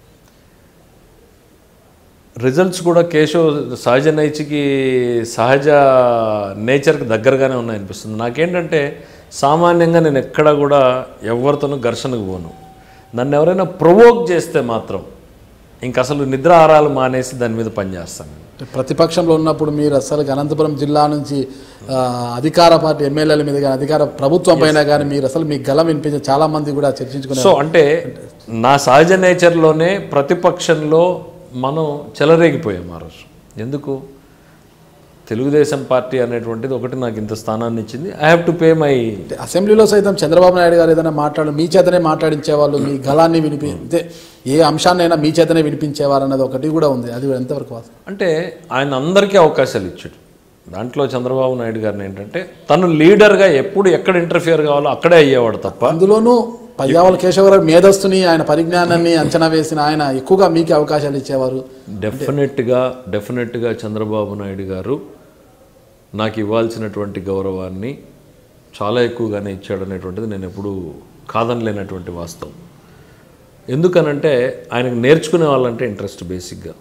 రిజల్ట్స్ కూడా కేశవ్ సహజ నైచికి సహజ నేచర్కి దగ్గరగానే ఉన్నాయనిపిస్తుంది నాకేంటంటే సామాన్యంగా నేను ఎక్కడ కూడా ఎవరితోనూ ఘర్షణకు పోను నన్ను ఎవరైనా ప్రొవోక్ చేస్తే మాత్రం ఇంక అసలు నిద్ర ఆరాలు మానేసి దాని మీద పనిచేస్తాను అంటే ప్రతిపక్షంలో ఉన్నప్పుడు మీరు అసలు అనంతపురం జిల్లా నుంచి ఆ, అధికార పార్టీ ఎమ్మెల్యేల మీద కానీ అధికార ప్రభుత్వం పైన కానీ మీరు అసలు మీ గలం వినిపించే చాలా మంది కూడా చర్చించుకునే సో అంటే నా సహజ నేచర్లోనే ప్రతిపక్షంలో మనం చెలరేగిపోయాం ఆ రోజు ఎందుకు తెలుగుదేశం పార్టీ అనేటువంటిది ఒకటి నాకు ఇంత స్థానాన్ని ఇచ్చింది I have to pay my అంటే అసెంబ్లీలో సైతం చంద్రబాబు నాయుడు గారు ఏదైనా మాట్లాడు మీ చేతనే మాట్లాడించేవాళ్ళు మీ గలాన్ని వినిపి అంటే ఏ అంశాన్నైనా మీ చేతనే వినిపించేవారు అన్నది ఒకటి కూడా ఉంది అది ఎంతవరకు వాస్తవం అంటే ఆయన అందరికీ అవకాశాలు ఇచ్చాడు దాంట్లో చంద్రబాబు నాయుడు గారిని ఏంటంటే తను లీడర్గా ఎప్పుడు ఎక్కడ ఇంటర్ఫియర్ కావాలో అక్కడే అయ్యేవాడు తప్ప అందులోనూ పయ్యావల కేశవరావు మేధస్సుని ఆయన పరిజ్ఞానాన్ని అంచనా వేసిన ఆయన ఎక్కువగా మీకే అవకాశాలు ఇచ్చేవారు డెఫినెట్గా డెఫినెట్గా చంద్రబాబు నాయుడు గారు నాకు ఇవ్వాల్సినటువంటి గౌరవాన్ని చాలా ఎక్కువగానే ఇచ్చాడు అనేటువంటిది నేను ఎప్పుడూ కాదనలేనటువంటి వాస్తవం ఎందుకనంటే ఆయనకు నేర్చుకునే వాళ్ళంటే ఇంట్రెస్ట్ బేసిక్గా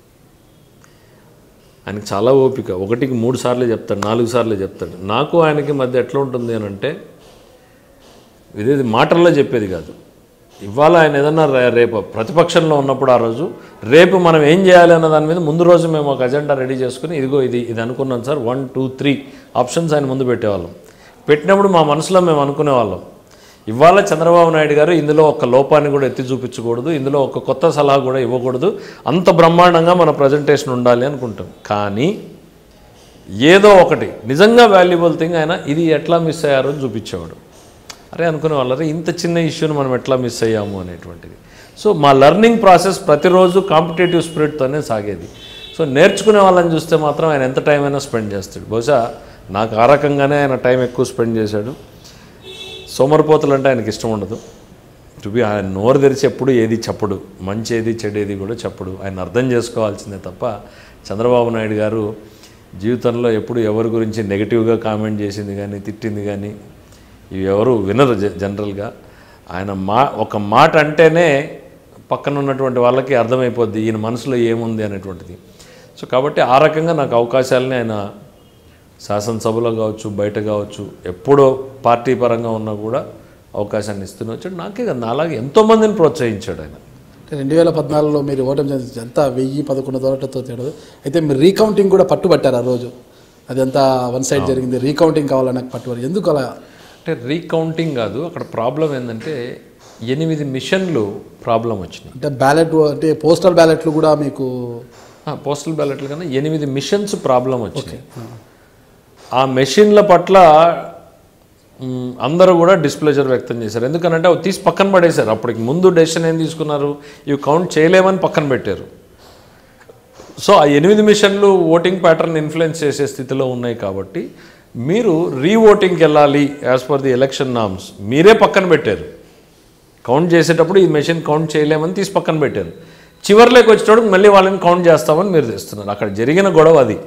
ఆయనకు చాలా ఓపిక ఒకటికి మూడు సార్లు చెప్తాడు నాలుగు సార్లు చెప్తాడు నాకు ఆయనకి మధ్య ఎట్లా ఉంటుంది అని అంటే ఇదేది మాటల్లో చెప్పేది కాదు ఇవాళ ఆయన ఏదన్నా రే- రేపు ప్రతిపక్షంలో ఉన్నప్పుడు ఆ రోజు రేపు మనం ఏం చేయాలి అన్న దాని మీద ముందు రోజు మేము ఒక అజెండా రెడీ చేసుకుని ఇదిగో ఇది ఇది అనుకున్నాం sir one two three options ఆయన ముందు పెట్టేవాళ్ళం పెట్టినప్పుడు మా మనసులో మేము అనుకునేవాళ్ళం ఇవాళ చంద్రబాబు నాయుడు గారు ఇందులో ఒక లోపాన్ని కూడా ఎత్తి చూపించకూడదు ఇందులో ఒక కొత్త సలహా కూడా ఇవ్వకూడదు అంత బ్రహ్మాండంగా మన ప్రజెంటేషన్ ఉండాలి అనుకుంటాం కానీ ఏదో ఒకటి నిజంగా వాల్యుబుల్ థింగ్ ఆయన ఇది ఎట్లా మిస్ అయ్యారో అని చూపించేవాడు అరే అనుకునే వాళ్ళు "అరే, ఇంత చిన్న ఇష్యూని మనం ఎట్లా మిస్ అయ్యాము అనేటువంటిది సో మా లెర్నింగ్ ప్రాసెస్ ప్రతిరోజు కాంపిటేటివ్ స్పిరిట్తోనే సాగేది సో నేర్చుకునే వాళ్ళని చూస్తే మాత్రం ఆయన ఎంత టైం అయినా స్పెండ్ చేస్తాడు బహుశా నాకు ఆ రకంగానే ఆయన టైం ఎక్కువ స్పెండ్ చేశాడు సోమరిపోతులు అంటే ఆయనకి ఇష్టం ఉండదు టు బి ఆయన నోరు తెరిచి ఎప్పుడు ఏది చెప్పడు మంచి ఏది చెడేది కూడా చెప్పడు ఆయన అర్థం చేసుకోవాల్సిందే తప్ప చంద్రబాబు నాయుడు గారు జీవితంలో ఎప్పుడు ఎవరి గురించి నెగిటివ్గా కామెంట్ చేసింది కానీ తిట్టింది కానీ ఇవి ఎవరు వినరు జ- జనరల్గా ఆయన మా ఒక మాట అంటేనే పక్కన ఉన్నటువంటి వాళ్ళకి అర్థమైపోద్ది ఈయన మనసులో ఏముంది అనేటువంటిది సో కాబట్టి ఆ రకంగా నాకు అవకాశాలని ఆయన శాసనసభలో కావచ్చు బయట కావచ్చు ఎప్పుడో పార్టీ పరంగా ఉన్నా కూడా అవకాశాన్ని ఇస్తూనే వచ్చాడు నాకే కదా అలాగే ఎంతోమందిని ప్రోత్సహించాడు ఆయన అంటే రెండు వేల పద్నాలుగులో మీరు ఓటమి చెంది ఎంత వెయ్యి పదకొండు ఓట్లతో తేడదు అయితే మీరు రీకౌంటింగ్ కూడా పట్టుబట్టారు ఆ రోజు అది అంతా వన్ సైడ్ జరిగింది రీకౌంటింగ్ కావాలని నాకు పట్టుబడి ఎందుకు అలా అంటే రీకౌంటింగ్ కాదు అక్కడ ప్రాబ్లం ఏంటంటే ఎనిమిది మిషన్లు ప్రాబ్లం వచ్చినాయి అంటే బ్యాలెట్ అంటే పోస్టల్ బ్యాలెట్లు కూడా మీకు పోస్టల్ బ్యాలెట్లు కన్నా ఎనిమిది మిషన్స్ ప్రాబ్లం వచ్చినాయి ఆ మెషిన్ల పట్ల మ్, అందరూ కూడా డిస్ప్లెజర్ వ్యక్తం చేశారు ఎందుకనంటే అవి తీసి పక్కన పడేశారు అప్పటికి ముందు డెసిషన్ ఏం తీసుకున్నారు ఇవి కౌంట్ చేయలేమని పక్కన పెట్టారు సో ఆ ఎనిమిది మిషన్లు ఓటింగ్ ప్యాటర్న్ ఇన్ఫ్లుయెన్స్ చేసే స్థితిలో ఉన్నాయి కాబట్టి మీరు రీఓటింగ్కి వెళ్ళాలి as per the election norms మీరే పక్కన పెట్టారు కౌంట్ చేసేటప్పుడు ఈ మెషిన్ కౌంట్ చేయలేమని తీసి పక్కన పెట్టారు చివరిలోకి వచ్చేటప్పుడు మళ్ళీ వాళ్ళని కౌంట్ చేస్తామని మీరు తెస్తున్నారు అక్కడ జరిగిన గొడవ అది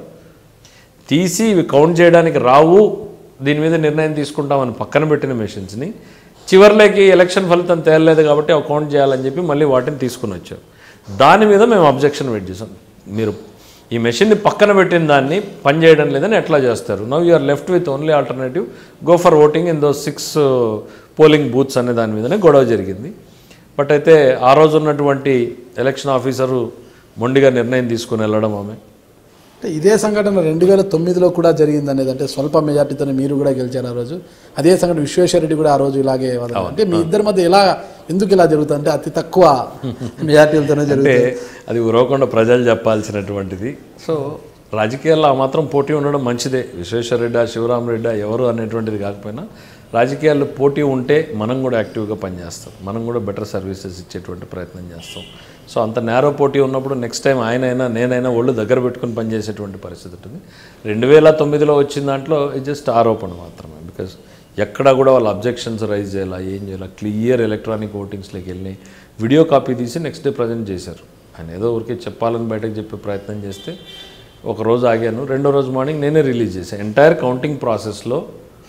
తీసి ఇవి కౌంట్ చేయడానికి రావు దీని మీద నిర్ణయం తీసుకుంటామని పక్కన పెట్టిన మెషిన్స్ని చివరిలోకి ఎలక్షన్ ఫలితం తేలలేదు కాబట్టి అవి కౌంట్ చేయాలని చెప్పి మళ్ళీ వాటిని తీసుకుని వచ్చాం దాని మీద మేము అబ్జెక్షన్ వెయిట్ చేసాం మీరు ఈ మెషిన్ని పక్కన పెట్టిన దాన్ని పనిచేయడం లేదని ఎట్లా చేస్తారు now you're left with only alternative go for voting in those six polling booths అనే దాని మీదనే గొడవ జరిగింది బట్ అయితే ఆ రోజు ఉన్నటువంటి ఎలక్షన్ ఆఫీసరు మొండిగా నిర్ణయం తీసుకుని వెళ్ళడం ఆమె అంటే ఇదే సంఘటన రెండు వేల తొమ్మిదిలో కూడా జరిగింది అనేది అంటే స్వల్ప మెజార్టీతో మీరు కూడా గెలిచారు ఆ రోజు అదే సంఘటన విశ్వేశ్వరరెడ్డి కూడా ఆ రోజు ఇలాగే వదలారు. అంటే మీ ఇద్దరి మధ్య ఎలా ఎందుకు ఇలా జరుగుతుంది అంటే అతి తక్కువ మెజార్టీలతోనే అంటే జరుగుతుంది అది ఉరవకుండా ప్రజలు చెప్పాల్సినటువంటిది సో రాజకీయాల్లో ఆ మాత్రం పోటీ ఉండడం మంచిదే విశ్వేశ్వరరెడ్డి శివరామరెడ్డి ఎవరు అనేటువంటిది కాకపోయినా రాజకీయాల్లో పోటీ ఉంటే మనం కూడా యాక్టివ్గా పనిచేస్తాం మనం కూడా బెటర్ సర్వీసెస్ ఇచ్చేటువంటి ప్రయత్నం చేస్తాం సో అంత నేరో పోటీ ఉన్నప్పుడు నెక్స్ట్ టైం ఆయనైనా నేనైనా ఒళ్ళు దగ్గర పెట్టుకుని పనిచేసేటువంటి పరిస్థితి ఉంటుంది రెండు వేల తొమ్మిదిలో వచ్చిన దాంట్లో ఇది జస్ట్ ఆరోపణ మాత్రమే బికాజ్ ఎక్కడా కూడా వాళ్ళ అబ్జెక్షన్స్ రైజ్ చేయాలా ఏం చేయాలా క్లియర్ ఎలక్ట్రానిక్ ఓటింగ్స్లోకి వెళ్ళి వీడియో కాపీ తీసి నెక్స్ట్ డే ప్రజెంట్ చేశారు ఆయన ఏదో ఊరికే చెప్పాలని బయటకు చెప్పే ప్రయత్నం చేస్తే ఒక రోజు ఆగాను రెండో రోజు మార్నింగ్ నేనే రిలీజ్ చేశాను ఎంటైర్ కౌంటింగ్ ప్రాసెస్లో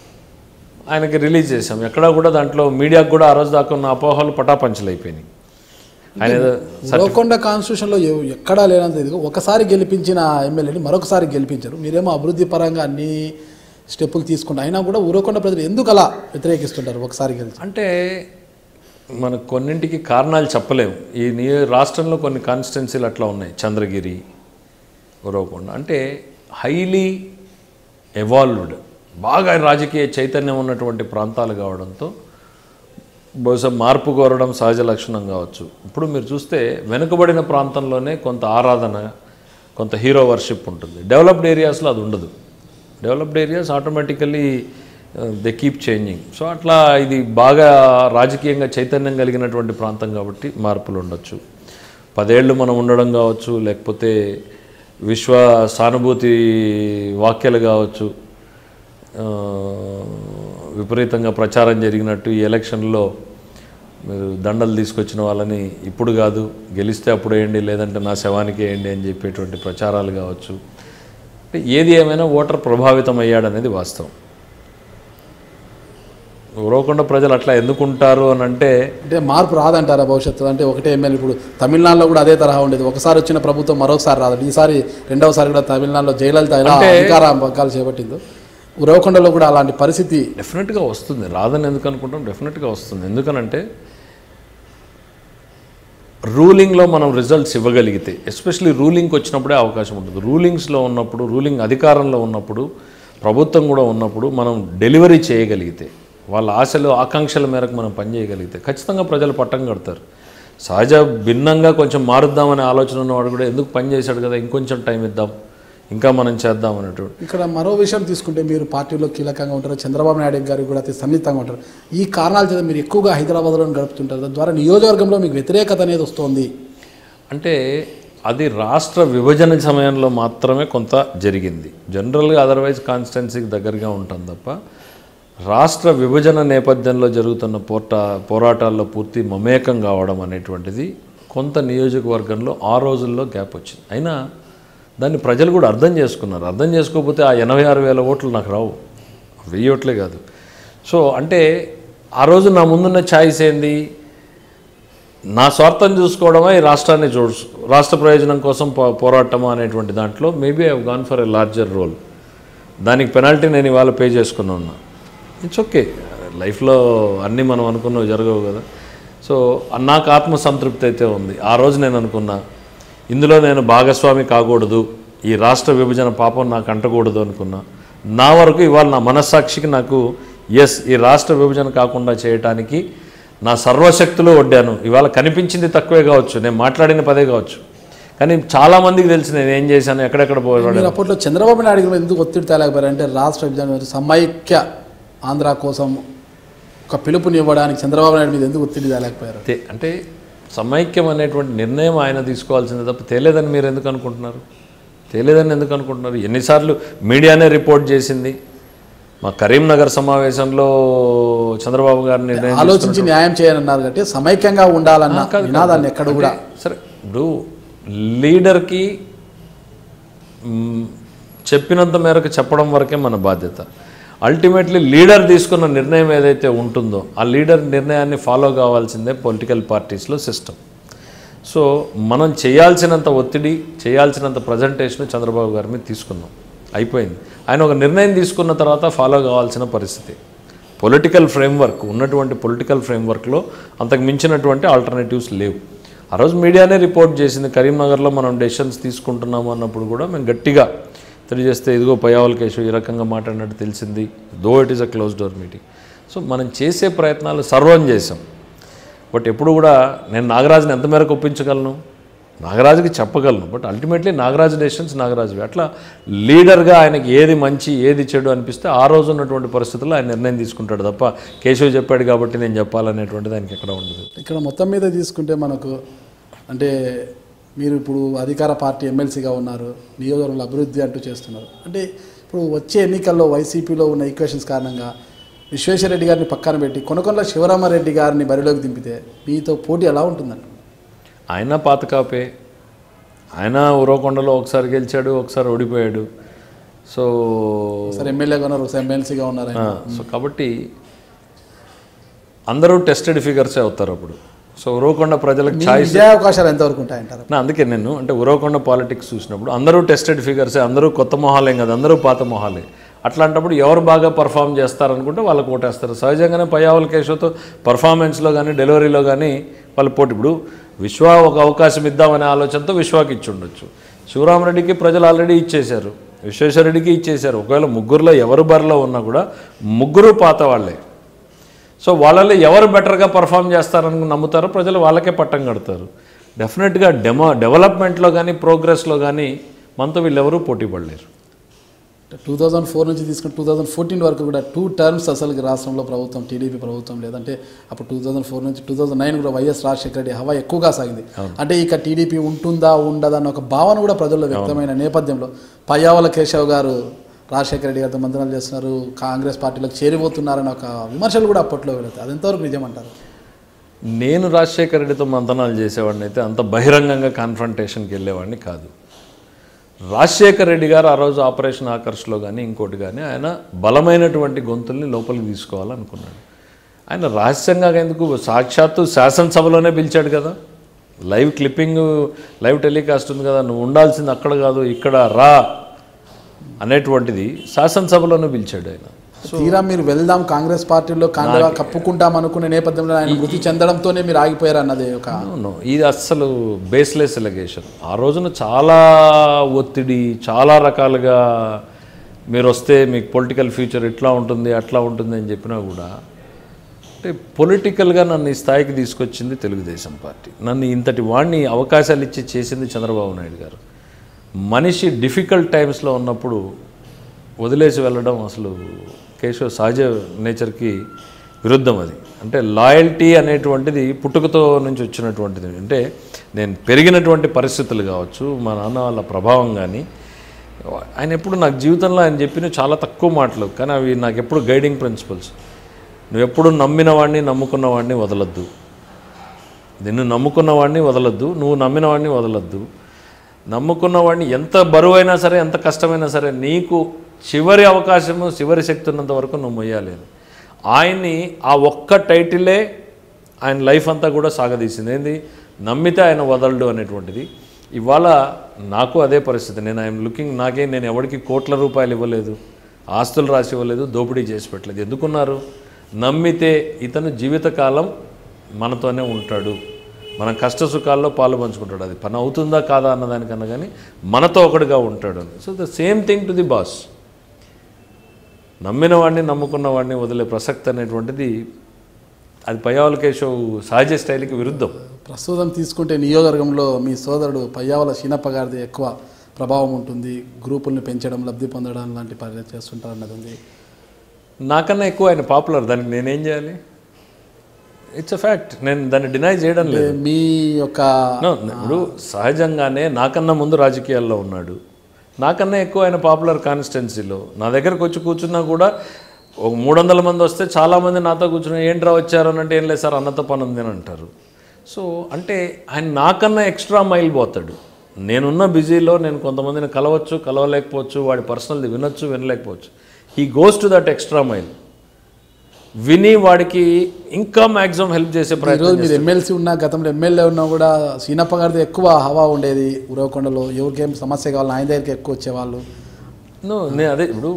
ఆయనకి రిలీజ్ చేశాం ఎక్కడా కూడా దాంట్లో మీడియాకు కూడా ఆ రోజు దాకా ఉన్న అపోహలు పటాపంచలు అయిపోయినాయి ఆయన ఏదో గోకొండ కాన్స్టిట్యూషన్లో ఎవ- ఎక్కడా లేనంత ఇదిగో ఒకసారి గెలిపించిన ఎమ్మెల్యేని మరొకసారి గెలిపించారు మీరేమో అభివృద్ధి పరంగా అన్ని స్టెప్పులు తీసుకుంటారు అయినా కూడా ఊరకొండ ప్రజలు ఎందుకు అలా వ్యతిరేకిస్తుంటారు ఒకసారి గెలిచి అంటే మనకు కొన్నింటికి కారణాలు చెప్పలేము ఈ నియో రాష్ట్రంలో కొన్ని కాన్స్టిట్యున్సీలు అట్లా ఉన్నాయి చంద్రగిరి ఉరవకొండ అంటే హైలీ ఎవాల్వ్డ్ బాగా రాజకీయ చైతన్యం ఉన్నటువంటి ప్రాంతాలు కావడంతో బహుశా మార్పు కోరడం సహజ లక్షణం కావచ్చు ఇప్పుడు మీరు చూస్తే వెనుకబడిన ప్రాంతంలోనే కొంత ఆరాధన కొంత హీరో వర్షిప్ ఉంటుంది డెవలప్డ్ ఏరియాస్లో అది ఉండదు developed areas automatically they keep changing so అట్లా ఇది బాగా రాజకీయంగా చైతన్యం కలిగినటువంటి ప్రాంతం కాబట్టి మార్పులు ఉండొచ్చు పదేళ్ళు మనం ఉండడం కావచ్చు లేకపోతే విశ్వ సానుభూతి వాక్యాలు కావచ్చు ఆ, విపరీతంగా ప్రచారం జరిగినట్టు ఈ ఎలక్షన్లో మీరు దండలు తీసుకొచ్చిన వాళ్ళని ఇప్పుడు కాదు గెలిస్తే అప్పుడు వేయండి లేదంటే నా శవానికి వేయండి అని చెప్పేటువంటి ప్రచారాలు కావచ్చు అంటే ఏది ఏమైనా ఓటర్ ప్రభావితం అయ్యాడనేది వాస్తవం ఉరవకుండా ప్రజలు అట్లా ఎందుకుంటారు అని అంటే అంటే మార్పు రాదంటారా భవిష్యత్తులో అంటే ఒకటే ఎమ్మెల్యే ఇప్పుడు తమిళనాడులో కూడా అదే తరహా ఉండేది ఒకసారి వచ్చిన ప్రభుత్వం మరొకసారి రాదు ఈసారి రెండవసారి కూడా తమిళనాడులో జయలలిత ఎలా అధికార పగ్గాలు చేపట్టిందో ఉరవకొండలో కూడా అలాంటి పరిస్థితి డెఫినెట్గా వస్తుంది రాదని ఎందుకు అనుకుంటాం డెఫినెట్గా వస్తుంది ఎందుకనంటే రూలింగ్లో మనం రిజల్ట్స్ ఇవ్వగలిగితే ఎస్పెషలీ రూలింగ్కి వచ్చినప్పుడే అవకాశం ఉంటుంది రూలింగ్స్లో ఉన్నప్పుడు రూలింగ్ అధికారంలో ఉన్నప్పుడు ప్రభుత్వం కూడా ఉన్నప్పుడు మనం డెలివరీ చేయగలిగితే వాళ్ళ ఆశలు ఆకాంక్షల మేరకు మనం పనిచేయగలిగితే ఖచ్చితంగా ప్రజలు పట్టం కడతారు సహజ భిన్నంగా కొంచెం మారుద్దామనే ఆలోచన ఉన్నవాడు కూడా ఎందుకు పని చేశాడు కదా ఇంకొంచెం టైం ఇద్దాం ఇంకా మనం చేద్దాం అనేటువంటి ఇక్కడ మరో విషయం తీసుకుంటే మీరు పార్టీలో కీలకంగా ఉంటారు చంద్రబాబు నాయుడు గారికి కూడా అతి సన్నిహితంగా ఉంటారు ఈ కారణాల చేత మీరు ఎక్కువగా హైదరాబాద్లో గడుపుతుంటారు తద్వారా నియోజకవర్గంలో మీకు వ్యతిరేకత అనేది వస్తుంది అంటే అది రాష్ట్ర విభజన సమయంలో మాత్రమే కొంత జరిగింది జనరల్గా అదర్వైజ్ కాన్స్టిట్యున్సీకి దగ్గరగా ఉంటుంది తప్ప రాష్ట్ర విభజన నేపథ్యంలో జరుగుతున్న పోర్టా పోరాటాల్లో పూర్తి మమేకం కావడం అనేటువంటిది కొంత నియోజకవర్గంలో ఆ రోజుల్లో గ్యాప్ వచ్చింది అయినా దాన్ని ప్రజలు కూడా అర్థం చేసుకున్నారు అర్థం చేసుకోకపోతే ఆ ఎనభై ఆరు వేల ఓట్లు నాకు రావు వెయ్యి ఓట్లే కాదు సో అంటే ఆ రోజు నా ముందున్న ఛాయిస్ ఏంది నా స్వార్థం చూసుకోవడమే ఈ రాష్ట్రాన్ని చూడు రాష్ట్ర ప్రయోజనం కోసం పో పోరాటమా అనేటువంటి దాంట్లో maybe I gone for a larger role దానికి పెనాల్టీ నేను ఇవాళ పే చేసుకుని ఉన్నా ఇట్స్ ఓకే లైఫ్లో అన్నీ మనం అనుకున్నవి జరగవు కదా సో నాకు ఆత్మ సంతృప్తి అయితే ఉంది ఆ రోజు నేను అనుకున్నా ఇందులో నేను భాగస్వామి కాకూడదు ఈ రాష్ట్ర విభజన పాపం నాకు అంటకూడదు అనుకున్నా నా వరకు ఇవాళ నా మనస్సాక్షికి నాకు ఎస్ ఈ రాష్ట్ర విభజన కాకుండా చేయటానికి నా సర్వశక్తులు వడ్డాను ఇవాళ కనిపించింది తక్కువే కావచ్చు నేను మాట్లాడిన పదే కావచ్చు కానీ చాలామందికి తెలిసి నేను ఏం చేశాను ఎక్కడెక్కడ పోయాడు మీరు అప్పట్లో చంద్రబాబు నాయుడు గారు ఎందుకు ఒత్తిడి తేలేకపోయారు అంటే రాష్ట్ర విభజన మీద సమైక్య ఆంధ్ర కోసం ఒక పిలుపునివ్వడానికి చంద్రబాబు నాయుడు మీద ఎందుకు ఒత్తిడి తేలేకపోయారు తే- అంటే సమైక్యం అనేటువంటి నిర్ణయం ఆయన తీసుకోవాల్సిందే తప్ప తేలేదని మీరు ఎందుకు అనుకుంటున్నారు తేలేదని ఎందుకు అనుకుంటున్నారు ఎన్నిసార్లు మీడియానే రిపోర్ట్ చేసింది మా కరీంనగర్ సమావేశంలో చంద్రబాబు గారి నిర్ణయం ఆలోచించి న్యాయం చేయనన్నారు కాబట్టి సమైక్యంగా ఉండాలన్న నినాదాన్ని ఎక్కడ కూడా సరే ఇప్పుడు లీడర్కి మ్, చెప్పినంత మేరకు చెప్పడం వరకే మన బాధ్యత అల్టిమేట్లీ లీడర్ తీసుకున్న నిర్ణయం ఏదైతే ఉంటుందో ఆ లీడర్ నిర్ణయాన్ని ఫాలో కావాల్సిందే పొలిటికల్ పార్టీస్లో సిస్టమ్ సో మనం చేయాల్సినంత ఒత్తిడి చేయాల్సినంత ప్రజెంటేషన్ చంద్రబాబు గారి మీద తీసుకున్నాం అయిపోయింది ఆయన ఒక నిర్ణయం తీసుకున్న తర్వాత ఫాలో కావాల్సిన పరిస్థితి పొలిటికల్ ఫ్రేమ్వర్క్ ఉన్నటువంటి పొలిటికల్ ఫ్రేమ్వర్క్లో అంతకు మించినటువంటి ఆల్టర్నేటివ్స్ లేవు ఆ రోజు మీడియానే రిపోర్ట్ చేసింది కరీంనగర్లో మనం డెసిషన్స్ తీసుకుంటున్నాము అన్నప్పుడు కూడా మేము గట్టిగా తెలియజేస్తే ఇదిగో పయావల్ కేసు ఈ రకంగా మాట్లాడినట్టు తెలిసింది though it is a close door meeting so మనం చేసే ప్రయత్నాలు సర్వం చేసాం బట్ ఎప్పుడు కూడా నేను నాగరాజుని ఎంత మేరకు ఒప్పించగలను నాగరాజుకి చెప్పగలను బట్ అల్టిమేట్లీ నాగరాజు డెసిషన్స్ నాగరాజువి అట్లా లీడర్గా ఆయనకి ఏది మంచి ఏది చెడు అనిపిస్తే ఆ రోజు ఉన్నటువంటి పరిస్థితుల్లో ఆయన నిర్ణయం తీసుకుంటాడు తప్ప కేశవ్ చెప్పాడు కాబట్టి నేను చెప్పాలనేటువంటిది ఆయనకి ఎక్కడ ఉండదు ఇక్కడ మొత్తం మీద తీసుకుంటే మనకు అంటే మీరు ఇప్పుడు అధికార పార్టీ ఎమ్మెల్సీగా ఉన్నారు నియోజకవర్గంలో అభివృద్ధి అంటూ చేస్తున్నారు అంటే ఇప్పుడు వచ్చే ఎన్నికల్లో వైసీపీలో ఉన్న ఈక్వేషన్స్ కారణంగా విశ్వేశ్వరరెడ్డి గారిని పక్కన పెట్టి కొనకొండల శివరామారెడ్డి గారిని బరిలోకి దింపితే మీతో పోటీ ఎలా ఉంటుందండి ఆయన పాతకాపే ఆయన ఉరవకొండలో ఒకసారి గెలిచాడు ఒకసారి ఓడిపోయాడు సో ఒకసారి ఎమ్మెల్యేగా ఉన్నారు ఒకసారి ఎమ్మెల్సీగా ఉన్నారు ఆయన. ఆ, సో కాబట్టి అందరూ టెస్టెడ్ ఫిగర్సే అవుతారు అప్పుడు సో ఉరవకొండ ప్రజలకు మీ ఛాయిస్ విజయ అవకాశాలు ఎంతవరకు ఉంటాయంటారు నా అందుకే నేను అంటే ఉరవకొండ పాలిటిక్స్ చూసినప్పుడు అందరూ టెస్టెడ్ ఫిగర్సే అందరూ కొత్త మొహాలేం కదా అందరూ పాత మొహాలే అట్లాంటప్పుడు ఎవరు బాగా పర్ఫామ్ చేస్తారనుకుంటే వాళ్ళకి ఓటేస్తారు సహజంగానే పయ్యావల కేశవతో పర్ఫార్మెన్స్లో కానీ డెలివరీలో కానీ వాళ్ళు పోటీ ఇప్పుడు విశ్వ ఒక అవకాశం ఇద్దామనే ఆలోచనతో విశ్వాకి ఇచ్చి ఉండొచ్చు శివరామరెడ్డికి ప్రజలు ఆల్రెడీ ఇచ్చేశారు విశ్వేశ్వరరెడ్డికి ఇచ్చేశారు ఒకవేళ ముగ్గురులో ఎవరు బరిలో ఉన్నా కూడా ముగ్గురు పాత వాళ్ళే సో వాళ్ళలో ఎవరు బెటర్గా పర్ఫామ్ చేస్తారని నమ్ముతారో ప్రజలు వాళ్ళకే పట్టం కడతారు డెఫినెట్గా డెమో డెవలప్మెంట్లో కానీ ప్రోగ్రెస్లో కానీ మనతో వీళ్ళెవరూ పోటీ పడలేరు టూ థౌజండ్ ఫోర్ నుంచి తీసుకుని టూ థౌజండ్ ఫోర్టీన్ వరకు కూడా టూ టర్మ్స్ అసలు రాష్ట్రంలో ప్రభుత్వం టీడీపీ ప్రభుత్వం లేదంటే అప్పుడు టూ థౌజండ్ ఫోర్ నుంచి టూ థౌజండ్ నైన్ కూడా వైఎస్ రాజశేఖర రెడ్డి హవా ఎక్కువగా సాగింది అంటే ఇక టీడీపీ ఉంటుందా ఉండదా అన్న ఒక భావన కూడా ప్రజల్లో వ్యక్తమైన నేపథ్యంలో పయ్యావల కేశవ్ గారు రాజశేఖర రెడ్డి గారితో మంత్రాలు చేస్తున్నారు కాంగ్రెస్ పార్టీలోకి చేరిపోతున్నారని ఒక విమర్శలు కూడా అప్పట్లో వెళుతాయి అది ఎంతవరకు నిజమంటారు నేను రాజశేఖర రెడ్డితో మంతనాలు చేసేవాడిని అయితే అంత బహిరంగంగా కాన్ఫ్రంటేషన్కి వెళ్ళేవాడిని కాదు రాజశేఖర రెడ్డి గారు ఆ రోజు ఆపరేషన్ ఆకర్ష్లో కానీ ఇంకోటి కానీ ఆయన బలమైనటువంటి గొంతుల్ని లోపలికి తీసుకోవాలనుకున్నాడు ఆయన రహస్యంగా ఎందుకు సాక్షాత్తు శాసనసభలోనే పిలిచాడు కదా లైవ్ క్లిప్పింగ్ లైవ్ టెలికాస్ట్ ఉంది కదా నువ్వు ఉండాల్సింది అక్కడ కాదు ఇక్కడ రా అనేటువంటిది శాసనసభలోనే పిలిచాడు ఆయన తీరా మీరు వెళ్దాం కాంగ్రెస్ పార్టీలో కాంగ్రెస్ కప్పుకుంటాం అనుకునే నేపథ్యంలో ఆయన మృతి చెందడంతోనే మీరు ఆగిపోయారు అన్నది ఒక అవును ఇది అస్సలు బేస్లెస్ ఎలిగేషన్ ఆ రోజున చాలా ఒత్తిడి చాలా రకాలుగా మీరు వస్తే మీకు పొలిటికల్ ఫ్యూచర్ ఇట్లా ఉంటుంది అట్లా ఉంటుంది అని చెప్పినా కూడా అంటే పొలిటికల్గా నన్ను ఈ స్థాయికి తీసుకొచ్చింది తెలుగుదేశం పార్టీ నన్ను ఇంతటి వాడిని అవకాశాలు ఇచ్చి చేసింది చంద్రబాబు నాయుడు గారు మనిషి డిఫికల్ట్ టైమ్స్లో ఉన్నప్పుడు వదిలేసి వెళ్ళడం అసలు కేశవ్ సహజ నేచర్కి విరుద్ధం అది అంటే లాయల్టీ అనేటువంటిది పుట్టుకతో నుంచి వచ్చినటువంటిది అంటే నేను పెరిగినటువంటి పరిస్థితులు కావచ్చు మా నాన్న వాళ్ళ ప్రభావం కానీ ఆయన ఎప్పుడు నాకు జీవితంలో ఆయన చెప్పిన చాలా తక్కువ మాటలు కానీ అవి నాకు ఎప్పుడు గైడింగ్ ప్రిన్సిపల్స్ నువ్వు ఎప్పుడు నమ్మిన వాడిని నమ్ముకున్న వాడిని వదలొద్దు నిన్ను నమ్ముకున్న వాడిని వదలొద్దు నువ్వు నమ్మిన వాడిని వదలొద్దు నమ్ముకున్న వాడిని ఎంత బరువైనా సరే ఎంత కష్టమైనా సరే నీకు చివరి అవకాశము చివరి శక్తి ఉన్నంత వరకు నువ్వు మొయ్యాలి అని. ఆయన్ని ఆ ఒక్క టైటిలే ఆయన లైఫ్ అంతా కూడా సాగదీసింది ఏంది నమ్మితే ఆయన వదలడు అనేటువంటిది ఇవాళ నాకు అదే పరిస్థితి నేను ఐఎమ్ లుకింగ్ నాకే నేను ఎవరికి కోట్ల రూపాయలు ఇవ్వలేదు ఆస్తులు రాసి ఇవ్వలేదు దోపిడీ చేసి పెట్టలేదు ఎందుకున్నారు నమ్మితే ఇతను జీవితకాలం మనతోనే ఉంటాడు మన కష్ట సుఖాల్లో పాలు పంచుకుంటాడు అది పని అవుతుందా కాదా అన్నదానికన్నా కానీ మనతో ఒకటిగా ఉంటాడు అని so the same thing to the boss నమ్మిన వాడిని నమ్ముకున్న వాడిని వదిలే ప్రసక్తి అనేటువంటిది అది పయ్యావల కేశవ్ సహజ స్టైల్కి విరుద్ధం ప్రస్తుతం తీసుకుంటే నియోజకవర్గంలో మీ సోదరుడు పయ్యావల శీనప్ప గారిది ఎక్కువ ప్రభావం ఉంటుంది గ్రూపుల్ని పెంచడం లబ్ధి పొందడం లాంటి పనులు చేస్తుంటారు అన్నది ఉంది నాకన్నా ఎక్కువ ఆయన పాపులర్ దానికి నేనేం చేయాలి ఇట్స్ అ ఫ్యాక్ట్ నేను దాన్ని డినై చేయడం లేదు అంటే మీ యొక్క No, ఇప్పుడు సహజంగానే నాకన్నా ముందు రాజకీయాల్లో ఉన్నాడు నాకన్నా ఎక్కువ ఆయన పాపులర్ కాన్స్టిట్యున్సీలో నా దగ్గరకు వచ్చి కూర్చున్నా కూడా ఒక మూడు వందల మంది వస్తే చాలామంది నాతో కూర్చుని ఏంట్రా వచ్చారు అని అంటే ఏం లేదు సార్ అన్నతో పని ఉంది అని అంటారు సో అంటే ఆయన నాకన్నా ఎక్స్ట్రా మైల్ పోతాడు నేనున్న బిజీలో నేను కొంతమందిని కలవచ్చు కలవలేకపోవచ్చు వాడి పర్సనల్ది వినొచ్చు వినలేకపోవచ్చు he goes to that extra mile విని వాడికి ఇంకా మ్యాక్సిమం హెల్ప్ చేసే ప్రయత్నం ఈరోజు మీరు ఎమ్మెల్సీ ఉన్నా గతంలో ఎమ్మెల్యే ఉన్నా కూడా సీనప్ప గారిది ఎక్కువ హవా ఉండేది ఉరవకొండలో ఎవరికేం సమస్య కావాలి ఆయన దగ్గరికి ఎక్కువ వచ్చేవాళ్ళు నో నేను అదే ఇప్పుడు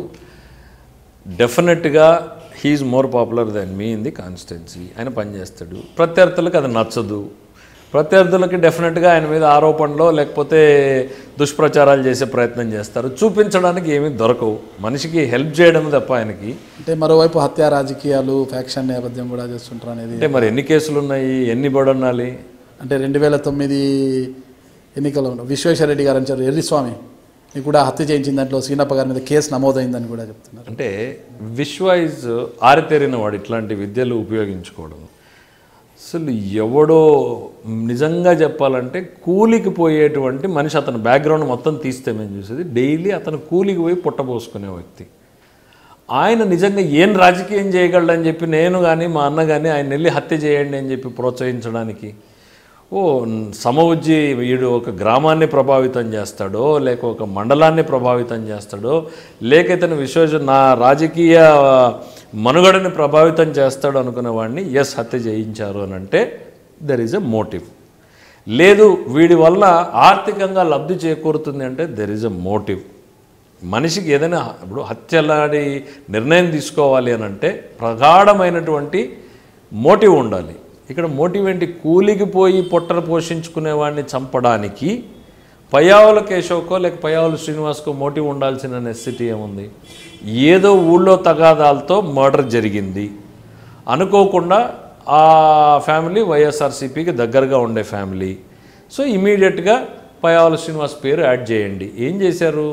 డెఫినెట్గా he is more popular then me in the constituency ఆయన పనిచేస్తాడు ప్రత్యర్థులకు అది నచ్చదు ప్రత్యర్థులకి డెఫినెట్గా ఆయన మీద ఆరోపణలో లేకపోతే దుష్ప్రచారాలు చేసే ప్రయత్నం చేస్తారు చూపించడానికి ఏమీ దొరకవు మనిషికి హెల్ప్ చేయడం తప్ప ఆయనకి అంటే మరోవైపు హత్య రాజకీయాలు ఫ్యాక్షన్ నేపథ్యం కూడా చేస్తుంటారు అనేది అంటే మరి ఎన్ని కేసులు ఉన్నాయి ఎన్ని బడన్నాలి అంటే రెండు వేల తొమ్మిది ఎన్నికల్లో విశ్వేశ్వరరెడ్డి గారు అంటారు ఎర్రిస్వామి ని కూడా హత్య చేయించిన దాంట్లో సీనప్ప గారి మీద కేసు నమోదైందని కూడా చెప్తున్నారు అంటే విశ్వ ఇస్ ఆరితేరిన వాడు ఇట్లాంటి విద్యలు ఉపయోగించుకోవడం అసలు ఎవడో నిజంగా చెప్పాలంటే కూలికి పోయేటువంటి మనిషి అతని బ్యాక్గ్రౌండ్ మొత్తం తీస్తే మేము చూసేది డైలీ అతను కూలికి పోయి పుట్టబోసుకునే వ్యక్తి ఆయన నిజంగా ఏం రాజకీయం చేయగలడని చెప్పి నేను కానీ మా అన్న కానీ ఆయన వెళ్ళి హత్య చేయండి అని చెప్పి ప్రోత్సహించడానికి ఓ సమవుజ్జి వీడు ఒక గ్రామాన్ని ప్రభావితం చేస్తాడో లేక ఒక మండలాన్ని ప్రభావితం చేస్తాడో లేక ఇతను విశ్వేశ్వ నా రాజకీయ మనుగడని ప్రభావితం చేస్తాడు అనుకునే వాడిని ఎస్ హత్య చేయించారు అని అంటే దెర్ ఈజ్ ఎ మోటివ్ లేదు వీడి వల్ల ఆర్థికంగా లబ్ధి చేకూరుతుంది అంటే దెర్ ఈజ్ ఎ మోటివ్ మనిషికి ఏదైనా ఇప్పుడు హత్యలాడి నిర్ణయం తీసుకోవాలి అని అంటే ప్రగాఢమైనటువంటి మోటివ్ ఉండాలి ఇక్కడ మోటివ్ ఏంటి కూలికి పోయి పొట్టను పోషించుకునే వాడిని చంపడానికి పయ్యావుల కేశవ్కో లేక పయ్యావుల శ్రీనివాస్కో మోటివ్ ఉండాల్సిన నెసిటీ ఏముంది ఏదో ఊళ్ళో తగాదాలతో మర్డర్ జరిగింది అనుకోకుండా ఆ ఫ్యామిలీ వైఎస్ఆర్సీపీకి దగ్గరగా ఉండే ఫ్యామిలీ సో ఇమీడియట్గా పయావల శ్రీనివాస్ పేరు యాడ్ చేయండి ఏం చేశారు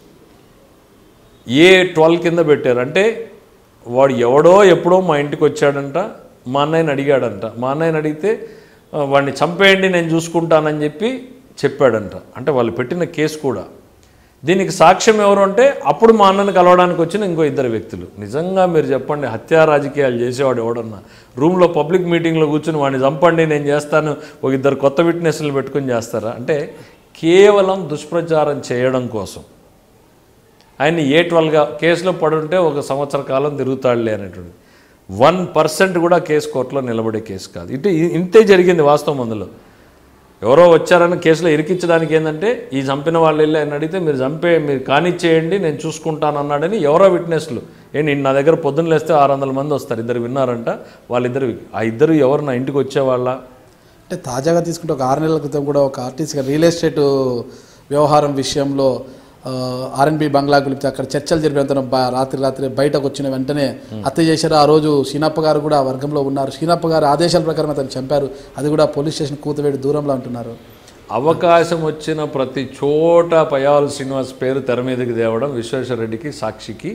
ఏ ట్వెల్వ్ కింద పెట్టారు అంటే వాడు ఎవడో ఎప్పుడో మా ఇంటికి వచ్చాడంట మా అన్నయ్యని అడిగాడంట మా అన్నయ్యని అడిగితే "ఆ, వాడిని చంపేయండి నేను చూసుకుంటానని చెప్పి చెప్పాడంట అంటే వాళ్ళు పెట్టిన కేసు కూడా దీనికి సాక్ష్యం ఎవరు అంటే అప్పుడు మా అన్నని కలవడానికి వచ్చిన ఇంకో ఇద్దరు వ్యక్తులు నిజంగా మీరు చెప్పండి హత్యా రాజకీయాలు చేసేవాడు ఎవడన్నా రూమ్లో పబ్లిక్ మీటింగ్లో కూర్చుని వాడిని చంపండి నేను చేస్తాను ఒక ఇద్దరు కొత్త విట్నెస్లు పెట్టుకుని చేస్తారా అంటే కేవలం దుష్ప్రచారం చేయడం కోసం ఆయన ఏ ట్వెల్వ్గా కేసులో పడుంటే ఒక సంవత్సర కాలం తిరుగుతాడులే అనేటువంటి వన్ పర్సెంట్ కూడా కేసు కోర్టులో నిలబడే కేసు కాదు ఇటు ఇంతే జరిగింది వాస్తవం అందులో ఎవరో వచ్చారని కేసులో ఇరికించడానికి ఏంటంటే ఈ చంపిన వాళ్ళు వెళ్ళి ఆయన అడిగితే మీరు చంపే మీరు కానిచ్చేయండి నేను చూసుకుంటాను అన్నాడని ఎవరో విట్నెస్లు ఏంటి నా దగ్గర పొద్దున్న లేస్తే ఆరు వందల మంది వస్తారు ఇద్దరు విన్నారంట వాళ్ళిద్దరు ఆ ఇద్దరు ఎవరు నా ఇంటికి వచ్చేవాళ్ళ అంటే తాజాగా తీసుకుంటే ఒక ఆరు నెలల క్రితం కూడా ఒక ఆర్టీసీ రియల్ ఎస్టేట్ వ్యవహారం విషయంలో ఆర్ఎన్బి బంగ్లా గురించి అక్కడ చర్చలు జరిపినంత బ- రాత్రి రాత్రి బయటకు వచ్చిన వెంటనే హత్య చేశారు ఆ రోజు షీనప్ప గారు కూడా ఆ వర్గంలో ఉన్నారు షీనప్ప గారు ఆదేశాల ప్రకారం అతను చంపారు అది కూడా పోలీస్ స్టేషన్ కూతవేడి దూరంలో అంటున్నారు అవకాశం వచ్చిన ప్రతి చోట పయాల్ శ్రీనివాస్ పేరు తెర మీదకి తేవడం విశ్వేశ్వరరెడ్డికి సాక్షికి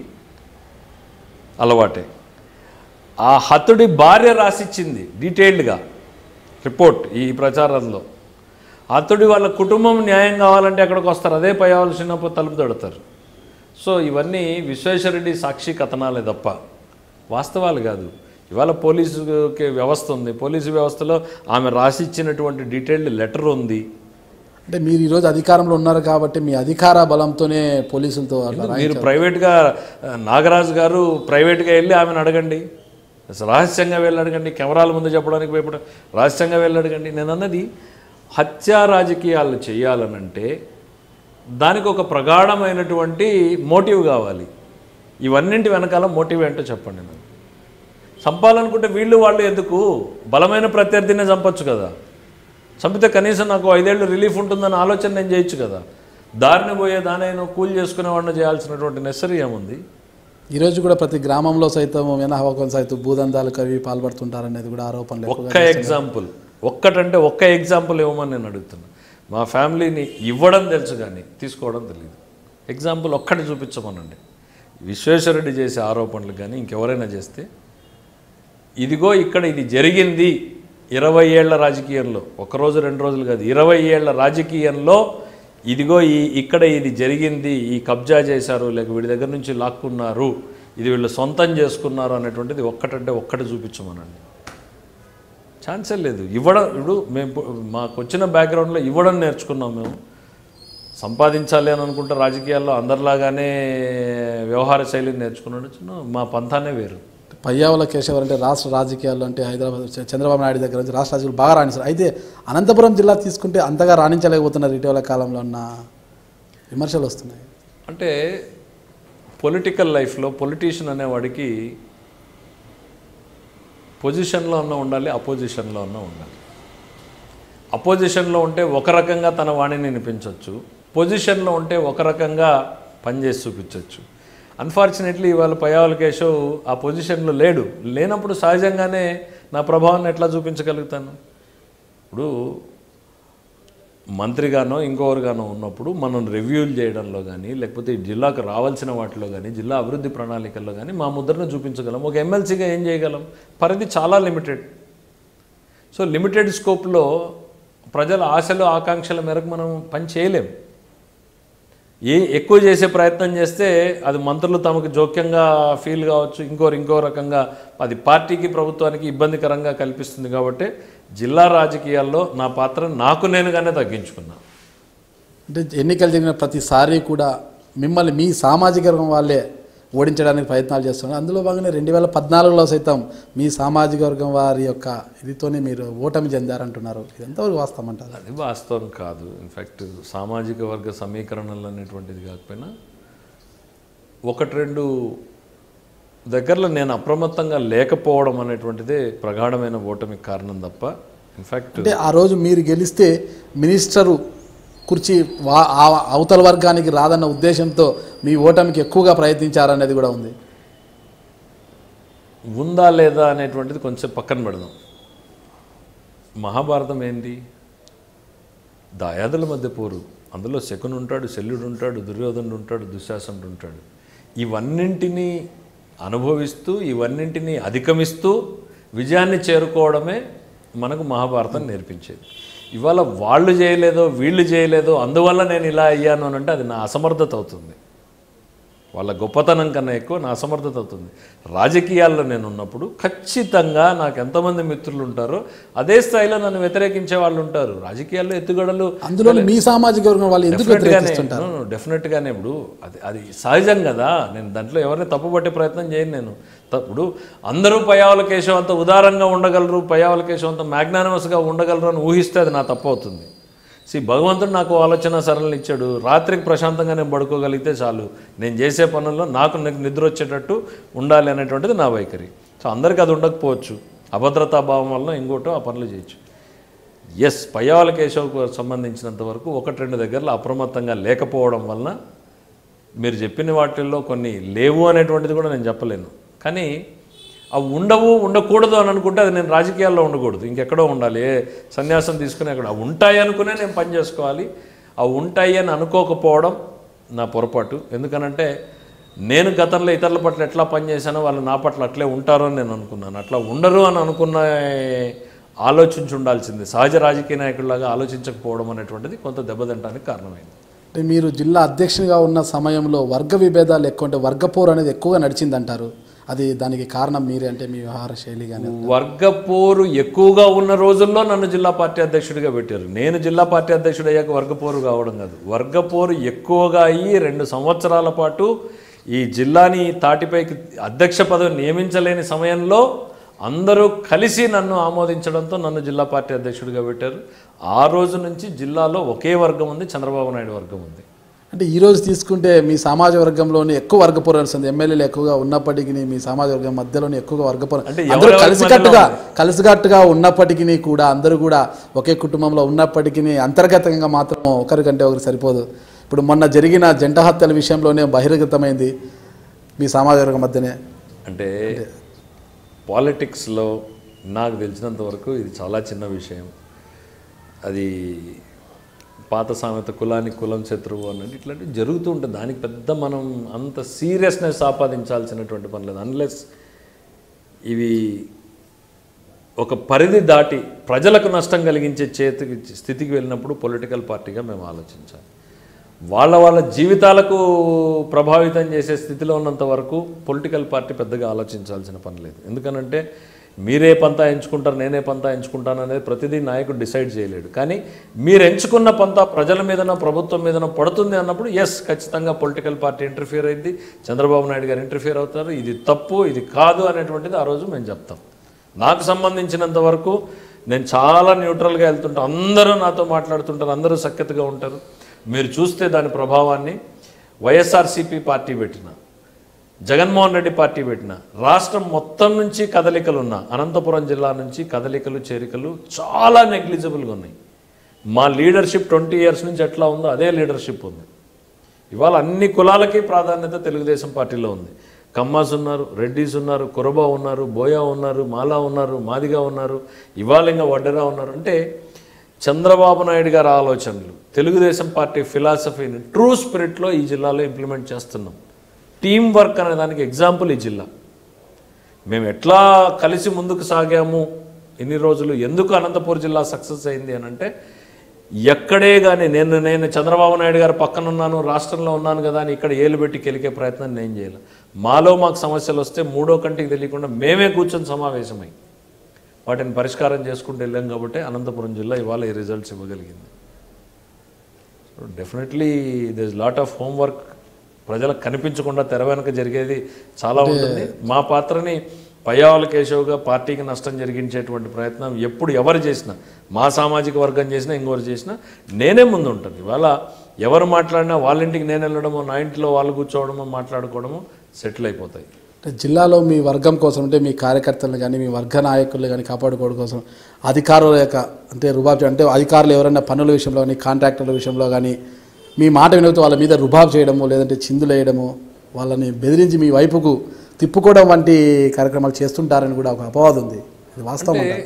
అలవాటే ఆ హతుడి భార్య రాసిచ్చింది డీటెయిల్డ్గా రిపోర్ట్ ఈ ప్రచారంలో హతుడి వాళ్ళ కుటుంబం న్యాయం కావాలంటే ఎక్కడికి వస్తారు అదే పయాలు చిన్నప్పుడు తలుపు తడతారు సో ఇవన్నీ విశ్వేశ్వరరెడ్డి సాక్షి కథనాలే తప్ప వాస్తవాలు కాదు ఇవాళ పోలీసు వ్యవస్థ ఉంది పోలీసు వ్యవస్థలో ఆమె రాసిచ్చినటువంటి డీటెయిల్డ్ లెటర్ ఉంది అంటే మీరు ఈరోజు అధికారంలో ఉన్నారు కాబట్టి మీ అధికార బలంతోనే పోలీసులతో అట్లా రాయి- మీరు ప్రైవేట్గా ఆ, నాగరాజు గారు ప్రైవేట్గా వెళ్ళి ఆమెను అడగండి అసలు రహస్యంగా వెళ్ళి అడగండి కెమెరాల ముందు చెప్పడానికి భయపడ రహస్యంగా వెళ్ళి అడగండి నేను అన్నది హత్యా రాజకీయాలు చేయాలనంటే దానికి ఒక ప్రగాఢమైనటువంటి మోటివ్ కావాలి ఇవన్నింటి వెనకాల మోటివ్ ఏంటో చెప్పండి నాకు చంపాలనుకుంటే వీళ్ళు వాళ్ళు ఎందుకు బలమైన ప్రత్యర్థినే చంపొచ్చు కదా చంపితే కనీసం నాకు ఐదేళ్ళు రిలీఫ్ ఉంటుందని ఆలోచన నేను చేయొచ్చు కదా దారిని పోయే దానైనా కూల్ చేసుకునేవాడిని చేయాల్సినటువంటి నెసరీ ఏముంది ఈరోజు కూడా ప్రతి గ్రామంలో సైతం మినహావకం సైతం భూదందాలు కవి పాల్పడుతుంటారనేది కూడా ఆరోపణలు ఎక్కువగా ఒక్క ఎగ్జాంపుల్ ఒక్కటంటే ఒక్క ఎగ్జాంపుల్ ఇవ్వమని నేను అడుగుతున్నా మా ఫ్యామిలీని ఇవ్వడం తెలుసు కానీ తీసుకోవడం తెలియదు ఎగ్జాంపుల్ ఒక్కటి చూపించమనండి విశ్వేశ్వరరెడ్డి చేసే ఆరోపణలు కానీ ఇంకెవరైనా చేస్తే ఇదిగో ఇక్కడ ఇది జరిగింది ఇరవై ఏళ్ల రాజకీయంలో ఒక రోజు రెండు రోజులు కాదు ఇరవై ఏళ్ల రాజకీయంలో ఇదిగో ఈ ఇక్కడ ఇది జరిగింది ఈ కబ్జా చేశారు లేక వీడి దగ్గర నుంచి లాక్కున్నారు ఇది వీళ్ళు సొంతం చేసుకున్నారు అనేటువంటిది ఒక్కటంటే ఒక్కటి చూపించమనండి ఛాన్సే లేదు ఇవ్వడం ఇప్పుడు మేము పు- మాకు వచ్చిన బ్యాక్గ్రౌండ్లో ఇవ్వడం నేర్చుకున్నాం మేము సంపాదించాలి అని అనుకుంటే రాజకీయాల్లో అందరిలాగానే వ్యవహార శైలిని నేర్చుకున్నాడు మా పంథానే వేరు పయ్యావుల కేశవర్ అంటే రాష్ట్ర రాజకీయాల్లో అంటే హైదరాబాద్ చ- చంద్రబాబు నాయుడు దగ్గర నుంచి రాష్ట్ర రాజకీయాలు బాగా రాణిస్తారు అయితే అనంతపురం జిల్లా తీసుకుంటే అంతగా రాణించలేకపోతున్నారు ఇటీవల కాలంలో ఉన్న విమర్శలు వస్తున్నాయి అంటే పొలిటికల్ లైఫ్లో పొలిటీషియన్ అనేవాడికి పొజిషన్లో ఉన్న ఉండాలి అపోజిషన్లో ఉన్న ఉండాలి అపోజిషన్లో ఉంటే ఒక రకంగా తన వాణిని వినిపించవచ్చు పొజిషన్లో ఉంటే ఒక రకంగా పనిచేసి చూపించవచ్చు అన్ఫార్చునేట్లీ ఇవాళ పయావల కేశవ్ ఆ పొజిషన్లో లేడు లేనప్పుడు సహజంగానే నా ప్రభావాన్ని ఎట్లా చూపించగలుగుతాను ఇప్పుడు మంత్రిగానో ఇంకొకరిగానో ఉన్నప్పుడు మనం రివ్యూలు చేయడంలో కానీ లేకపోతే ఈ జిల్లాకు రావాల్సిన వాటిలో కానీ జిల్లా అభివృద్ధి ప్రణాళికల్లో కానీ మా ముద్రను చూపించగలం ఒక ఎమ్మెల్సీగా ఏం చేయగలం పరిధి చాలా లిమిటెడ్ సో లిమిటెడ్ స్కోప్లో ప్రజల ఆశలు ఆకాంక్షల మేరకు మనం పని చేయలేం ఏ ఎక్కువ చేసే ప్రయత్నం చేస్తే అది మంత్రులు తమకు జోక్యంగా ఫీల్ కావచ్చు ఇంకోరు ఇంకో రకంగా అది పార్టీకి ప్రభుత్వానికి ఇబ్బందికరంగా కల్పిస్తుంది కాబట్టి జిల్లా రాజకీయాల్లో నా పాత్ర నాకు నేనుగానే తగ్గించుకున్నా అంటే ఎన్నికలు జరిగిన ప్రతిసారి కూడా మిమ్మల్ని మీ సామాజిక వర్గం వాళ్ళే ఓడించడానికి ప్రయత్నాలు చేస్తున్నారు అందులో భాగంగా రెండు వేల పద్నాలుగులో సైతం మీ సామాజిక వర్గం వారి యొక్క ఇదితోనే మీరు ఓటమి చెందారంటున్నారు ఇది ఎంతవరకు వాస్తవం అంటారు అది వాస్తవం కాదు ఇన్ఫ్యాక్ట్ సామాజిక వర్గ సమీకరణలు అనేటువంటిది కాకపోయినా ఒకటి రెండు దగ్గరలో నేను అప్రమత్తంగా లేకపోవడం అనేటువంటిదే ప్రగాఢమైన ఓటమికి కారణం తప్ప ఇన్ఫ్యాక్ట్ అంటే ఆ రోజు మీరు గెలిస్తే మినిస్టరు కుర్చీ వా ఆ- అవతల వర్గానికి రాదన్న ఉద్దేశంతో మీ ఓటమికి ఎక్కువగా ప్రయత్నించారనేది కూడా ఉంది ఉందా లేదా అనేటువంటిది కొంచెం పక్కన పెడదాం మహాభారతం ఏంటి దాయాదుల మధ్య పోరు అందులో శకుని ఉంటాడు శల్యుడు ఉంటాడు దుర్యోధనుడు ఉంటాడు దుశ్శాసనుడు ఉంటాడు ఇవన్నింటినీ అనుభవిస్తూ ఇవన్నింటినీ అధిగమిస్తూ విజయాన్ని చేరుకోవడమే మనకు మహాభారతం నేర్పించేది ఇవాళ వాళ్ళు చేయలేదో వీళ్ళు చేయలేదో అందువల్ల నేను ఇలా అయ్యాను అని అంటే అది నా అసమర్థత అవుతుంది వాళ్ళ గొప్పతనం కన్నా ఎక్కువ నా అసమర్థత అవుతుంది రాజకీయాల్లో నేను ఉన్నప్పుడు ఖచ్చితంగా నాకు ఎంతమంది మిత్రులు ఉంటారో అదే స్థాయిలో నన్ను వ్యతిరేకించే వాళ్ళు ఉంటారు రాజకీయాల్లో ఎత్తుగడలు అందులో మీ సామాజిక వర్గం వాళ్ళు ఎందుకు వ్యతిరేకిస్తుంటారు డెఫినెట్గానే ఇప్పుడు అది అది సహజం కదా నేను దాంట్లో ఎవరిని తప్పుపట్టే ప్రయత్నం చేయను నేను త- ఇప్పుడు అందరూ పయావల కేశవం అంత ఉదారంగా ఉండగలరు పయావల కేశవం అంత మ్యాగ్నానమస్గా ఉండగలరు అని ఊహిస్తే అది నా తప్పు అవుతుంది సి భగవంతుడు నాకు ఆలోచన సరళని ఇచ్చాడు రాత్రికి ప్రశాంతంగా నేను పడుకోగలిగితే చాలు నేను చేసే పనుల్లో నాకు ని- నిద్ర వచ్చేటట్టు ఉండాలి అనేటువంటిది నా వైఖరి సో అందరికీ అది ఉండకపోవచ్చు అభద్రతా భావం వలన ఇంకోటో ఆ పనులు చేయొచ్చు ఎస్ పయ్యావల కేశవ్కు సంబంధించినంత వరకు ఒకటి రెండు దగ్గరలో అప్రమత్తంగా లేకపోవడం వలన మీరు చెప్పిన వాటిల్లో కొన్ని లేవు అనేటువంటిది కూడా నేను చెప్పలేను కానీ అవి ఉండవు ఉండకూడదు అని అనుకుంటే అది నేను రాజకీయాల్లో ఉండకూడదు ఇంకెక్కడో ఉండాలి ఏ సన్యాసం తీసుకుని అక్కడ అవి ఉంటాయి అనుకునే నేను పని చేసుకోవాలి అవి ఉంటాయి అని అనుకోకపోవడం నా పొరపాటు ఎందుకనంటే నేను గతంలో ఇతరుల పట్ల ఎట్లా పనిచేశానో వాళ్ళు నా పట్ల అట్లే ఉంటారు అని నేను అనుకున్నాను అట్లా ఉండరు అని అనుకున్న ఆలోచించి ఉండాల్సింది సహజ రాజకీయ నాయకుడిలాగా ఆలోచించకపోవడం అనేటువంటిది కొంత దెబ్బతింటానికి కారణమైంది అంటే మీరు జిల్లా అధ్యక్షునిగా ఉన్న సమయంలో వర్గ విభేదాలు ఎక్కువ అంటే వర్గపోరు అనేది ఎక్కువగా నడిచిందంటారు అది దానికి కారణం మీరే అంటే మీ వ్యవహార శైలి కానీ వర్గపోరు ఎక్కువగా ఉన్న రోజుల్లో నన్ను జిల్లా పార్టీ అధ్యక్షుడిగా పెట్టారు నేను జిల్లా పార్టీ అధ్యక్షుడు అయ్యాక వర్గపోరు కావడం కాదు వర్గపోరు ఎక్కువగా అయ్యి రెండు సంవత్సరాల పాటు ఈ జిల్లాని తాటిపైకి అధ్యక్ష పదవి నియమించలేని సమయంలో అందరూ కలిసి నన్ను ఆమోదించడంతో నన్ను జిల్లా పార్టీ అధ్యక్షుడిగా పెట్టారు ఆ రోజు నుంచి జిల్లాలో ఒకే వర్గం ఉంది చంద్రబాబు నాయుడు వర్గం ఉంది అంటే ఈ రోజు తీసుకుంటే మీ సమాజ వర్గంలోని ఎక్కువ వర్గపోరు వస్తుంది ఎమ్మెల్యేలు ఎక్కువగా ఉన్నప్పటికీ మీ సమాజ వర్గం మధ్యలోనే ఎక్కువగా వర్గపోరు అంటే అందరూ ఎవరెవరి కలిసికట్టుగా కలిసికట్టుగా ఉన్నప్పటికీ కూడా అందరూ కూడా ఒకే కుటుంబంలో ఉన్నప్పటికీ అంతర్గతంగా మాత్రం ఒకరికంటే ఒకరు సరిపోదు ఇప్పుడు మొన్న జరిగిన జంట హత్యల విషయంలోనే బహిర్గతమైంది మీ సమాజ వర్గం మధ్యనే అంటే పాలిటిక్స్లో నాకు తెలిసినంత వరకు ఇది చాలా చిన్న విషయం అది పాత సామెత కులానికి కులం శత్రువు అన్నట్టు ఇట్లాంటివి జరుగుతూ ఉంటుంది దానికి పెద్ద మనం అంత సీరియస్నెస్ ఆపాదించాల్సినటువంటి పని లేదు అన్లెస్ ఇవి ఒక పరిధి దాటి ప్రజలకు నష్టం కలిగించే చేతికి స్థితికి వెళ్ళినప్పుడు పొలిటికల్ పార్టీగా మేము ఆలోచించాలి వాళ్ళ వాళ్ళ జీవితాలకు ప్రభావితం చేసే స్థితిలో ఉన్నంత వరకు పొలిటికల్ పార్టీ పెద్దగా ఆలోచించాల్సిన పని లేదు ఎందుకనంటే మీరే పంతా ఎంచుకుంటారు నేనే పంతా ఎంచుకుంటాను అనేది ప్రతిదీ నాయకుడు డిసైడ్ చేయలేడు కానీ మీరు ఎంచుకున్న పంతా ప్రజల మీదనో ప్రభుత్వం మీదనో పడుతుంది అన్నప్పుడు ఎస్ ఖచ్చితంగా పొలిటికల్ పార్టీ ఇంటర్ఫియర్ అయింది చంద్రబాబు నాయుడు గారు ఇంటర్ఫియర్ అవుతారు ఇది తప్పు ఇది కాదు అనేటువంటిది ఆ రోజు మేము చెప్తాం నాకు సంబంధించినంత వరకు నేను చాలా న్యూట్రల్గా వెళ్తుంటా అందరూ నాతో మాట్లాడుతుంటారు అందరూ సఖ్యతగా ఉంటారు మీరు చూస్తే దాని ప్రభావాన్ని వైఎస్ఆర్సీపీ పార్టీ పెట్టిన జగన్మోహన్ రెడ్డి పార్టీ పెట్టిన రాష్ట్రం మొత్తం నుంచి కదలికలు ఉన్న అనంతపురం జిల్లా నుంచి కదలికలు చేరికలు చాలా నెగ్లిజిబుల్గా ఉన్నాయి మా లీడర్షిప్ ట్వంటీ ఇయర్స్ నుంచి ఎట్లా ఉందో అదే లీడర్షిప్ ఉంది ఇవాళ అన్ని కులాలకి ప్రాధాన్యత తెలుగుదేశం పార్టీలో ఉంది కమ్మాస్ ఉన్నారు రెడ్డిస్ ఉన్నారు కురబా ఉన్నారు బోయా ఉన్నారు మాలా ఉన్నారు మాదిగా ఉన్నారు ఇవాళ ఇంకా వడ్డెరా ఉన్నారు అంటే చంద్రబాబు నాయుడు గారి ఆలోచనలు తెలుగుదేశం పార్టీ ఫిలాసఫీని ట్రూ స్పిరిట్లో ఈ జిల్లాలో ఇంప్లిమెంట్ చేస్తున్నాం టీం వర్క్ అనే దానికి ఎగ్జాంపుల్ ఈ జిల్లా మేము ఎట్లా కలిసి ముందుకు సాగాము ఇన్ని రోజులు ఎందుకు అనంతపూర్ జిల్లా సక్సెస్ అయింది అని అంటే ఎక్కడే కానీ నేను నేను చంద్రబాబు నాయుడు గారు పక్కన ఉన్నాను రాష్ట్రంలో ఉన్నాను కదా అని ఇక్కడ ఏలు పెట్టి కెలికే ప్రయత్నం నేను చేయాలి మాలో మాకు సమస్యలు వస్తే మూడో కంటికి తెలియకుండా మేమే కూర్చొని సమావేశమై వాటిని పరిష్కారం చేసుకుంటూ వెళ్ళాం కాబట్టి అనంతపురం జిల్లా ఇవాళ ఈ రిజల్ట్స్ ఇవ్వగలిగింది so definitely this lot of homework ప్రజలకు కనిపించకుండా తెర వెనక జరిగేది చాలా ఉంటుంది మా పాత్రని పయ్యావల కేశవ్గా పార్టీకి నష్టం జరిగించేటువంటి ప్రయత్నం ఎప్పుడు ఎవరు చేసినా మా సామాజిక వర్గం చేసినా ఇంకొకరు చేసినా నేనే ముందు ఉంటుంది ఇవాళ ఎవరు మాట్లాడినా వాళ్ళ ఇంటికి నేను వెళ్ళడమో నా ఇంట్లో వాళ్ళు కూర్చోవడమో మాట్లాడుకోవడమో సెటిల్ అయిపోతాయి అంటే జిల్లాలో మీ వర్గం కోసం అంటే మీ కార్యకర్తలను కానీ మీ వర్గ నాయకులు కానీ కాపాడుకోవడం కోసం అధికారుల యొక్క అంటే రుబాబ్ చే- అంటే అధికారులు ఎవరైనా పనుల విషయంలో కానీ కాంట్రాక్టర్ల విషయంలో కానీ మీ మాట వినకపోతే వాళ్ళ మీద రుబాబ్ చేయడము లేదంటే చిందులు వేయడము వాళ్ళని బెదిరించి మీ వైపుకు తిప్పుకోవడం వంటి కార్యక్రమాలు చేస్తుంటారని కూడా ఒక అపవాదం ఉంది ఇది వాస్తవం అంటే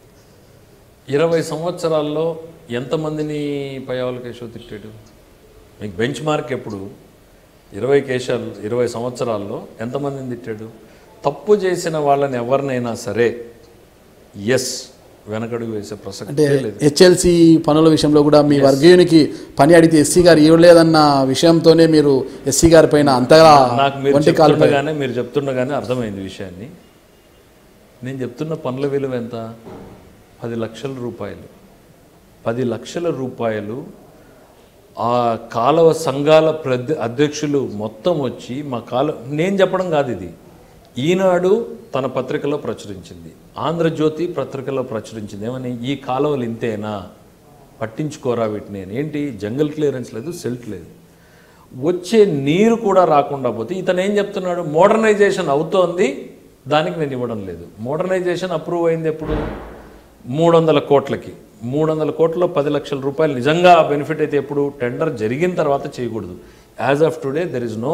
ఇరవై సంవత్సరాల్లో ఎంతమందిని పయ్యావల కేశవ్ తిట్టాడు మీకు బెంచ్ మార్క్ ఎప్పుడు ఇరవై కేశాలు ఇరవై సంవత్సరాల్లో ఎంతమందిని తిట్టాడు తప్పు చేసిన వాళ్ళని ఎవరినైనా సరే ఎస్ వెనకడుగు వేసే అంటే ప్రసక్తే లేదు హెచ్ఎల్సి పనుల విషయంలో కూడా మీ వర్గీయునికి పని అడిగితే ఎస్సీ గారు ఇవ్వలేదన్న విషయంతోనే మీరు ఎస్సీ గారి పైన అంతగా నాకు మీరు వంటి కాలు చెప్తుండగానే మీరు చెప్తుండగానే అర్థమైంది విషయాన్ని నేను చెప్తున్న పనుల విలువ ఎంత పది లక్షల రూపాయలు పది లక్షల రూపాయలు ఆ కాలువ సంఘాల ప్రధ అధ్యక్షులు మొత్తం వచ్చి మా కాలు నేను చెప్పడం కాదు ఇది ఈనాడు తన పత్రికలో ప్రచురించింది ఆంధ్రజ్యోతి పత్రికలో ప్రచురించింది ఏమని ఈ కాలువలు ఇంతేనా పట్టించుకోరా వీటిని అని. ఏంటి జంగల్ క్లియరెన్స్ లేదు సెల్ట్ లేదు వచ్చే నీరు కూడా రాకుండా పోతే ఇతను ఏం చెప్తున్నాడు మోడర్నైజేషన్ అవుతోంది దానికి నేను ఇవ్వడం లేదు మోడర్నైజేషన్ అప్రూవ్ అయింది ఎప్పుడు మూడు వందల కోట్లకి మూడు వందల కోట్లలో పది లక్షల రూపాయలు నిజంగా బెనిఫిట్ అయితే ఎప్పుడు టెండర్ జరిగిన తర్వాత చేయకూడదు as of today there is no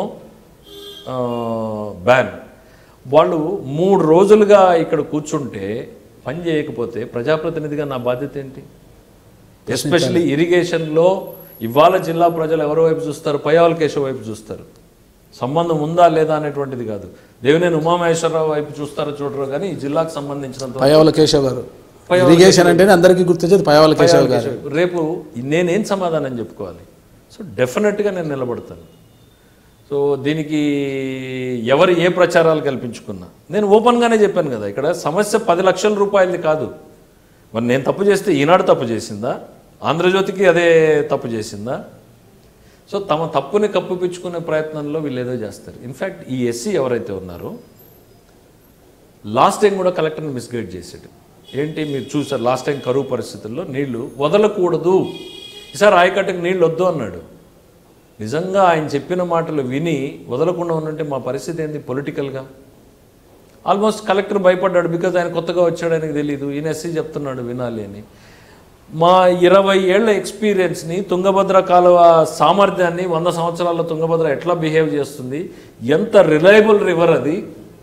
ban వాళ్ళు మూడు రోజులుగా ఇక్కడ కూర్చుంటే పని చేయకపోతే ప్రజాప్రతినిధిగా నా బాధ్యత ఏంటి ఎస్పెషల్లీ ఇరిగేషన్లో ఇవాళ జిల్లా ప్రజలు ఎవరి వైపు చూస్తారు పయ్యావల కేశవ వైపు చూస్తారు సంబంధం ఉందా లేదా అనేటువంటిది కాదు దేవినేని ఉమామహేశ్వరరావు వైపు చూస్తారో చూడరు కానీ ఈ జిల్లాకు సంబంధించినంత పయ్యవల కేశవ్ గారు ఇరిగేషన్ అంటేనే అందరికీ గుర్తొచ్చేది పయ్యవల కేశవ్ గారు కేశవ్. రేపు నేనేం సమాధానం చెప్పుకోవాలి సో డెఫినెట్గా నేను నిలబడతాను సో దీనికి ఎవరు ఏ ప్రచారాలు కల్పించుకున్నా నేను ఓపెన్గానే చెప్పాను కదా ఇక్కడ సమస్య పది లక్షల రూపాయలది కాదు మరి నేను తప్పు చేస్తే ఈనాడు తప్పు చేసిందా ఆంధ్రజ్యోతికి అదే తప్పు చేసిందా సో తమ తప్పుని కప్పిపుచ్చుకునే ప్రయత్నంలో వీళ్ళు ఏదో చేస్తారు ఇన్ఫ్యాక్ట్ ఈ ఎస్సీ ఎవరైతే ఉన్నారో లాస్ట్ టైం కూడా కలెక్టర్ని మిస్గైడ్ చేసాడు ఏంటి మీరు చూసారు లాస్ట్ టైం కరువు పరిస్థితుల్లో నీళ్లు వదలకూడదు ఈసారి ఆయకట్టుకు నీళ్ళు వద్దు అన్నాడు నిజంగా ఆయన చెప్పిన మాటలు విని వదలకుండా ఉన్నంటే మా పరిస్థితి ఏంది పొలిటికల్గా ఆల్మోస్ట్ కలెక్టర్ భయపడ్డాడు బికాజ్ ఆయన కొత్తగా వచ్చాడు ఆయనకు తెలియదు ఈయన ఎస్సీ చెప్తున్నాడు వినాలి అని మా ఇరవై ఏళ్ల ఎక్స్పీరియన్స్ని తుంగభద్ర కాలువ సామర్థ్యాన్ని వంద సంవత్సరాల తుంగభద్ర ఎట్లా బిహేవ్ చేస్తుంది ఎంత రిలయబుల్ రివర్ అది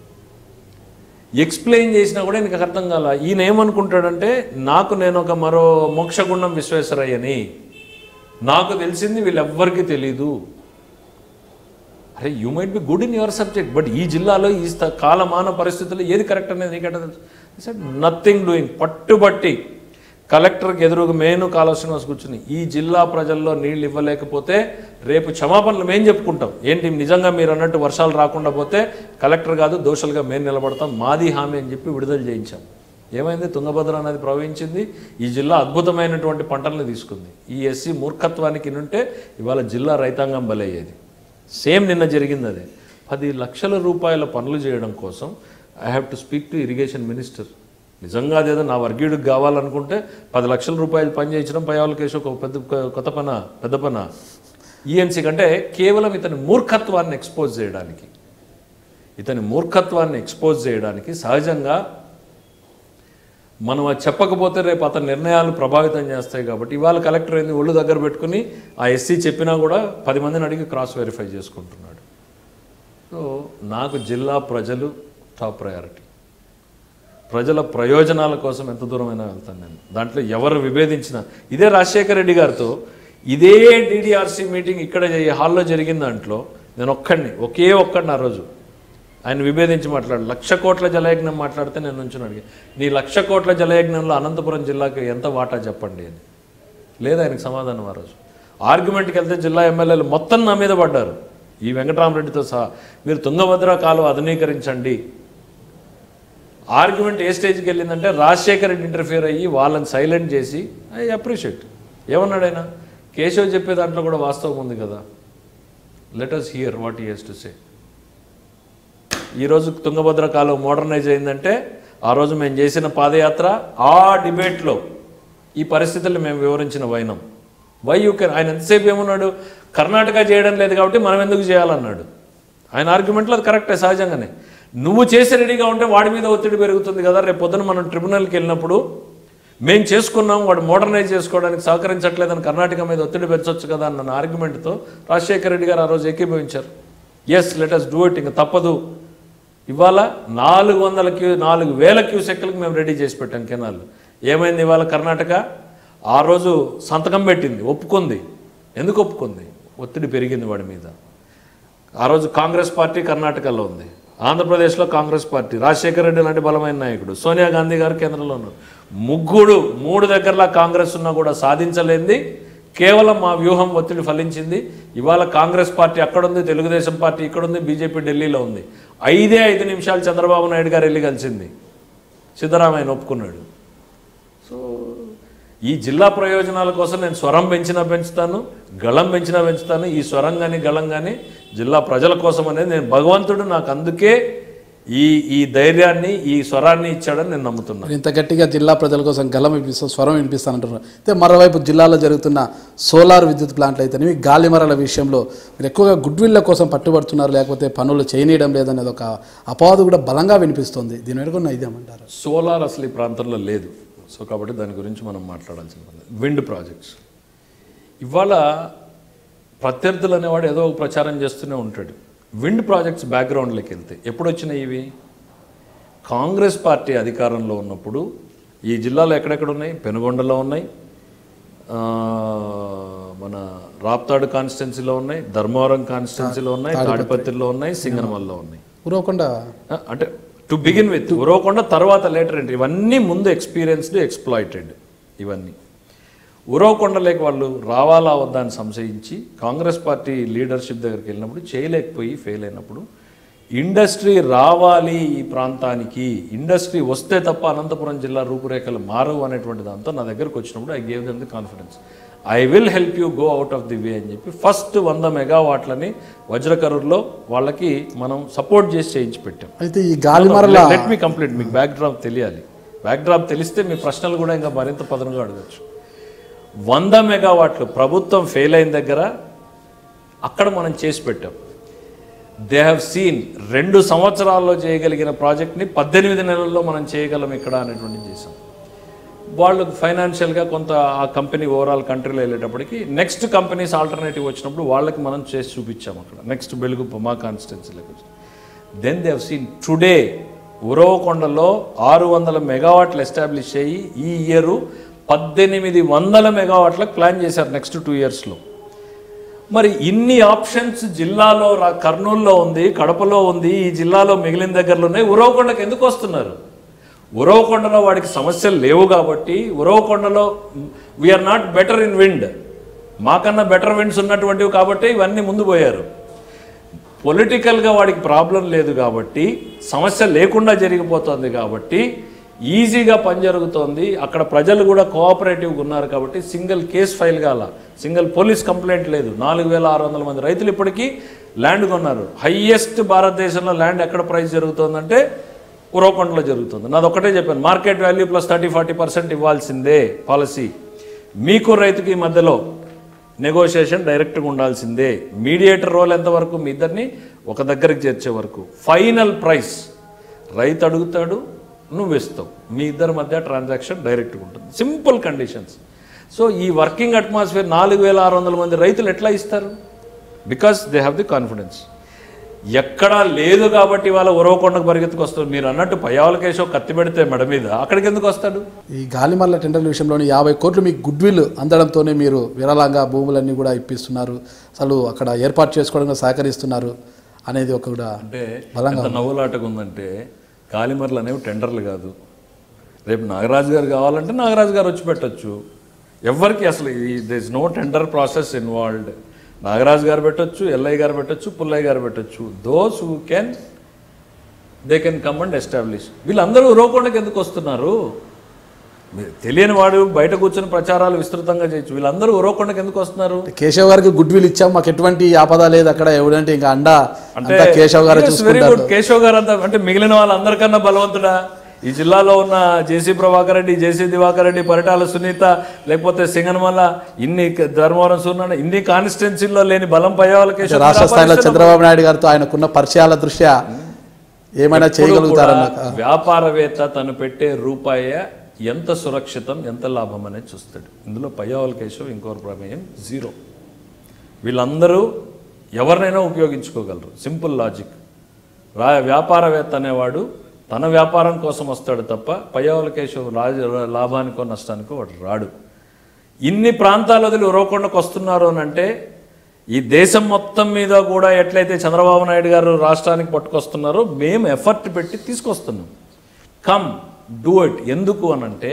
ఎక్స్ప్లెయిన్ చేసినా కూడా నీకు అర్థం కాల ఈయన ఏమనుకుంటాడంటే నాకు నేను ఒక మరో మోక్షగుండం విశ్వేశ్వరయ్యని నాకు తెలిసింది వీళ్ళెవ్వరికీ తెలీదు అరే you might be good in your subject but ఈ జిల్లాలో ఈ స్థ- కాలమాన పరిస్థితుల్లో ఏది కరెక్ట్ అనేది నీకంటే తెలుసు నథింగ్ డూయింగ్ పట్టుబట్టి కలెక్టర్కి ఎదురుగా మేను కాలువ శ్రీనివాస్ కూర్చుని ఈ జిల్లా ప్రజల్లో నీళ్ళు ఇవ్వలేకపోతే రేపు క్షమాపణలు మేము చెప్పుకుంటాం ఏంటి నిజంగా మీరు అన్నట్టు వర్షాలు రాకుండా పోతే కలెక్టర్ కాదు దోషులుగా మేము నిలబడతాం మాది హామీ అని చెప్పి విడుదల చేయించాం ఏమైంది తుంగభద్ర అనేది ప్రవహించింది ఈ జిల్లా అద్భుతమైనటువంటి పంటలను తీసుకుంది ఈ ఎస్సీ మూర్ఖత్వానికి నుంటే ఇవాళ జిల్లా రైతాంగం బలయ్యేది సేమ్ నిన్న జరిగింది అదే పది లక్షల రూపాయల పనులు చేయడం కోసం I have to speak to irrigation minister నిజంగా అదేదో నా వర్గీయుడికి కావాలనుకుంటే పది లక్షల రూపాయలు పని చేయించడం పై వాళ్ళ కేసు ఒక పెద్ద కొత్త పన పెద్ద పన ఈఎన్సీ కంటే కేవలం ఇతని మూర్ఖత్వాన్ని ఎక్స్పోజ్ చేయడానికి ఇతని మూర్ఖత్వాన్ని ఎక్స్పోజ్ చేయడానికి సహజంగా మనం అది చెప్పకపోతే రేపు అతని నిర్ణయాలు ప్రభావితం చేస్తాయి కాబట్టి ఇవాళ కలెక్టర్ ఏంది ఒళ్ళు దగ్గర పెట్టుకుని ఆ ఎస్సీ చెప్పినా కూడా పది మందిని అడిగి క్రాస్ వెరిఫై చేసుకుంటున్నాడు సో నాకు జిల్లా ప్రజలు టాప్ ప్రయారిటీ ప్రజల ప్రయోజనాల కోసం ఎంత దూరమైనా వెళ్తాను నేను దాంట్లో ఎవరు విభేదించినా ఇదే రాజశేఖర రెడ్డి గారితో ఇదే డిడిఆర్సీ మీటింగ్ ఇక్కడ ఈ హాల్లో జరిగిన దాంట్లో నేను ఒక్కడిని ఒకే ఒక్కడిని ఆ రోజు ఆయన విభేదించి మాట్లాడు లక్ష కోట్ల జలయజ్ఞం మాట్లాడితే నేను నుంచి అడిగి నీ లక్ష కోట్ల జలయజ్ఞంలో అనంతపురం జిల్లాకి ఎంత వాటా చెప్పండి అని లేదు ఆయనకు సమాధానం ఆ రోజు ఆర్గ్యుమెంట్కి వెళ్తే జిల్లా ఎమ్మెల్యేలు మొత్తం నా మీద పడ్డారు ఈ వెంకటరామరెడ్డితో సహా మీరు తుంగభద్ర కాలువ ఆధునీకరించండి ఆర్గ్యుమెంట్ ఏ స్టేజ్కి వెళ్ళిందంటే రాజశేఖర్ రెడ్డి ఇంటర్ఫియర్ అయ్యి వాళ్ళని సైలెంట్ చేసి ఐ అప్రిషియేట్ ఏమన్నాడు ఆయన కేశవ్ చెప్పే దాంట్లో కూడా వాస్తవం ఉంది కదా let us hear what he has to say ఈరోజు తుంగభద్ర కాలం మోడర్నైజ్ అయిందంటే ఆ రోజు మేము చేసిన పాదయాత్ర ఆ డిబేట్లో ఈ పరిస్థితుల్ని మేము వివరించిన వైనం వై యూ కెన్ ఆయన ఎంతసేపు ఏమన్నాడు కర్ణాటక చేయడం లేదు కాబట్టి మనం ఎందుకు చేయాలన్నాడు ఆయన ఆర్గ్యుమెంట్లో అది కరెక్టే సహజంగానే నువ్వు చేసి రెడీగా ఉంటే వాడి మీద ఒత్తిడి పెరుగుతుంది కదా రేపు పొద్దున మనం ట్రిబ్యునల్కి వెళ్ళినప్పుడు మేము చేసుకున్నాం వాడు మోడర్నైజ్ చేసుకోవడానికి సహకరించట్లేదని కర్ణాటక మీద ఒత్తిడి పెంచవచ్చు కదా అన్న ఆర్గ్యుమెంట్తో రాజశేఖర రెడ్డి గారు ఆ రోజు ఏకీభవించారు yes let us do it ఇంకా తప్పదు ఇవాళ నాలుగు వందల క్యూ నాలుగు వేల క్యూసెక్లకు మేము రెడీ చేసి పెట్టాం కెనాల్ ఏమైంది ఇవాళ కర్ణాటక ఆ రోజు సంతకం పెట్టింది ఒప్పుకుంది ఎందుకు ఒప్పుకుంది ఒత్తిడి పెరిగింది వాడి మీద ఆ రోజు కాంగ్రెస్ పార్టీ కర్ణాటకలో ఉంది ఆంధ్రప్రదేశ్లో కాంగ్రెస్ పార్టీ రాజశేఖర రెడ్డి లాంటి బలమైన నాయకుడు సోనియా గాంధీ గారు కేంద్రంలో ఉన్నారు ముగ్గురు మూడు దగ్గరలా కాంగ్రెస్ ఉన్నా కూడా సాధించలేంది కేవలం మా వ్యూహం ఒత్తిడి ఫలించింది ఇవాళ కాంగ్రెస్ పార్టీ అక్కడుంది తెలుగుదేశం పార్టీ ఇక్కడుంది బీజేపీ ఢిల్లీలో ఉంది ఐదే ఐదు నిమిషాలు చంద్రబాబు నాయుడు గారు వెళ్ళి కలిసింది సిద్ధరామయ్య ఒప్పుకున్నాడు సో ఈ జిల్లా ప్రయోజనాల కోసం నేను స్వరం పెంచినా పెంచుతాను గళం పెంచినా పెంచుతాను ఈ స్వరం కానీ గళం కానీ జిల్లా ప్రజల కోసం అనేది నేను భగవంతుడు నాకు అందుకే ఈ ఈ ధైర్యాన్ని ఈ స్వరాన్ని ఇచ్చాడని నేను నమ్ముతున్నాను మరి ఇంత గట్టిగా జిల్లా ప్రజల కోసం గలం వినిపిస్తాం స్వరం వినిపిస్తానంటున్నారు అయితే మరోవైపు జిల్లాలో జరుగుతున్న సోలార్ విద్యుత్ ప్లాంట్లు అయితేనేవి గాలిమరల విషయంలో మీరు ఎక్కువగా గుడ్ విల్ల కోసం పట్టుబడుతున్నారు లేకపోతే పనులు చేయనీయడం లేదనేది ఒక అపవాదు కూడా బలంగా వినిపిస్తుంది దీని వెనుక ఉన్న ఇదేమంటారు సోలార్ అసలు ఈ ప్రాంతంలో లేదు సో కాబట్టి దాని గురించి మనం మాట్లాడాల్సిన పని లేదు. విండ్ ప్రాజెక్ట్స్ ఇవాళ ప్రత్యర్థులు అనేవాడు ఏదో ఒక ప్రచారం చేస్తూనే ఉంటాడు విండ్ ప్రాజెక్ట్స్ బ్యాక్గ్రౌండ్లోకి వెళ్తే ఎప్పుడు వచ్చినాయి ఇవి కాంగ్రెస్ పార్టీ అధికారంలో ఉన్నప్పుడు ఈ జిల్లాలో ఎక్కడెక్కడ ఉన్నాయి పెనుగొండలో ఉన్నాయి ఆ, మన రాప్తాడు కాన్స్టిట్యున్సీలో ఉన్నాయి ధర్మవరం కాన్స్టిట్యున్సీలో ఉన్నాయి తాడిపత్రిలో ఉన్నాయి సింగనమల్లో ఉన్నాయి ఊరకుండా ఆ, అంటే టు బిగిన్ విత్ ఉరవకొండ తర్వాత లేటర్ ఎంట్రీ ఇవన్నీ ముందు ఎక్స్పీరియన్స్డ్ ఎక్స్ప్లాయిటెడ్ ఇవన్నీ ఉరవకొండలేక వాళ్ళు రావాలా వద్దా అని సంశయించి కాంగ్రెస్ పార్టీ లీడర్షిప్ దగ్గరికి వెళ్ళినప్పుడు చేయలేకపోయి ఫెయిల్ అయినప్పుడు ఇండస్ట్రీ రావాలి ఈ ప్రాంతానికి ఇండస్ట్రీ వస్తే తప్ప అనంతపురం జిల్లా రూపురేఖలు మారవు అనేటువంటి దాంతో నా దగ్గరకు వచ్చినప్పుడు I gave them the confidence I will help you go out of the way అని చెప్పి ఫస్ట్ వంద మెగావాట్లని వజ్రకరూర్లో వాళ్ళకి మనం సపోర్ట్ చేసి చేయించి పెట్టాం అయితే ఈ గాలిమరల లెట్ మీ కంప్లీట్ మీకు బ్యాక్ డ్రాప్ తెలియాలి బ్యాక్ డ్రాప్ తెలిస్తే మీ ప్రశ్నలు కూడా ఇంకా మరింత పదనుగా అడగచ్చు వంద మెగావాట్లు ప్రభుత్వం ఫెయిల్ అయిన దగ్గర అక్కడ మనం చేసి పెట్టాం దే హ్యావ్ సీన్ రెండు సంవత్సరాల్లో చేయగలిగిన ప్రాజెక్ట్ని పద్దెనిమిది నెలల్లో మనం చేయగలం ఇక్కడ అనేటువంటి చేసాం వాళ్ళు ఫైనాన్షియల్గా కొంత ఆ కంపెనీ ఓవరాల్ కంట్రీలో వెళ్ళేటప్పటికి నెక్స్ట్ కంపెనీస్ ఆల్టర్నేటివ్ వచ్చినప్పుడు వాళ్ళకి మనం చేసి చూపించాం అక్కడ నెక్స్ట్ వెలుగు మా కాన్స్టిట్యున్సీలోకి వచ్చి then they have seen today ఉరవకొండలో ఆరు వందల మెగావాట్లు ఎస్టాబ్లిష్ అయ్యి ఈ ఇయర్ పద్దెనిమిది వందల మెగావాట్లకు ప్లాన్ చేశారు నెక్స్ట్ టూ ఇయర్స్లో మరి ఇన్ని ఆప్షన్స్ జిల్లాలో రా కర్నూలులో ఉంది కడపలో ఉంది ఈ జిల్లాలో మిగిలిన దగ్గరలో ఉన్నాయి ఉరవకొండకు ఎందుకు వస్తున్నారు ఉరవకొండలో వాడికి సమస్యలు లేవు కాబట్టి ఉరవకొండలో we're not better in wind మాకన్నా బెటర్ విండ్స్ ఉన్నటువంటివి కాబట్టి ఇవన్నీ ముందు పోయారు పొలిటికల్గా వాడికి ప్రాబ్లం లేదు కాబట్టి సమస్య లేకుండా జరిగిపోతుంది కాబట్టి ఈజీగా పని జరుగుతోంది అక్కడ ప్రజలు కూడా కోఆపరేటివ్గా ఉన్నారు కాబట్టి సింగిల్ కేస్ ఫైల్ కాల సింగిల్ పోలీస్ కంప్లైంట్ లేదు నాలుగు వేల ఆరు వందల మంది రైతులు ఇప్పటికీ ల్యాండ్ కొన్నారు హయ్యెస్ట్ భారతదేశంలో ల్యాండ్ ఎక్కడ ప్రైస్ జరుగుతుందంటే ఉరవకొండలో జరుగుతుంది నాది ఒకటే చెప్పాను market value plus thirty forty percent ఇవ్వాల్సిందే పాలసీ మీకు రైతుకి మధ్యలో నెగోషియేషన్ డైరెక్ట్గా ఉండాల్సిందే మీడియేటర్ రోల్ ఎంతవరకు మీ ఇద్దరిని ఒక దగ్గరికి చేర్చే వరకు ఫైనల్ ప్రైస్ రైతు అడుగుతాడు నువ్వు ఇస్తావు మీ ఇద్దరి మధ్య ట్రాన్సాక్షన్ డైరెక్ట్గా ఉంటుంది సింపుల్ కండిషన్స్ సో ఈ వర్కింగ్ అట్మాస్ఫియర్ నాలుగు వేల ఆరు వందల మంది రైతులు ఎట్లా ఇస్తారు because they have the confidence ఎక్కడా లేదు కాబట్టి వాళ్ళ ఉరవకొండకు పరిగెత్తుకొస్తారు మీరు అన్నట్టు పయ్యావల కేశవ్ కత్తి పెడితే మెడ మీద అక్కడికి ఎందుకు వస్తాడు ఈ గాలిమల్ల టెండర్ల విషయంలోని యాభై కోట్లు మీకు గుడ్ విల్ అందడంతోనే మీరు విరళంగా భూములన్నీ కూడా ఇప్పిస్తున్నారు అసలు అక్కడ ఏర్పాటు చేసుకోవడానికి సహకరిస్తున్నారు అనేది ఒక కూడా అంటే ఎంత నవ్వులాటగా ఉందంటే కాలిమర్లు అనేవి టెండర్లు కాదు రేపు నాగరాజు గారు కావాలంటే నాగరాజు గారు వచ్చి పెట్టొచ్చు ఎవరికి అసలు this no tender process involved Nagaraju గారు పెట్టొచ్చు ఎల్ఐ గారు పెట్టొచ్చు పుల్లయ్య గారు పెట్టొచ్చు those who can they can come and establish వీళ్ళందరూ రోకొండకి ఎందుకు వస్తున్నారు మీరు తెలియని వాడు బయట కూర్చొని ప్రచారాలు విస్తృతంగా చేయొచ్చు వీళ్ళందరూ ఉరవకొండకి ఎందుకు వస్తున్నారు కేశవ్ గారికి గుడ్ విల్ ఇచ్చాం మాకు ఎటువంటి ఆపద లేదు అక్కడ ఎవడంటే ఇంకా అండా అంతా కేశవ్ గారు వెరీ చూసుకుంటారు గుడ్ కేశవ్ గారు అంతా అంటే మిగిలిన వాళ్ళందరికన్నా బలవంతుడా ఈ జిల్లాలో ఉన్న జేసీ ప్రభాకర్ రెడ్డి జేసీ దివాకర్ రెడ్డి పరిటాల సునీత లేకపోతే సింగనమల్ల ఇన్ని క- ధర్మవరం సూర్యనారాయణ ఇన్ని కాన్స్టిట్యున్సీల్లో లేని బలం పయ్యాల కేశవ్ రాష్ట్ర స్థాయిలో చంద్రబాబు నాయుడు గారితో ఆయనకున్న పరిచయాల దృష్ట్యా ఏమైనా చేయగలుగుతారన్న కూడా వ్యాపారవేత్త తను పెట్టే రూపాయ ఎంత సురక్షితం ఎంత లాభం అనేది చూస్తాడు ఇందులో పయ్యావల కేశవ్ ఇంకోరు ప్రమేయం జీరో వీళ్ళందరూ ఎవరినైనా ఉపయోగించుకోగలరు సింపుల్ లాజిక్ రా వ్యాపారవేత్త అనేవాడు తన వ్యాపారం కోసం వస్తాడు తప్ప పయ్యావల కేశవ్ రాజ లాభానికో నష్టానికో వాడు రాడు ఇన్ని ప్రాంతాలు వదిలి ఉరవకొండకు వస్తున్నారు అని అంటే ఈ దేశం మొత్తం మీద కూడా ఎట్లయితే చంద్రబాబు నాయుడు గారు రాష్ట్రానికి పట్టుకొస్తున్నారో మేము ఎఫర్ట్ పెట్టి తీసుకొస్తున్నాం కమ్ డూ ఇట్ ఎందుకు అనంటే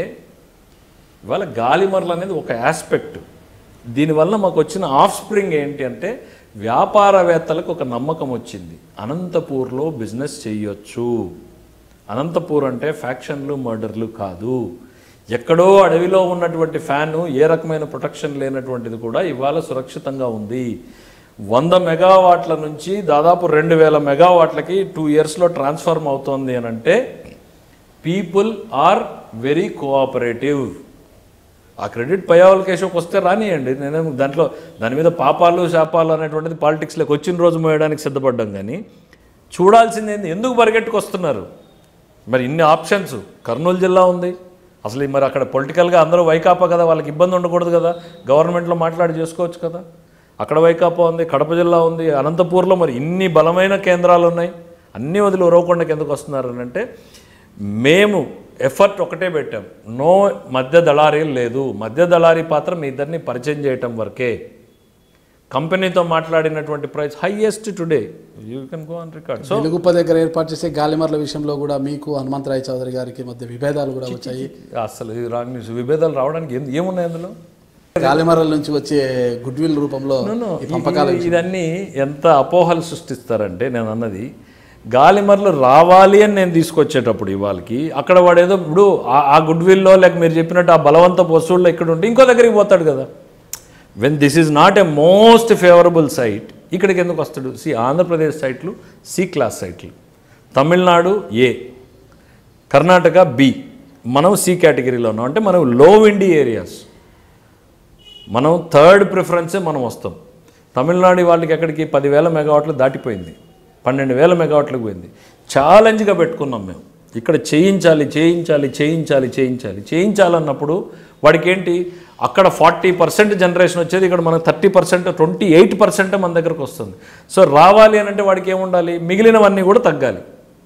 ఇవాళ గాలిమర్లు అనేది ఒక ఆస్పెక్ట్ దీనివల్ల మాకు వచ్చిన ఆఫ్ స్ప్రింగ్ ఏంటి అంటే వ్యాపారవేత్తలకు ఒక నమ్మకం వచ్చింది అనంతపూర్లో బిజినెస్ చేయొచ్చు అనంతపూర్ అంటే ఫ్యాక్షన్లు మర్డర్లు కాదు ఎక్కడో అడవిలో ఉన్నటువంటి ఫ్యాను ఏ రకమైన ప్రొటెక్షన్ లేనటువంటిది కూడా ఇవాళ సురక్షితంగా ఉంది వంద మెగావాట్ల నుంచి దాదాపు రెండు వేల మెగావాట్లకి టూ ఇయర్స్లో ట్రాన్స్ఫార్మ్ అవుతోంది అని అంటే పీపుల్ ఆర్ వెరీ కోఆపరేటివ్ ఆ క్రెడిట్ పయ్యావల కేశవకి వస్తే రానియండి నేనేం దాంట్లో దాని మీద పాపాలు శాపాలు అనేటువంటిది పాలిటిక్స్లోకి వచ్చిన రోజు మోయడానికి సిద్ధపడ్డాం కానీ చూడాల్సింది ఏంది ఎందుకు పరిగెట్టుకొస్తున్నారు మరి ఇన్ని ఆప్షన్స్ కర్నూలు జిల్లా ఉంది అసలు ఈ మరి అక్కడ పొలిటికల్గా అందరూ వైకాపా కదా వాళ్ళకి ఇబ్బంది ఉండకూడదు కదా గవర్నమెంట్లో మాట్లాడి చేసుకోవచ్చు కదా అక్కడ వైకాపా ఉంది కడప జిల్లా ఉంది అనంతపూర్లో మరి ఇన్ని బలమైన కేంద్రాలు ఉన్నాయి అన్నీ వదిలి ఉరవకొండకి ఎందుకు వస్తున్నారు అని అంటే మేము ఎఫర్ట్ ఒకటే పెట్టాం నో మధ్య దళారీలు లేదు మధ్య దళారీ పాత్ర మీ ఇద్దరిని పరిచయం చేయటం వరకే కంపెనీతో మాట్లాడినటువంటి price highest today you can go on record so Veluguppa దగ్గర ఏర్పాటు చేసే గాలిమర్ల విషయంలో కూడా మీకు హనుమంతరాయ్ చౌదరి గారికి మధ్య విభేదాలు కూడా వచ్చాయి అసలు ఇది రాంగ్ న్యూస్ విభేదాలు రావడానికి ఏం- ఏమున్నాయి అందులో గాలిమర్ల నుంచి వచ్చే గుడ్ విల్ రూపంలో ఈ పంపకాల ఇది- ఇదన్నీ ఎంత అపోహలు సృష్టిస్తారంటే నేను అన్నది గాలిమర్లు రావాలి అని నేను తీసుకొచ్చేటప్పుడు ఇవాళకి అక్కడ వాడేదో ఇప్పుడు ఆ- ఆ గుడ్ విల్లో లేక మీరు చెప్పినట్టు ఆ బలవంతపు వస్తువుల్లో ఇక్కడ ఉంటే ఇంకో దగ్గరికి పోతాడు కదా when this is not a most favourable site ఇక్కడికి ఎందుకు వస్తాడు సి ఆంధ్రప్రదేశ్ సైట్లు సి క్లాస్ సైట్లు తమిళనాడు ఏ కర్ణాటక బి మనం సి కేటగిరీలో ఉన్నాం అంటే మనం లో విండీ ఏరియాస్ మనం థర్డ్ ప్రిఫరెన్సే మనం వస్తాం తమిళనాడు వాళ్ళకి ఎక్కడికి పదివేల మెగావాట్లు దాటిపోయింది పన్నెండు వేల మెగావాట్లకు పోయింది ఛాలెంజ్గా పెట్టుకున్నాం మేము ఇక్కడ చేయించాలి చేయించాలి చేయించాలి చేయించాలి చేయించాలన్నప్పుడు వాడికి ఏంటి అక్కడ ఫార్టీ పర్సెంట్ జనరేషన్ వచ్చేది ఇక్కడ మనకు thirty percent twenty eight percent మన దగ్గరకు వస్తుంది సో రావాలి అని అంటే వాడికి ఏముండాలి మిగిలినవన్నీ కూడా తగ్గాలి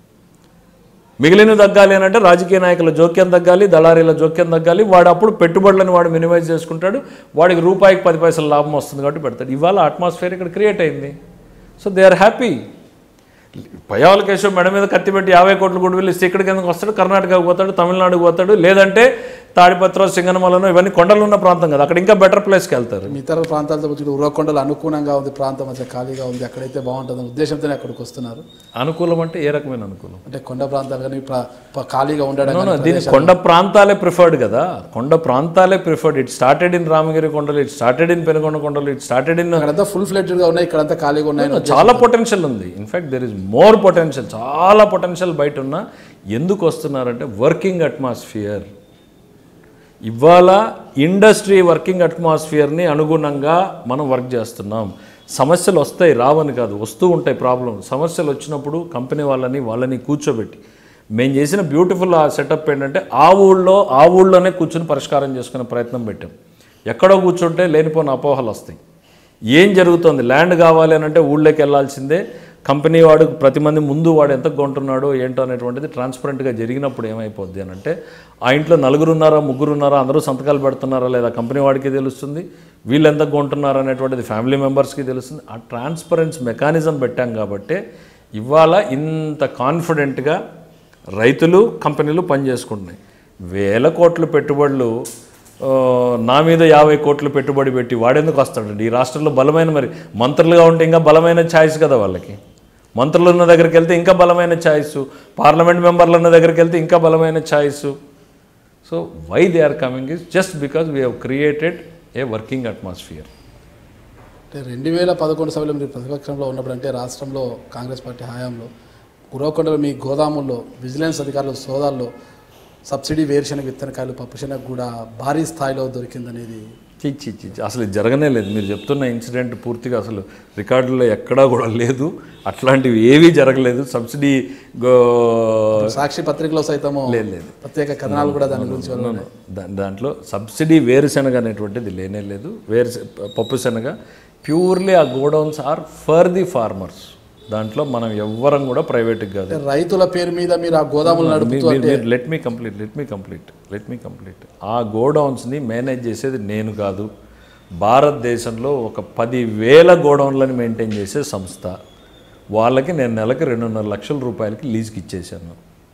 మిగిలిన తగ్గాలి అని అంటే రాజకీయ నాయకుల జోక్యం తగ్గాలి దళారీల జోక్యం తగ్గాలి వాడు అప్పుడు పెట్టుబడులను వాడు మినిమైజ్ చేసుకుంటాడు వాడికి రూపాయికి పది పైసల లాభం వస్తుంది కాబట్టి పెడతాడు ఇవాళ అట్మాస్ఫియర్ ఇక్కడ క్రియేట్ అయింది so they are happy Payyavula Keshav మెడ మీద కత్తి పెట్టి యాభై కోట్లు గుడి వెళ్ళి ఇక్కడికి ఎందుకు వస్తాడు కర్ణాటకకు పోతాడు తమిళనాడుకు పోతాడు లేదంటే తాడిపత్ర సింగనమలను ఇవన్నీ కొండలు ఉన్న ప్రాంతం కదా అక్కడ ఇంకా బెటర్ ప్లేస్కి వెళ్తారు మీ ఇతర ప్రాంతాలతో వచ్చి ఉరవకొండలు అనుకూలంగా ఉంది ప్రాంతం మంచిగా ఖాళీగా ఉంది అక్కడైతే బాగుంటుంది ఉద్దేశంతోనే అక్కడికి వస్తున్నారు అనుకూలం అంటే ఏ రకమైన అనుకూలం అంటే కొండ ప్రాంతాలు కానీ ప్ర- ప- ఖాళీగా ఉండడం No, no, కానీ దీని కొండ ప్రాంతాలే ప్రిఫర్డ్ కదా కొండ ప్రాంతాలే preferred it started in Ramagiri కొండలు ఇట్ స్టార్టెడ్ ఇన్ పెనుకొండ కొండలు ఇట్ స్టార్టెడ్ ఇన్ అక్కడంతా ఫుల్ ఫ్లెడ్జ్డ్గా ఉన్నాయి ఇక్కడంతా ఖాళీగా ఉన్నాయి చాలా పొటెన్షియల్ ఉంది in fact there is more potential చాలా పొటెన్షియల్ బయట ఉన్నా ఎందుకు వస్తున్నారంటే వర్కింగ్ అట్మాస్ఫియర్ ఇవాళ ఇండస్ట్రీ వర్కింగ్ అట్మాస్ఫియర్ని అనుగుణంగా మనం వర్క్ చేస్తున్నాం సమస్యలు వస్తాయి రావని కాదు వస్తూ ఉంటాయి ప్రాబ్లం సమస్యలు వచ్చినప్పుడు కంపెనీ వాళ్ళని వాళ్ళని కూర్చోబెట్టి మేము చేసిన బ్యూటిఫుల్ ఆ సెటప్ ఏంటంటే ఆ ఊళ్ళో ఆ ఊళ్ళోనే కూర్చొని పరిష్కారం చేసుకునే ప్రయత్నం పెట్టాం ఎక్కడో కూర్చుంటే లేనిపోయిన అపోహలు వస్తాయి ఏం జరుగుతుంది ల్యాండ్ కావాలి అని అంటే ఊళ్ళోకి వెళ్ళాల్సిందే కంపెనీ వాడు ప్రతి మంది ముందు వాడు ఎంత కొంటున్నాడో ఏంటో అనేటువంటిది ట్రాన్స్పరెంట్గా జరిగినప్పుడు ఏమైపోద్ది అని అంటే ఆ ఇంట్లో నలుగురు ఉన్నారా ముగ్గురు ఉన్నారా అందరూ సంతకాలు పెడుతున్నారా లేదా కంపెనీ వాడికి తెలుస్తుంది వీళ్ళు ఎంత కొంటున్నారు అనేటువంటిది ఫ్యామిలీ మెంబర్స్కి తెలుస్తుంది ఆ ట్రాన్స్పరెన్స్ మెకానిజం పెట్టాం కాబట్టి ఇవాళ ఇంత కాన్ఫిడెంట్గా రైతులు కంపెనీలు పనిచేసుకుంటున్నాయి వేల కోట్ల పెట్టుబడులు ఆ, నా మీద యాభై కోట్లు పెట్టుబడి పెట్టి వాడెందుకు వస్తాడండి ఈ రాష్ట్రంలో బలమైన మరి మంత్రులుగా ఉంటే ఇంకా బలమైన ఛాయిస్ కదా వాళ్ళకి మంత్రులు ఉన్న దగ్గరికి వెళ్తే ఇంకా బలమైన ఛాయిస్ పార్లమెంట్ మెంబర్లు ఉన్న దగ్గరికి వెళ్తే ఇంకా బలమైన choice so why they are coming is just because we have created a working atmosphere అంటే రెండు వేల పదకొండు సభలో మీరు ప్రతిపక్షంలో ఉన్నప్పుడు అంటే రాష్ట్రంలో కాంగ్రెస్ పార్టీ హయాంలో గురవకొండలో మీ గోదాముల్లో విజిలెన్స్ అధికారుల సోదాల్లో సబ్సిడీ వేరుశనగ విత్తనకాయలు పప్పుశనగ కూడా భారీ స్థాయిలో దొరికిందనేది చి చి చి చి. అసలు ఇది జరగనే లేదు మీరు చెప్తున్న ఇన్సిడెంట్ పూర్తిగా అసలు రికార్డులో ఎక్కడా కూడా లేదు అట్లాంటివి ఏవీ జరగలేదు సబ్సిడీ గో సాక్షి పత్రికలో సైతము లేదు లేదు ప్రత్యేక కథనాలు కూడా దాని గురించి No, no. దా- దాంట్లో సబ్సిడీ వేరుశనగ అనేటువంటిది లేనే లేదు వేరు పప్పు శనగ ప్యూర్లీ ఆ godowns are for the farmers దాంట్లో మనం ఎవ్వరం కూడా ప్రైవేట్కి కాదు అంటే రైతుల పేరు మీద మీరు ఆ గోదాములు నడుపుతూ let me complete let me complete let me complete ఆ గోడౌన్స్ని మేనేజ్ చేసేది నేను కాదు భారతదేశంలో ఒక పదివేల గోడౌన్లను మెయింటైన్ చేసే సంస్థ వాళ్ళకి నేను నెలకి రెండున్నర లక్షల రూపాయలకి లీజ్కి ఇచ్చేసాను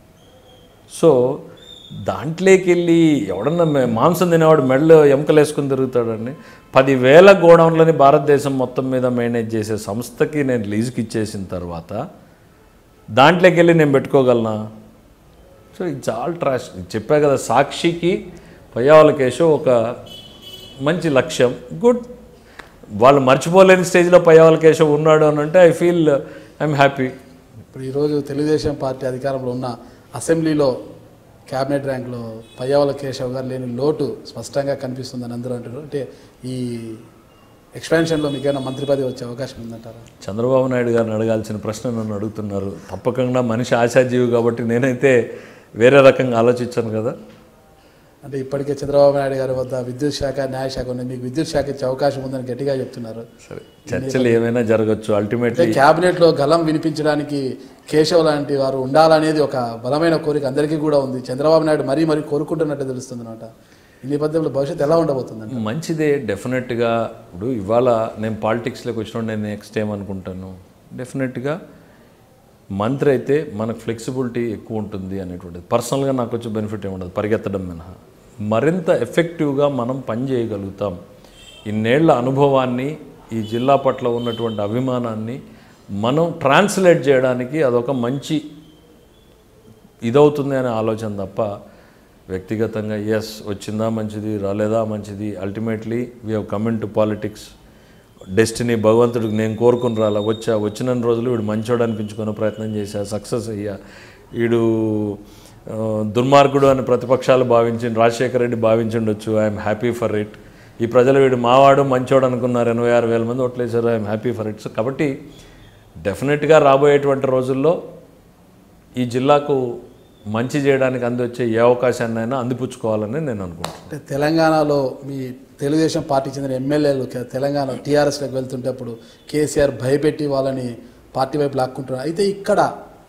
సో దాంట్లోకి వెళ్ళి ఎవడన్నా మే- మాంసం తినేవాడు మెడలో ఎముకలు వేసుకుని తిరుగుతాడండి పదివేల గోడౌన్లని భారతదేశం మొత్తం మీద మేనేజ్ చేసే సంస్థకి నేను లీజుకి ఇచ్చేసిన తర్వాత దాంట్లోకి వెళ్ళి నేను పెట్టుకోగలనా సో ఇట్స్ ఆల్ ట్రాష్ చెప్పా కదా సాక్షికి పయ్యావల కేశవ్ ఒక మంచి లక్ష్యం గుడ్ వాళ్ళు మర్చిపోలేని స్టేజ్లో పయ్యావల కేశవ్ ఉన్నాడు అని అంటే ఐ ఫీల్ ఐఎమ్ హ్యాపీ ఇప్పుడు ఈరోజు తెలుగుదేశం పార్టీ అధికారంలో ఉన్న అసెంబ్లీలో క్యాబినెట్ ర్యాంక్లో పయ్యావల కేశవ్ గారు లేని లోటు స్పష్టంగా కనిపిస్తుందని అందరూ అంటారు అంటే ఈ ఎక్స్పాన్షన్లో మీకు ఏమైనా మంత్రి పదవి వచ్చే అవకాశం ఉందంటారా చంద్రబాబు నాయుడు గారిని అడగాల్సిన ప్రశ్న నన్ను అడుగుతున్నారు తప్పకుండా మనిషి ఆశాజీవి కాబట్టి నేనైతే వేరే రకంగా ఆలోచించాను కదా అంటే ఇప్పటికే చంద్రబాబు నాయుడు గారి వద్ద విద్యుత్ శాఖ న్యాయశాఖ ఉంది మీకు విద్యుత్ శాఖ ఇచ్చే అవకాశం ఉందని గట్టిగా చెప్తున్నారు సరే చర్చలు ఏమైనా జరగచ్చు అల్టిమేట్లీ అంటే క్యాబినెట్లో గలం వినిపించడానికి కేశవ్ లాంటి వారు ఉండాలనేది ఒక బలమైన కోరిక అందరికీ కూడా ఉంది చంద్రబాబు నాయుడు మరీ మరీ కోరుకుంటున్నట్టు తెలుస్తుంది అనమాట ఈ నేపథ్యంలో భవిష్యత్తు ఎలా ఉండబోతుందండి మంచిదే డెఫినెట్గా ఇప్పుడు ఇవాళ నేను పాలిటిక్స్లోకి వచ్చినప్పుడు నేను నెక్స్ట్ ఏమనుకుంటాను డెఫినెట్గా మంత్రి అయితే మనకు ఫ్లెక్సిబిలిటీ ఎక్కువ ఉంటుంది అనేటువంటిది పర్సనల్గా నాకు వచ్చే బెనిఫిట్ ఏముండదు పరిగెత్తడం మినహా మరింత ఎఫెక్టివ్గా మనం పని చేయగలుగుతాం ఇన్నేళ్ల అనుభవాన్ని ఈ జిల్లా పట్ల ఉన్నటువంటి అభిమానాన్ని మనం ట్రాన్స్లేట్ చేయడానికి అదొక మంచి ఇదవుతుంది అనే ఆలోచన తప్ప వ్యక్తిగతంగా ఎస్ వచ్చిందా మంచిది రాలేదా మంచిది ultimately we have coming to politics destiny భగవంతుడికి నేను కోరుకుని రాలా వచ్చా వచ్చిన రోజులు వీడు మంచోడు అనిపించుకునే ప్రయత్నం చేశా సక్సెస్ అయ్యా వీడు ఆ, దుర్మార్గుడు అని ప్రతిపక్షాలు భావించి రాజశేఖర రెడ్డి భావించుండొచ్చు ఐఎమ్ హ్యాపీ ఫర్ ఇట్ ఈ ప్రజలు వీడు మావాడు మంచోడు అనుకున్నారు ఎనభై ఆరు వేల మంది ఓట్లేశారు ఐఎమ్ హ్యాపీ ఫర్ ఇట్స్ కాబట్టి డెఫినెట్గా రాబోయేటువంటి రోజుల్లో ఈ జిల్లాకు మంచి చేయడానికి అందొచ్చే ఏ అవకాశాన్నైనా అందిపుచ్చుకోవాలని నేను అనుకుంటున్నాను అంటే తెలంగాణలో మీ తెలుగుదేశం పార్టీ చెందిన ఎమ్మెల్యేలు కే- తెలంగాణ టీఆర్ఎస్లోకి వెళ్తుంటప్పుడు కేసీఆర్ భయపెట్టి వాళ్ళని పార్టీ వైపు లాక్కుంటున్నారు అయితే ఇక్కడ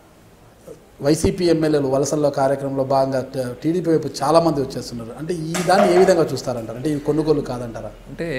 వైసీపీ ఎమ్మెల్యేలు వలసల్లో కార్యక్రమంలో భాగంగా ట- టీడీపీ వైపు చాలామంది వచ్చేస్తున్నారు అంటే ఈ దాన్ని ఏ విధంగా చూస్తారంటారు అంటే ఇది కొనుగోలు కాదంటారా అంటే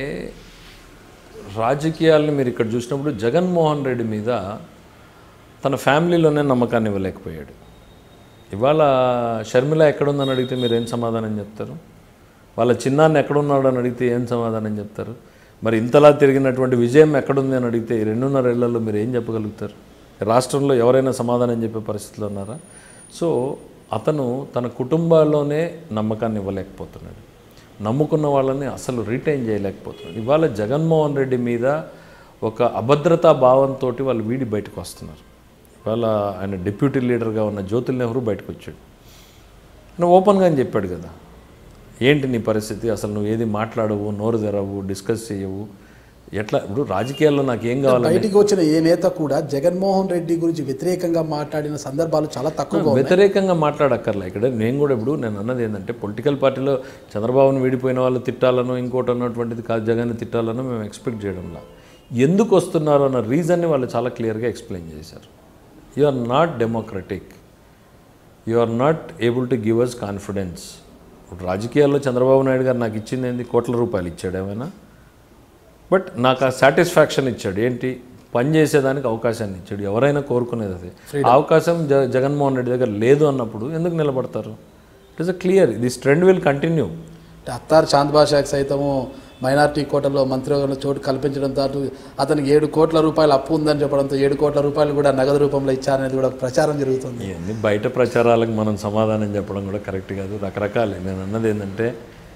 రాజకీయాలను మీరు ఇక్కడ చూసినప్పుడు జగన్మోహన్ రెడ్డి మీద తన ఫ్యామిలీలోనే నమ్మకాన్ని ఇవ్వలేకపోయాడు ఇవాళ షర్మిల ఎక్కడుందని అడిగితే మీరు ఏం సమాధానం చెప్తారు వాళ్ళ చిన్నాన్ని ఎక్కడున్నాడు అని అడిగితే ఏం సమాధానం చెప్తారు మరి ఇంతలా తిరిగినటువంటి విజయం ఎక్కడుంది అని అడిగితే ఈ రెండున్నర ఏళ్లలో మీరు ఏం చెప్పగలుగుతారు రాష్ట్రంలో ఎవరైనా సమాధానం చెప్పే పరిస్థితిలో ఉన్నారా సో అతను తన కుటుంబాల్లోనే నమ్మకాన్ని ఇవ్వలేకపోతున్నాడు నమ్ముకున్న వాళ్ళని అసలు రీటైన్ చేయలేకపోతున్నాడు ఇవాళ జగన్మోహన్ రెడ్డి మీద ఒక అభద్రతా భావంతో వాళ్ళు వీడి బయటకు వస్తున్నారు ఇవాళ ఆయన డిప్యూటీ లీడర్గా ఉన్న జ్యోతిల్ నెహ్రూ బయటకు వచ్చాడు ఆయన ఓపెన్గా అని చెప్పాడు కదా ఏంటి నీ పరిస్థితి అసలు నువ్వు ఏది మాట్లాడవు నోరు తెరవు డిస్కస్ చేయవు ఎట్లా ఇప్పుడు రాజకీయాల్లో నాకు ఏం కావాలి బయటికి వచ్చిన ఏ నేత కూడా జగన్మోహన్ రెడ్డి గురించి వ్యతిరేకంగా మాట్లాడిన సందర్భాలు చాలా తక్కువగా ఉన్నాయి. వ్యతిరేకంగా మాట్లాడక్కర్లే ఇక్కడ నేను కూడా ఇప్పుడు నేను అన్నది ఏంటంటే పొలిటికల్ పార్టీలో చంద్రబాబును విడిపోయిన వాళ్ళు తిట్టాలనో ఇంకోటి అన్నటువంటిది కాదు జగన్ తిట్టాలనో మేము ఎక్స్పెక్ట్ చేయడంలా ఎందుకు వస్తున్నారు అన్న రీజన్ని వాళ్ళు చాలా క్లియర్గా ఎక్స్ప్లెయిన్ చేశారు you are not democratic you are not able to give us confidence ఇప్పుడు రాజకీయాల్లో చంద్రబాబు నాయుడు గారు నాకు ఇచ్చింది ఏంది కోట్ల రూపాయలు ఇచ్చాడు ఏమైనా బట్ నాకు ఆ సాటిస్ఫాక్షన్ ఇచ్చాడు ఏంటి పని చేసేదానికి అవకాశాన్ని ఇచ్చాడు ఎవరైనా కోరుకునేది అది ఆ అవకాశం జ జగన్మోహన్ రెడ్డి దగ్గర లేదు అన్నప్పుడు ఎందుకు నిలబడతారు it is a clear this trend will continue అంటే అత్తార్ చాంద్ బాషాకి సైతము మైనార్టీ కోటలో మంత్రివర్గంలో చోటు కల్పించడంతో పాటు అతనికి ఏడు కోట్ల రూపాయలు అప్పు ఉందని చెప్పడంతో ఏడు కోట్ల రూపాయలు కూడా నగదు రూపంలో ఇచ్చారనేది కూడా ప్రచారం జరుగుతుంది ఇవన్నీ బయట ప్రచారాలకు మనం సమాధానం చెప్పడం కూడా కరెక్ట్ కాదు రకరకాలే నేను అన్నది ఏంటంటే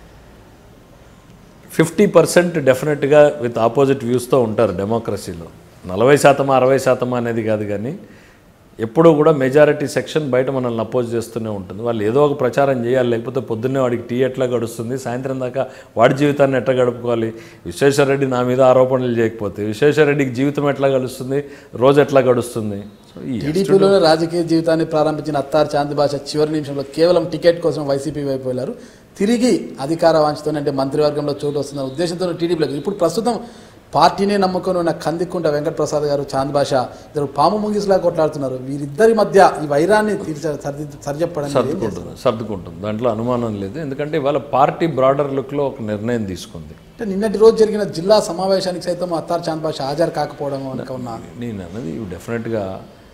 ఫిఫ్టీ పర్సెంట్ డెఫినెట్గా విత్ ఆపోజిట్ వ్యూస్తో ఉంటారు డెమోక్రసీలో నలభై శాతమా అరవై శాతమా అనేది కాదు కానీ ఎప్పుడూ కూడా మెజారిటీ సెక్షన్ బయట మనల్ని అపోజ్ చేస్తూనే ఉంటుంది వాళ్ళు ఏదో ఒక ప్రచారం చేయాలి లేకపోతే పొద్దున్నే వాడికి టీ ఎట్లా గడుస్తుంది సాయంత్రం దాకా వాడి జీవితాన్ని ఎట్లా గడుపుకోవాలి విశ్వేశ్వరరెడ్డి నా మీద ఆరోపణలు చేయకపోతే విశ్వేశ్వరరెడ్డికి జీవితం ఎట్లా గడుస్తుంది రోజు ఎట్లా గడుస్తుంది సో ఈ టీడీపీలోనే రాజకీయ జీవితాన్ని ప్రారంభించిన అత్తార్ చాంద్ బాషా చివరి నిమిషంలో కేవలం టికెట్ కోసం వైసీపీ వైపు వెళ్ళారు తిరిగి అధికార వాంఛతోనే అంటే మంత్రివర్గంలో చోటు వస్తున్న ఉద్దేశంతో టీడీపీలోకి ఇప్పుడు ప్రస్తుతం పార్టీనే నమ్ముకొని ఉన్న కందికుంట వెంకటప్రసాద్ గారు చాంద్ బాషా ఇద్దరు పాము ముంగిసులా కొట్లాడుతున్నారు వీరిద్దరి మధ్య ఈ వైరాన్ని తీర్చ సరిదిద్దు- సరిచెప్పడానికి ఏం చేస్తారు? సర్దుకుంటుంది సర్దుకుంటుంది దాంట్లో అనుమానం లేదు ఎందుకంటే ఇవాళ పార్టీ బ్రాడర్ లుక్లో ఒక నిర్ణయం తీసుకుంది అంటే నిన్నటి రోజు జరిగిన జిల్లా సమావేశానికి సైతం అత్తార్ చాంద్ బాషా హాజరు కాకపోవడం వెనుక ఉన్న నేను అన్నది ఇవి డెఫినెట్గా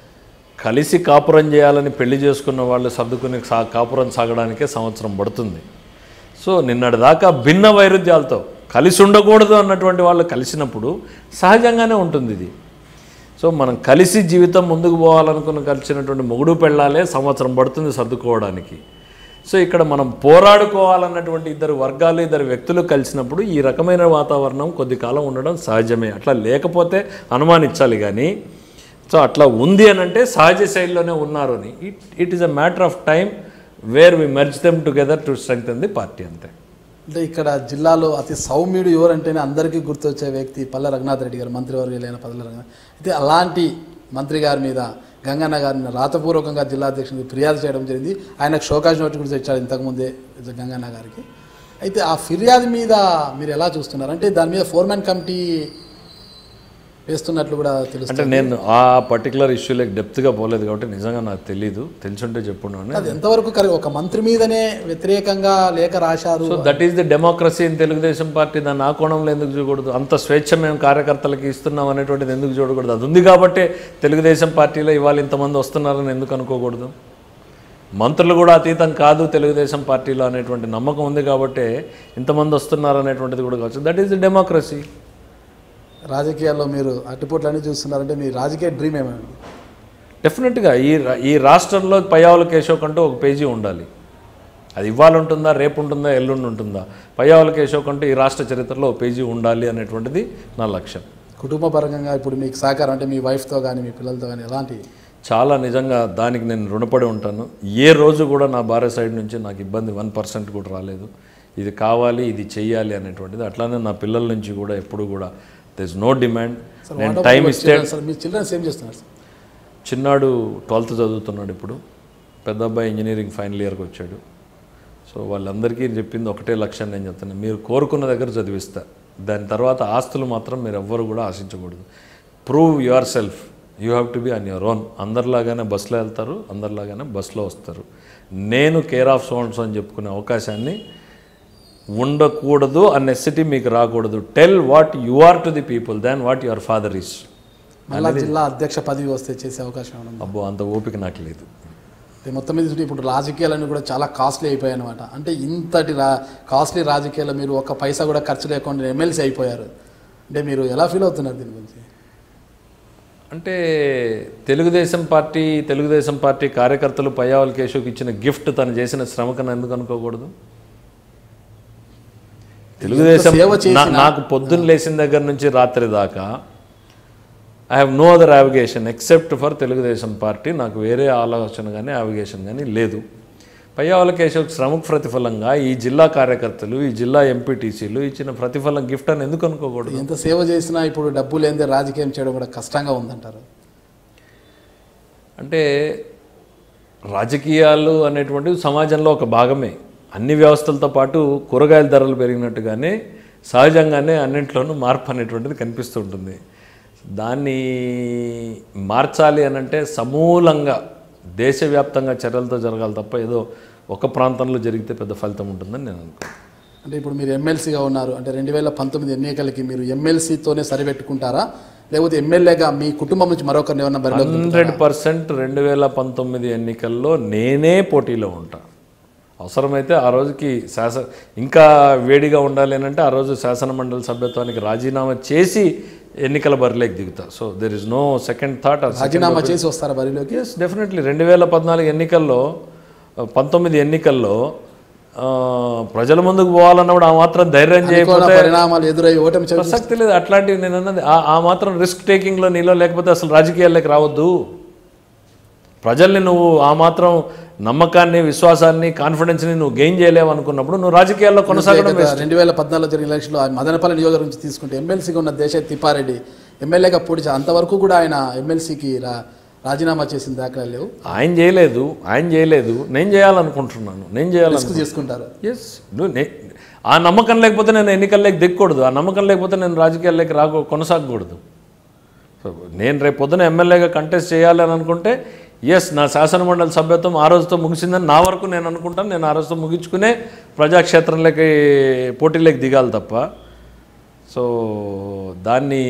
కలిసి కాపురం చేయాలని పెళ్లి చేసుకున్న వాళ్ళు సర్దుకుని సా కాపురం సాగడానికే సంవత్సరం పడుతుంది సో నిన్నటి దాకా భిన్న వైరుధ్యాలతో కలిసి ఉండకూడదు అన్నటువంటి వాళ్ళు కలిసినప్పుడు సహజంగానే ఉంటుంది ఇది సో మనం కలిసి జీవితం ముందుకు పోవాలనుకున్న కలిసినటువంటి మొగుడు పెళ్ళాలే సంవత్సరం పడుతుంది సర్దుకోవడానికి సో ఇక్కడ మనం పోరాడుకోవాలన్నటువంటి ఇద్దరు వర్గాలు ఇద్దరు వ్యక్తులు కలిసినప్పుడు ఈ రకమైన వాతావరణం కొద్ది కాలం ఉండడం సహజమే అట్లా లేకపోతే అనుమానించాలి కానీ సో అట్లా ఉంది అని అంటే సహజ శైలిలోనే ఉన్నారు అని it it is a matter of time where we merge them together to strengthen the party అంతే అంటే ఇక్కడ జిల్లాలో అతి సౌమ్యుడు ఎవరంటేనే అందరికీ గుర్తొచ్చే వ్యక్తి పల్లె రఘునాథ్ రెడ్డి గారు మంత్రివర్యులైన పల్లె రఘునాథ్ అయితే అలాంటి మంత్రి గారి మీద గంగన్న గారిని రాతపూర్వకంగా జిల్లా అధ్యక్షుడికి ఫిర్యాదు చేయడం జరిగింది ఆయనకు షోకాజ్ నోటీస్ కూడా ఇచ్చాడు ఇంతకుముందే గంగన్న గారికి అయితే ఆ ఫిర్యాదు మీద మీరు ఎలా చూస్తున్నారు అంటే దాని మీద ఫోర్మెన్ కమిటీ వేస్తున్నట్లు కూడా తెలుస్తుంది అంటే నేను ఆ పర్టికులర్ ఇష్యూలోకి డెప్త్గా పోలేదు కాబట్టి నిజంగా నాకు తెలియదు తెలుసుంటే చెప్పున్నాను అది ఎంతవరకు కరెక్ట్ ఒక మంత్రి మీదనే వ్యతిరేకంగా లేఖ రాశారు so that is the democracy in Telugu Desam party దాన్ని ఆ కోణంలో ఎందుకు చూడకూడదు అంత స్వేచ్ఛ మేము కార్యకర్తలకి ఇస్తున్నాం అనేటువంటిది ఎందుకు చూడకూడదు అది ఉంది కాబట్టి తెలుగుదేశం పార్టీలో ఇవాళ ఇంతమంది వస్తున్నారని ఎందుకు అనుకోకూడదు మంత్రులు కూడా అతీతం కాదు తెలుగుదేశం పార్టీలో అనేటువంటి నమ్మకం ఉంది కాబట్టి ఇంతమంది వస్తున్నారు అనేటువంటిది కూడా కావచ్చు దట్ ఈస్ ది డెమోక్రసీ రాజకీయాల్లో మీరు అట్టుపోట్లన్నీ చూస్తున్నారంటే మీ రాజకీయ డ్రీమ్ ఏమైనా డెఫినెట్గా ఈ రా- ఈ రాష్ట్రంలో పయ్యావుల కేశవ్ కంటూ ఒక పేజీ ఉండాలి అది ఇవాళ ఉంటుందా రేపు ఉంటుందా ఎల్లుండి ఉంటుందా పయ్యావుల కేశవ్ కంటూ ఈ రాష్ట్ర చరిత్రలో ఒక పేజీ ఉండాలి అనేటువంటిది నా లక్ష్యం కుటుంబ పరంగా ఇప్పుడు మీకు సహకారం అంటే మీ వైఫ్తో కానీ మీ పిల్లలతో కానీ ఎలాంటి చాలా నిజంగా దానికి నేను రుణపడి ఉంటాను ఏ రోజు కూడా నా భార్య సైడ్ నుంచి నాకు ఇబ్బంది వన్ పర్సెంట్ కూడా రాలేదు ఇది కావాలి ఇది చెయ్యాలి అనేటువంటిది అట్లానే నా పిల్లల నుంచి కూడా ఎప్పుడు కూడా దర్ ఇస్ నో డిమాండ్ నేను టైం ఇస్తే సార్ మీ చిల్డ్రన్స్ ఏం చేస్తున్నారు సార్ చిన్నాడు ట్వెల్త్ చదువుతున్నాడు ఇప్పుడు పెద్ద అబ్బాయి ఇంజనీరింగ్ ఫైనల్ ఇయర్కి వచ్చాడు సో వాళ్ళందరికీ చెప్పింది ఒకటే లక్ష్యం నేను చెప్తాను మీరు కోరుకున్న దగ్గర చదివిస్తా దాని తర్వాత ఆస్తులు మాత్రం మీరు ఎవ్వరు కూడా ఆశించకూడదు prove yourself you have to be on your own అందరిలాగానే బస్సులో వెళ్తారు అందరిలాగానే బస్సులో వస్తారు నేను కేర్ ఆఫ్ సోన్స్ అని చెప్పుకునే అవకాశాన్ని ఉండకూడదు అనే సిటీ మీకు రాకూడదు tell what you are to the people than what your father is మళ్ళా జిల్లా అధ్యక్ష పదవి వస్తే చేసే అవకాశం ఏమైనా ఉందా? అబ్బో అంత ఓపిక నాకు లేదు అంటే మొత్తం మీద చూస్తే ఇప్పుడు రాజకీయాలన్నీ కూడా చాలా కాస్ట్లీ అయిపోయాయి అనమాట అంటే ఇంతటి రా కాస్ట్లీ రాజకీయాలు మీరు ఒక్క పైసా కూడా ఖర్చు లేకుండా ఎమ్మెల్సీ అయిపోయారు అంటే మీరు ఎలా ఫీల్ అవుతున్నారు దీని గురించి అంటే తెలుగుదేశం పార్టీ తెలుగుదేశం పార్టీ కార్యకర్తలు పయ్యావల్ కేశవ్కి ఇచ్చిన గిఫ్ట్ తను చేసిన శ్రమకను ఎందుకు అనుకోకూడదు తెలుగుదేశం సేవ చేసిన- నా- నాకు పొద్దున్న లేచిన దగ్గర నుంచి రాత్రి దాకా I have no other avocation except for Telugu Desam party నాకు వేరే ఆలోచన కానీ యావిగేషన్ కానీ లేదు పయ్యావల కేశవ్ శ్రమకు ప్రతిఫలంగా ఈ జిల్లా కార్యకర్తలు ఈ జిల్లా ఎంపీటీసీలు ఇచ్చిన ప్రతిఫలం గిఫ్ట్ అని ఎందుకు అనుకోకూడదు ఎంత సేవ చేసినా ఇప్పుడు డబ్బు లేనిదే రాజకీయం చేయడం కూడా కష్టంగా ఉందంటారు అంటే రాజకీయాలు అనేటువంటివి సమాజంలో ఒక భాగమే అన్ని వ్యవస్థలతో పాటు కూరగాయల ధరలు పెరిగినట్టుగానే సహజంగానే అన్నింట్లోనూ మార్పు అనేటువంటిది కనిపిస్తూ ఉంటుంది దాన్ని మార్చాలి అనంటే సమూలంగా దేశవ్యాప్తంగా చర్యలతో జరగాలి తప్ప ఏదో ఒక ప్రాంతంలో జరిగితే పెద్ద ఫలితం ఉంటుందని నేను అనుకుంటున్నాను అంటే ఇప్పుడు మీరు ఎమ్మెల్సీగా ఉన్నారు అంటే రెండు వేల పంతొమ్మిది ఎన్నికలకి మీరు ఎమ్మెల్సీతోనే సరిపెట్టుకుంటారా లేకపోతే ఎమ్మెల్యేగా మీ కుటుంబం నుంచి మరొకరిని ఏమన్నా బరిలో హండ్రెడ్ పర్సెంట్ రెండు వేల పంతొమ్మిది ఎన్నికల్లో నేనే పోటీలో ఉంటా అవసరమైతే ఆ రోజుకి శాసన ఇంకా వేడిగా ఉండాలి అని అంటే ఆ రోజు శాసన మండలి సభ్యత్వానికి రాజీనామా చేసి ఎన్నికల బరిలోకి దిగుతా so there is no second thought రాజీనామా చేసి వస్తారా బరిలోకి ఎస్ డెఫినెట్లీ రెండు వేల పద్నాలుగు ఎన్నికల్లో పంతొమ్మిది ఎన్నికల్లో ఆ, ప్రజల ముందుకు పోవాలన్నప్పుడు ఆ మాత్రం ధైర్యం చేయకపోతే అనుకోని పరిణామాలు ఎదురై ఓటమి చవి ప్రసక్తి లేదు అట్లాంటివి నేను అన్నది ఆ- ఆ మాత్రం రిస్క్ టేకింగ్లో నీలో లేకపోతే అసలు రాజకీయాల్లోకి రావద్దు ప్రజల్ని నువ్వు ఆ మాత్రం నమ్మకాన్ని విశ్వాసాన్ని కాన్ఫిడెన్స్ని నువ్వు గెయిన్ చేయలేవు అనుకున్నప్పుడు నువ్వు రాజకీయాల్లో కొనసాగడం రెండు వేల పద్నాలుగులో జరిగిన ఎలక్షన్లో ఆయన మదనపల్లి నియోజకవర్గం నుంచి తీసుకుంటే ఎమ్మెల్సీగా ఉన్న దేశ తిప్పారెడ్డి ఎమ్మెల్యేగా పోటీ చే- అంతవరకు కూడా ఆయన ఎమ్మెల్సీకి రా రాజీనామా చేసిన దాఖలాలు లేవు ఆయన చేయలేదు ఆయన చేయలేదు నేను చేయాలనుకుంటున్నాను నేను చేయాలను రిస్క్ చేసుకుంటారు ఎస్ నువ్వు నే- ఆ నమ్మకం లేకపోతే నేను ఎన్నికల్లోకి దిగకూడదు ఆ నమ్మకం లేకపోతే నేను రాజకీయాల్లోకి రాకూ కొనసాగకూడదు సో నేను రేపు పొద్దున ఎమ్మెల్యేగా కంటెస్ట్ చేయాలి అని అనుకుంటే ఎస్ నా శాసనమండలి సభ్యత్వం ఆ రోజుతో ముగిసిందని నా వరకు నేను అనుకుంటాను నేను ఆ రోజుతో ముగించుకునే ప్రజాక్షేత్రంలోకి పోటీలోకి దిగాలి తప్ప సో దాన్ని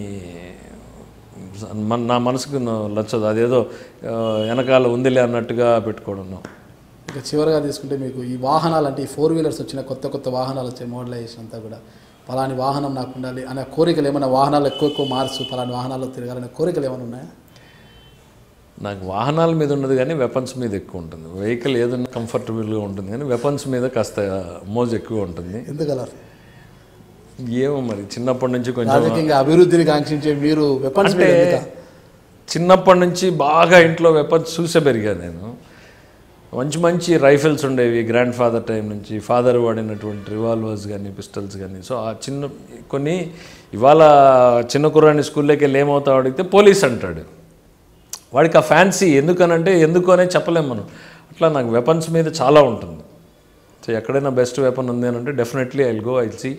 మన నా మనసుకు నచ్చదు అదేదో ఆ, వెనకాల ఉందిలే అన్నట్టుగా పెట్టుకోవడం ఇక చివరిగా తీసుకుంటే మీకు ఈ వాహనాలు అంటే ఈ ఫోర్ వీలర్స్ వచ్చిన కొత్త కొత్త వాహనాలు వచ్చే మోడలైజేషన్ అంతా కూడా పలాని వాహనం నాకు ఉండాలి అనే కోరికలు ఏమైనా వాహనాలు ఎక్కువ ఎక్కువ మార్చు పలాని వాహనాల్లో తిరగాలనే కోరికలు ఏమైనా ఉన్నాయా నాకు వాహనాల మీద ఉన్నది కానీ వెపన్స్ మీద ఎక్కువ ఉంటుంది వెహికల్ ఏదైనా కంఫర్టబుల్గా ఉంటుంది కానీ వెపన్స్ మీద కాస్త మోజు ఎక్కువ ఉంటుంది ఎందుకలా ఏమో మరి చిన్నప్పటి నుంచి కొంచెం రాజకీయంగా అభివృద్ధిని కాంక్షించే మీరు వెపన్స్ మీద అంటే ఎందుకు? చిన్నప్పటి నుంచి బాగా ఇంట్లో వెపన్స్ చూసే పెరిగాను నేను మంచి మంచి రైఫిల్స్ ఉండేవి గ్రాండ్ ఫాదర్ టైం నుంచి ఫాదర్ వాడినటువంటి రివాల్వర్స్ కానీ పిస్టల్స్ కానీ సో ఆ చిన్న కొన్ని ఇవాళ చిన్న కుర్రాన్ని స్కూల్లోకి వెళ్ళి ఏమవుతావు అడిగితే పోలీస్ అంటాడు వాడికి ఆ ఫ్యాన్సీ ఎందుకనంటే ఎందుకు అనే చెప్పలేం మనం అట్లా నాకు వెపన్స్ మీద చాలా ఉంటుంది సో ఎక్కడైనా బెస్ట్ వెపన్ ఉంది అని అంటే definitely I go I see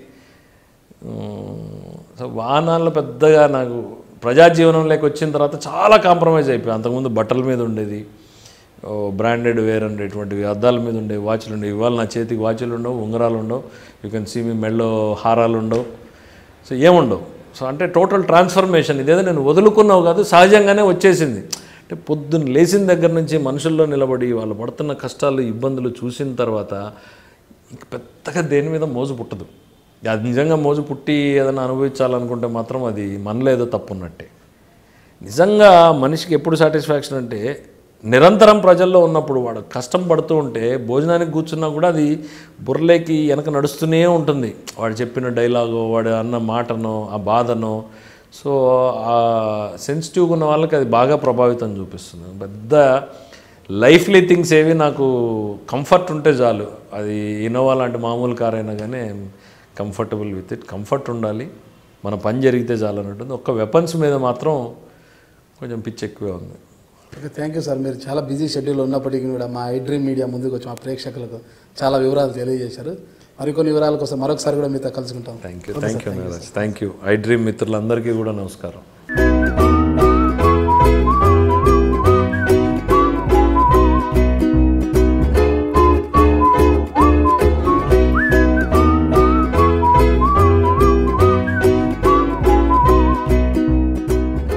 so వాహనాల్లో పెద్దగా నాకు ప్రజా జీవనంలోకి వచ్చిన తర్వాత చాలా కాంప్రమైజ్ అయిపోయాయి అంతకుముందు బట్టల మీద ఉండేది బ్రాండెడ్ వేర్ అనేటువంటివి అద్దాల మీద ఉండేవి వాచ్లు ఉండేవి ఇవాళ నా చేతికి వాచ్లు ఉండవు ఉంగరాలు ఉండవు యూ కెన్ సీ మీ మెళ్ళో హారాలు ఉండవు సో ఏముండవు సో అంటే టోటల్ ట్రాన్స్ఫర్మేషన్ ఇదేదో నేను వదులుకున్నావు కాదు సహజంగానే వచ్చేసింది అంటే పొద్దున్న లేచిన దగ్గర నుంచి మనుషుల్లో నిలబడి వాళ్ళు పడుతున్న కష్టాలు ఇబ్బందులు చూసిన తర్వాత ఇంక పెద్దగా దేని మీద మోజు పుట్టదు అది నిజంగా మోజు పుట్టి ఏదైనా అనుభవించాలనుకుంటే మాత్రం అది మనలో ఏదో తప్పు ఉన్నట్టే నిజంగా మనిషికి ఎప్పుడు సాటిస్ఫాక్షన్ అంటే నిరంతరం ప్రజల్లో ఉన్నప్పుడు వాడు కష్టం పడుతూ ఉంటే భోజనానికి కూర్చున్నా కూడా అది బుర్రలేకి వెనక నడుస్తూనే ఉంటుంది వాడు చెప్పిన డైలాగో వాడు అన్న మాటనో ఆ బాధనో సో ఆ సెన్సిటివ్గా ఉన్న వాళ్ళకి అది బాగా ప్రభావితం చూపిస్తుంది పెద్ద లైఫ్లీ థింగ్స్ ఏవి నాకు కంఫర్ట్ ఉంటే చాలు అది ఇన్నోవా లాంటి మామూలు కార్ అయినా కానీ కంఫర్టబుల్ విత్ ఇట్ కంఫర్ట్ ఉండాలి మన పని జరిగితే చాలు అన్నట్టుంది ఒక్క వెపన్స్ మీద మాత్రం కొంచెం పిచ్చి ఎక్కువే ఉంది ఓకే థ్యాంక్ యూ సార్ మీరు చాలా బిజీ షెడ్యూల్ ఉన్నప్పటికీ కూడా మా ఐ డ్రీమ్ మీడియా ముందుకు వచ్చి మా ప్రేక్షకులకు చాలా వివరాలు తెలియజేశారు మరికొన్ని వివరాల కోసం మరొకసారి కూడా మీతో కలుసుకుంటాం thank you thank you Nagaraj thank you I dream మిత్రులందరికీ కూడా నమస్కారం